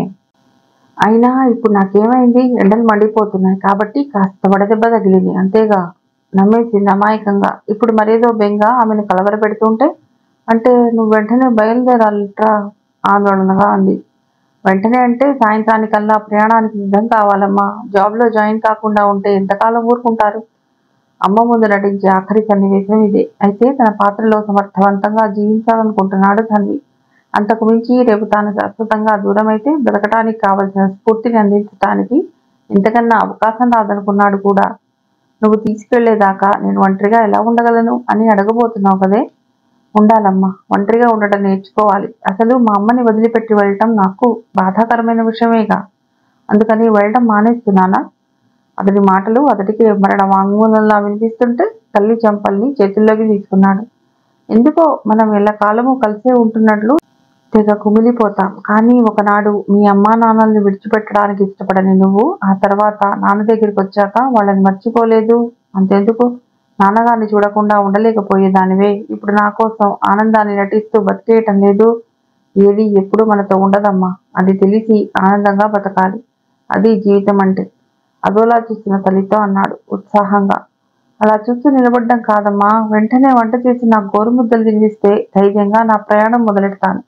అయినా ఇప్పుడు నాకేమైంది ఎండలు మండిపోతున్నాయి కాబట్టి కాస్త వడదెబ్బ తగిలింది అంతేగా నమ్మేసింది అమాయకంగా ఇప్పుడు మరేదో బెంగ ఆమెను కలవరపెడుతుంటే అంటే నువ్వు వెంటనే బయలుదేరాలిట్రా ఆందోళనగా అంది వెంటనే అంటే సాయంత్రానికల్లా ప్రయాణానికి సిద్ధం కావాలమ్మా జాబ్లో జాయిన్ కాకుండా ఉంటే ఎంతకాలం ఊరుకుంటారు అమ్మ ముందు నటించే ఆఖరి సన్నివేశం ఇదే అయితే తన పాత్రలో సమర్థవంతంగా జీవించాలనుకుంటున్నాడు ధన్వి అంతకు మించి రేపు తాను శాశ్వతంగా దూరమైతే బ్రతకడానికి కావలసిన స్ఫూర్తిని అందించడానికి ఇంతకన్నా అవకాశం రాదనుకున్నాడు కూడా నువ్వు తీసుకెళ్లేదాకా నేను ఒంటరిగా ఎలా ఉండగలను అని అడగబోతున్నావు కదే ఉండాలమ్మా ఒంటరిగా ఉండటం నేర్చుకోవాలి అసలు మా అమ్మని వదిలిపెట్టి వెళ్ళటం నాకు బాధాకరమైన విషయమేగా అందుకని వెళ్ళటం మానేస్తున్నానా అతడి మాటలు అతడికి మరణ వాంగ్మూలంలా వినిపిస్తుంటే తల్లి చెంపల్ని చేతుల్లోకి తీసుకున్నాడు ఎందుకో మనం ఎల్లకాలము కలిసే ఉంటున్నట్లు తెగ కుమిలిపోతాం కానీ ఒకనాడు మీ అమ్మా నాన్నల్ని విడిచిపెట్టడానికి ఇష్టపడని నువ్వు ఆ తర్వాత నాన్న దగ్గరికి వచ్చాక వాళ్ళని మర్చిపోలేదు అంతెందుకు నాన్నగారిని చూడకుండా ఉండలేకపోయేదానివే ఇప్పుడు నా కోసం ఆనందాన్ని నటిస్తూ బతికేయటం లేదు ఏది ఎప్పుడు మనతో ఉండదమ్మా అది తెలిసి ఆనందంగా బతకాలి అది జీవితం అంటే అదోలా చూస్తున్న తల్లితో అన్నాడు ఉత్సాహంగా అలా చూస్తూ నిలబడ్డం కాదమ్మా వెంటనే వంట చేసి నా గోరుముద్దలు తినిపిస్తే ధైర్యంగా నా ప్రయాణం మొదలెడతాను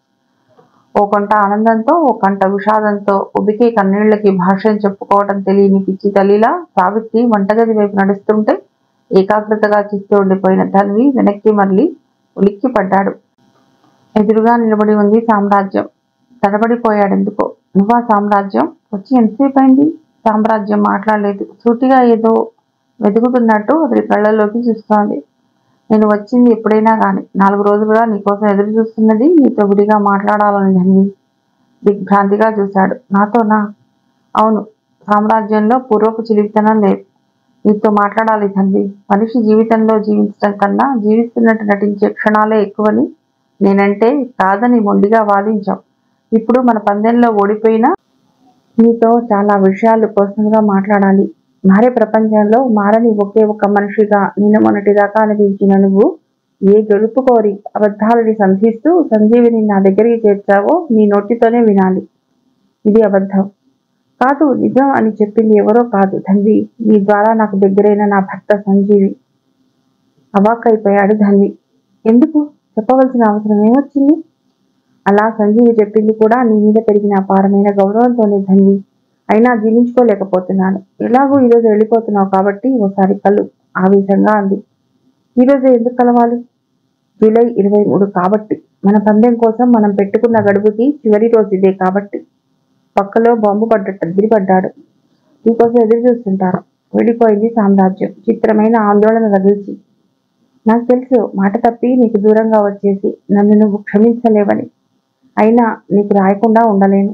ఓ కొంట ఆనందంతో ఓ కంట విషాదంతో ఉబికే కన్నీళ్లకి భాష్యం చెప్పుకోవడం తెలియని పిచ్చి తల్లిలా సావిత్రి వంటగది వైపు నడుస్తుంటే ఏకాగ్రతగా చూస్తూ ఉండిపోయిన ధన్వి వెనక్కి మళ్ళీ ఉలిక్కి పడ్డాడు ఎదురుగా నిలబడి ఉంది సామ్రాజ్యం తడబడిపోయాడెందుకో నువ్వా సామ్రాజ్యం వచ్చి ఎంతసేపు అయింది సామ్రాజ్యం మాట్లాడలేదు సూటిగా ఏదో వెతుకుతున్నట్టు అతడి కళ్ళలోకి చూస్తోంది నేను వచ్చింది ఎప్పుడైనా కానీ నాలుగు రోజులుగా నీకోసం ఎదురు చూస్తున్నది నీతో విడిగా మాట్లాడాలని ధన్వి దిగ్భ్రాంతిగా చూశాడు నాతోనా అవును సామ్రాజ్యంలో పూర్వపు చిలిపితనం లేదు నీతో మాట్లాడాలి ధన్వి మనిషి జీవితంలో జీవించడం కన్నా జీవిస్తున్నట్టు నటించే క్షణాలే ఎక్కువని నేనంటే కాదని మొండిగా వాదించాం ఇప్పుడు మన పందెంలో ఓడిపోయినా నీతో చాలా విషయాలు పర్సనల్గా మాట్లాడాలి మారే ప్రపంచంలో మారని ఒకే ఒక మనిషిగా నిన్న మొన్నటిదాకా అనిపించిన నువ్వు ఏ గెలుపు కోరి అబద్ధాలని సంధిస్తూ సంజీవిని నా దగ్గరికి చేర్చావో నీ నోటితోనే వినాలి ఇది అబద్ధం కాదు నిజం అని చెప్పింది ఎవరో కాదు ధన్వి నీ ద్వారా నాకు దగ్గరైన నా భర్త సంజీవి అవాక్కైపోయాడు ధన్వి ఎందుకు చెప్పవలసిన అవసరం ఏమొచ్చింది అలా సంజీవి చెప్పింది కూడా నీ మీద పెరిగిన అపారమైన గౌరవంతోనే ధన్వి అయినా జీర్ణించుకోలేకపోతున్నాను ఎలాగో ఈరోజు వెళ్ళిపోతున్నావు కాబట్టి ఓసారి కలు ఆవేశంగా అంది ఈరోజు ఎందుకు కలవాలి జూలై ఇరవై మూడు కాబట్టి మన పందెం కోసం మనం పెట్టుకున్న గడువుకి చివరి రోజు ఇదే కాబట్టి పక్కలో బాంబు పడ్డట్టు ఎదిరిపడ్డాడు నీకోసం ఎదురు చూస్తుంటారు వెళ్ళిపోయింది సామ్రాజ్యం చిత్రమైన ఆందోళన రగిల్చి నాకు తెలుసు మాట తప్పి నీకు దూరంగా వచ్చేసి నన్ను నువ్వు క్షమించలేవని అయినా నీకు రాయకుండా ఉండలేను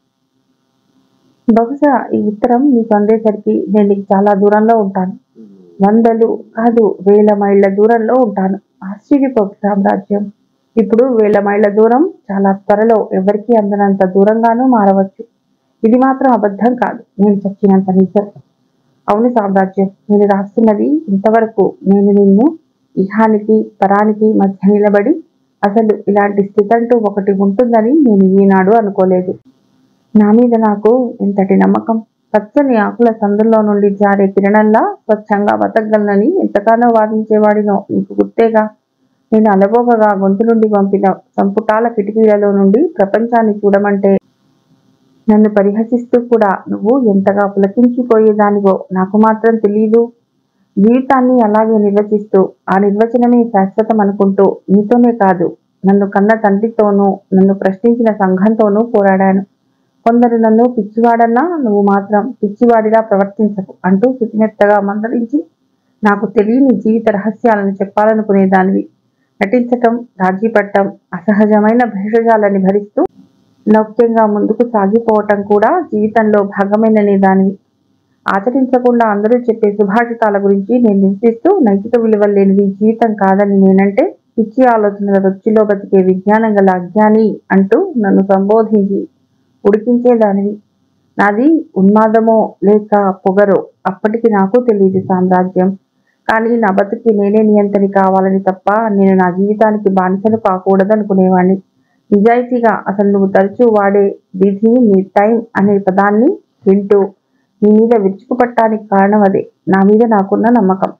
బహుశా ఈ ఉత్తరం నీకు అందేసరికి నేను నీకు చాలా దూరంలో ఉంటాను వందలు కాదు వేల మైళ్ళ దూరంలో ఉంటాను ఆశ్చర్యపోకు సామ్రాజ్యం ఇప్పుడు వేల మైళ్ళ దూరం చాలా త్వరలో ఎవరికీ అందనంత దూరంగానూ మారవచ్చు ఇది మాత్రం అబద్ధం కాదు నేను చచ్చినంత నిజం అవును సామ్రాజ్యం నేను రాస్తున్నది ఇంతవరకు నేను నిన్ను ఇహానికి పరానికి మధ్య నిలబడి అసలు ఇలాంటి స్థితి అంటూ ఒకటి ఉంటుందని నేను ఈనాడు అనుకోలేదు నా మీద నాకు ఇంతటి నమ్మకం పచ్చని ఆకుల సందుల్లో నుండి జారే కిరణంలా స్వచ్ఛంగా బతకగలనని ఎంతగానో వాదించేవాడినో నీకు గుర్తేగా నేను అలబోగగా గొంతు నుండి పంపిన సంపుటాల కిటికీలలో నుండి ప్రపంచాన్ని చూడమంటే నన్ను పరిహసిస్తూ కూడా నువ్వు ఎంతగా పులకించిపోయేదానివో నాకు మాత్రం తెలియదు జీవితాన్ని అలాగే నిర్వచిస్తూ ఆ నిర్వచనమే శాశ్వతం అనుకుంటూ నీతోనే కాదు నన్ను కన్న తండ్రితోనూ నన్ను ప్రశ్నించిన సంఘంతోనూ పోరాడాను కొందరు నన్ను పిచ్చివాడన్నా నువ్వు మాత్రం పిచ్చివాడిలా ప్రవర్తించకు అంటూ శుతిమెత్తగా మందలించి నాకు తెలియని జీవిత రహస్యాలను చెప్పాలనుకునేదానివి నటించటం రాజీ పట్టం అసహజమైన భేషజాలని భరిస్తూ లౌక్యంగా ముందుకు సాగిపోవటం కూడా జీవితంలో భాగమైననే దానివి ఆచరించకుండా అందరూ చెప్పే సుభాషితాల గురించి నేను నిందిస్తూ నైతిక విలువలు లేనిది జీవితం కాదని నేనంటే పిచ్చి ఆలోచనల రొచ్చిలో బతికే విజ్ఞానం గల అజ్ఞాని అంటూ నన్ను సంబోధించి ఉడికించేదానివి నాది ఉన్మాదమో లేక పొగరో అప్పటికి నాకు తెలియదు సామ్రాజ్యం కానీ నా బతుకి నేనే నియంత్రణ కావాలని తప్ప నేను నా జీవితానికి బానిసలు కాకూడదనుకునేవాణ్ణి నిజాయితీగా అసలు నువ్వు తరచూ వాడే విధి నీ టైం అనే పదాన్ని వింటూ నీ మీద విరుచుకుపట్టడానికి కారణం అదే నా మీద నాకున్న నమ్మకం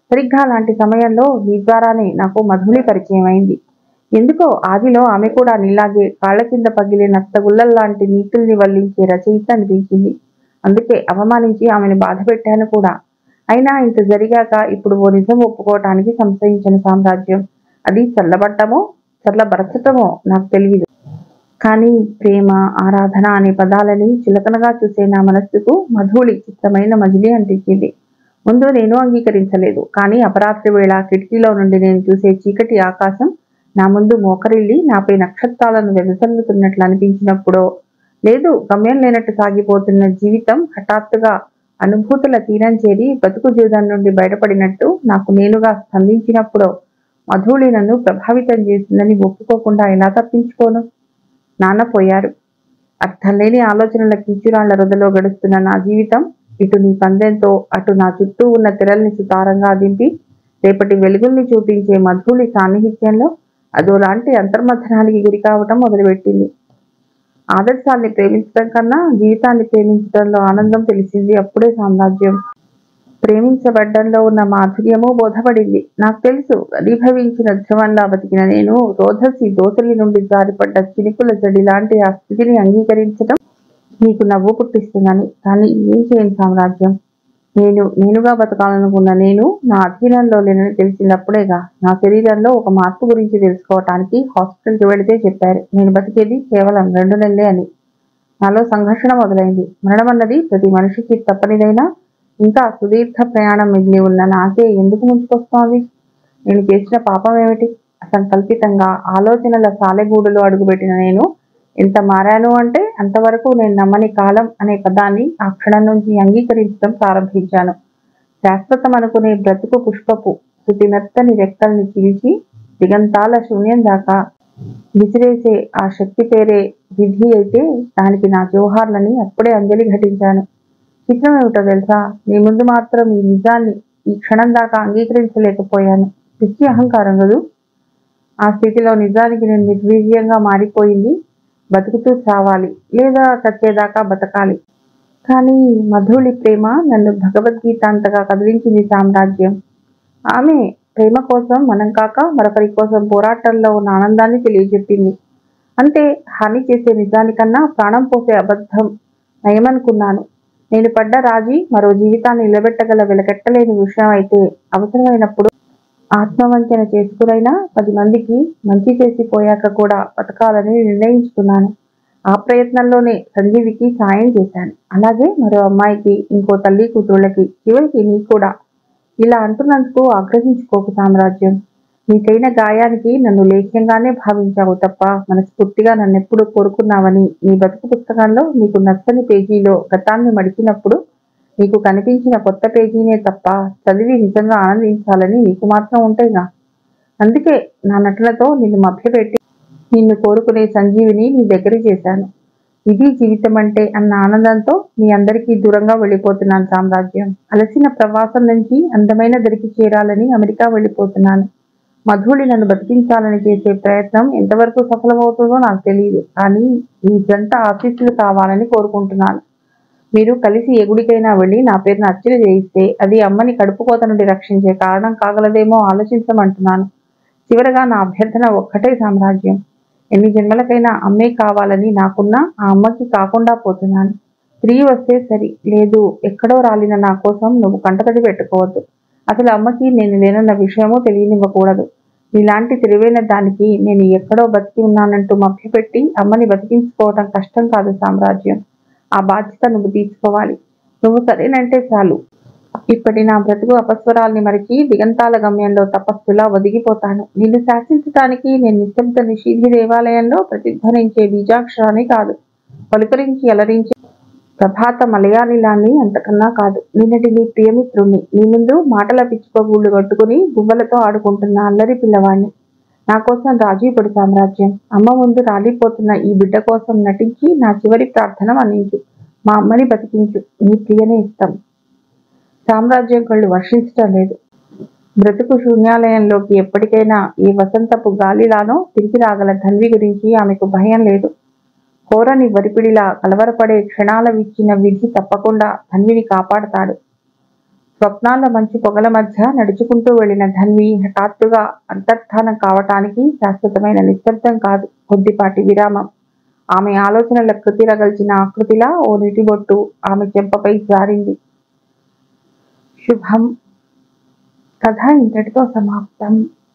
సరిగ్గా అలాంటి సమయంలో నీ ద్వారానే నాకు మధులి పరిచయం అయింది ఎందుకో ఆదిలో ఆమె కూడా నీలాగే కాళ్ళ కింద పగిలే నత్తగుల్లల్లాంటి నీతుల్ని వల్లించే రచయిత అనిపించింది అందుకే అవమానించి ఆమెను బాధ పెట్టాను కూడా అయినా ఇంత జరిగాక ఇప్పుడు ఓ నిజం ఒప్పుకోవటానికి సంశయించిన సామ్రాజ్యం అది చల్లబట్టమో చల్లబరచటమో నాకు తెలియదు కానీ ప్రేమ ఆరాధన అనే పదాలని చులకనగా చూసే నా మనస్సుకు మధుళి చిత్రమైన మజిలీ అనిపించింది ముందు నేను అంగీకరించలేదు కానీ అపరాత్రి వేళ కిటికీలో నుండి నేను చూసే చీకటి ఆకాశం నా ముందు మోకరిల్లి నాపై నక్షత్రాలను వెదజల్లుతున్నట్లు అనిపించినప్పుడో లేదు గమ్యం లేనట్టు సాగిపోతున్న జీవితం హఠాత్తుగా అనుభూతుల తీరం చేరి బతుకు జీవితం నుండి బయటపడినట్టు నాకు నేనుగా స్పందించినప్పుడో మధుళి నన్ను ప్రభావితం చేసిందని ఒప్పుకోకుండా ఎలా తప్పించుకోను నాన్న పోయారు అర్థం లేని ఆలోచనల కించురాళ్ల రొదలో గడుస్తున్న నా జీవితం ఇటు నీ పందెంతో అటు నా చుట్టూ ఉన్న తెరల్ని సుతారంగా దింపి రేపటి వెలుగుల్ని చూపించే మధులి సాన్నిహిత్యంలో అదోలాంటి అంతర్మథనానికి గురి కావటం మొదలుపెట్టింది ఆదర్శాన్ని ప్రేమించడం కన్నా జీవితాన్ని ప్రేమించడంలో ఆనందం తెలిసింది అప్పుడే సామ్రాజ్యం ప్రేమించబడ్డంలో ఉన్న మాధుర్యము బోధపడింది నాకు తెలుసు అధిభవించిన ధ్రువంలా బతికిన నేను రోధసి దోసలి నుండి జారిపడ్డ చినుకుల జడి లాంటి ఆ స్థితిని అంగీకరించడం నీకు నవ్వు పుట్టిస్తుందని కానీ ఏం చేయను సామ్రాజ్యం నేను నేనుగా బతకాలనుకున్న నేను నా అధీనంలో లేనని తెలిసినప్పుడేగా నా శరీరంలో ఒక మార్పు గురించి తెలుసుకోవటానికి హాస్పిటల్కి వెళితే చెప్పారు నేను బతికేది కేవలం రెండు నెలలే అని నాలో సంఘర్షణ మొదలైంది మరణం అన్నది ప్రతి మనిషికి తప్పనిదైనా ఇంకా సుదీర్ఘ ప్రయాణం మిగిలి ఉన్న నాకే ఎందుకు ముంచుకొస్తోంది నేను చేసిన పాపం ఏమిటి అసంకల్పితంగా ఆలోచనల సాలెగూడులో అడుగుపెట్టిన నేను ఎంత మారాను అంటే అంతవరకు నేను నమ్మని కాలం అనే పదాన్ని ఆ క్షణం నుంచి అంగీకరించడం ప్రారంభించాను శాశ్వతం అనుకునే బ్రతుకు పుష్పపు శుతిమెత్తని రెక్కల్ని చీల్చి దిగంతాల శూన్యం దాకా విసిరేసే ఆ శక్తి పేరే విధి అయితే దానికి నా జోహార్లని అప్పుడే అంజలి ఘటించాను చిత్రం ఏమిటో తెలుసా నీ ముందు మాత్రం ఈ నిజాన్ని ఈ క్షణం దాకా అంగీకరించలేకపోయాను పిచ్చి అహంకారం కదూ ఆ స్థితిలో నిజానికి నేను నిర్వీర్యంగా మారిపోయింది బతుకుతూ చావాలి లేదా చచ్చేదాకా బతకాలి కానీ మధుళి ప్రేమ నన్ను భగవద్గీత అంతగా కదిలించింది సామ్రాజ్యం ఆమె ప్రేమ కోసం మనం కాక మరొకరి కోసం పోరాటంలో ఉన్న ఆనందాన్ని తెలియజెప్పింది అంటే హాని చేసే నిజానికన్నా ప్రాణం పోసే అబద్ధం నయమనుకున్నాను నేను పడ్డ రాజీ మరో జీవితాన్ని నిలబెట్టగల వెలకెట్టలేని విషయం అయితే అవసరమైనప్పుడు ఆత్మవంచన చేసుకునైనా పది మందికి మంచి చేసి పోయాక కూడా బతకాలని నిర్ణయించుకున్నాను ఆ ప్రయత్నంలోనే సంజీవికి సాయం చేశాను అలాగే మరో అమ్మాయికి ఇంకో తల్లి కూతుళ్ళకి చివరికి నీ కూడా ఇలా అంటున్నందుకు ఆగ్రహించుకోకు సామ్రాజ్యం నీకైన గాయానికి నన్ను లేఖ్యంగానే భావించావు తప్ప మనస్ఫూర్తిగా నన్నెప్పుడు కోరుకున్నావని నీ బతుకు పుస్తకంలో నీకు నచ్చని పేజీలో గతాన్ని మడిచినప్పుడు నీకు కనిపించిన కొత్త పేజీనే తప్ప చదివి నిజంగా ఆనందించాలని నీకు మాత్రం ఉంటాయిగా అందుకే నా నటనతో నిన్ను మభ్యపెట్టి నిన్ను కోరుకునే సంజీవిని నీ దగ్గర చేశాను ఇది జీవితం అంటే అన్న ఆనందంతో మీ అందరికీ దూరంగా వెళ్ళిపోతున్నాను సామ్రాజ్యం అలసిన ప్రవాసం నుంచి అందమైన దరికి చేరాలని అమెరికా వెళ్ళిపోతున్నాను మధుడి నన్ను బతికించాలని చేసే ప్రయత్నం ఎంతవరకు సఫలమవుతుందో నాకు తెలియదు కానీ ఈ జంట ఆఫీసులు కావాలని కోరుకుంటున్నాను మీరు కలిసి ఏ గుడికైనా వెళ్ళి నా పేరును అర్చన చేయిస్తే అది అమ్మని కడుపు కోత నుండి రక్షించే కారణం కాగలదేమో ఆలోచించమంటున్నాను చివరగా నా అభ్యర్థన ఒక్కటే సామ్రాజ్యం ఎన్ని జన్మలకైనా అమ్మే కావాలని నాకున్న ఆ అమ్మకి కాకుండా పోతున్నాను తిరిగి వస్తే సరి లేదు ఎక్కడో రాలిన నా కోసం నువ్వు కంటతడి పెట్టుకోవద్దు అసలు అమ్మకి నేను లేనన్న విషయమూ తెలియనివ్వకూడదు నీలాంటి తెలివైన దానికి నేను ఎక్కడో బతికి ఉన్నానంటూ మభ్యపెట్టి అమ్మని బతికించుకోవడం కష్టం కాదు సామ్రాజ్యం ఆ బాధ్యత నువ్వు తీసుకోవాలి నువ్వు సరేనంటే చాలు ఇప్పటి నా బ్రతుకు అపస్వరాల్ని మరిచి దిగంతాల గమ్యంలో తపస్సులా ఒదిగిపోతాను నిన్ను శాసించటానికి నేను నిశ్శబ్ద నిషీధి దేవాలయంలో ప్రతిధ్వనించే బీజాక్షరాన్ని కాదు పలుకరించి అలరించి ప్రభాత మలయాళిలాన్ని అంతకన్నా కాదు నిన్నటి నీ ప్రియమిత్రుణ్ణి నీ ముందు మాటల పిచ్చుకోగూళ్ళు కట్టుకుని గువ్వలతో ఆడుకుంటున్న అల్లరి పిల్లవాణ్ణి నా కోసం రాజీపడు సామ్రాజ్యం అమ్మ ముందు రాలిపోతున్న ఈ బిడ్డ కోసం నటించి నా చివరి ప్రార్థన మన్నించు మా అమ్మని బతికించు నీ ప్రియనే ఇస్తాం సామ్రాజ్యం కళ్ళు వర్షించటం లేదు బ్రతుకు శూన్యాలయంలోకి ఎప్పటికైనా ఈ వసంతపు గాలిలానో తిరిగి రాగల ధన్వి గురించి ఆమెకు భయం లేదు కోరని వరిపిడిలా కలవరపడే క్షణాల విచ్చిన విధి తప్పకుండా ధన్విని కాపాడతాడు స్వప్నాల మంచు పొగల మధ్య నడుచుకుంటూ వెళ్లిన ధన్వి హఠాత్తుగా అంతర్ధానం కావటానికి శాశ్వతమైన నిశ్శబ్దం కాదు కొద్దిపాటి విరామం ఆమె ఆలోచనల కృతి రగల్చిన ఆకృతిలా ఓ నీటిబొట్టు ఆమె చెంపపై జారింది శుభం కథ ఇంతటితో సమాప్తం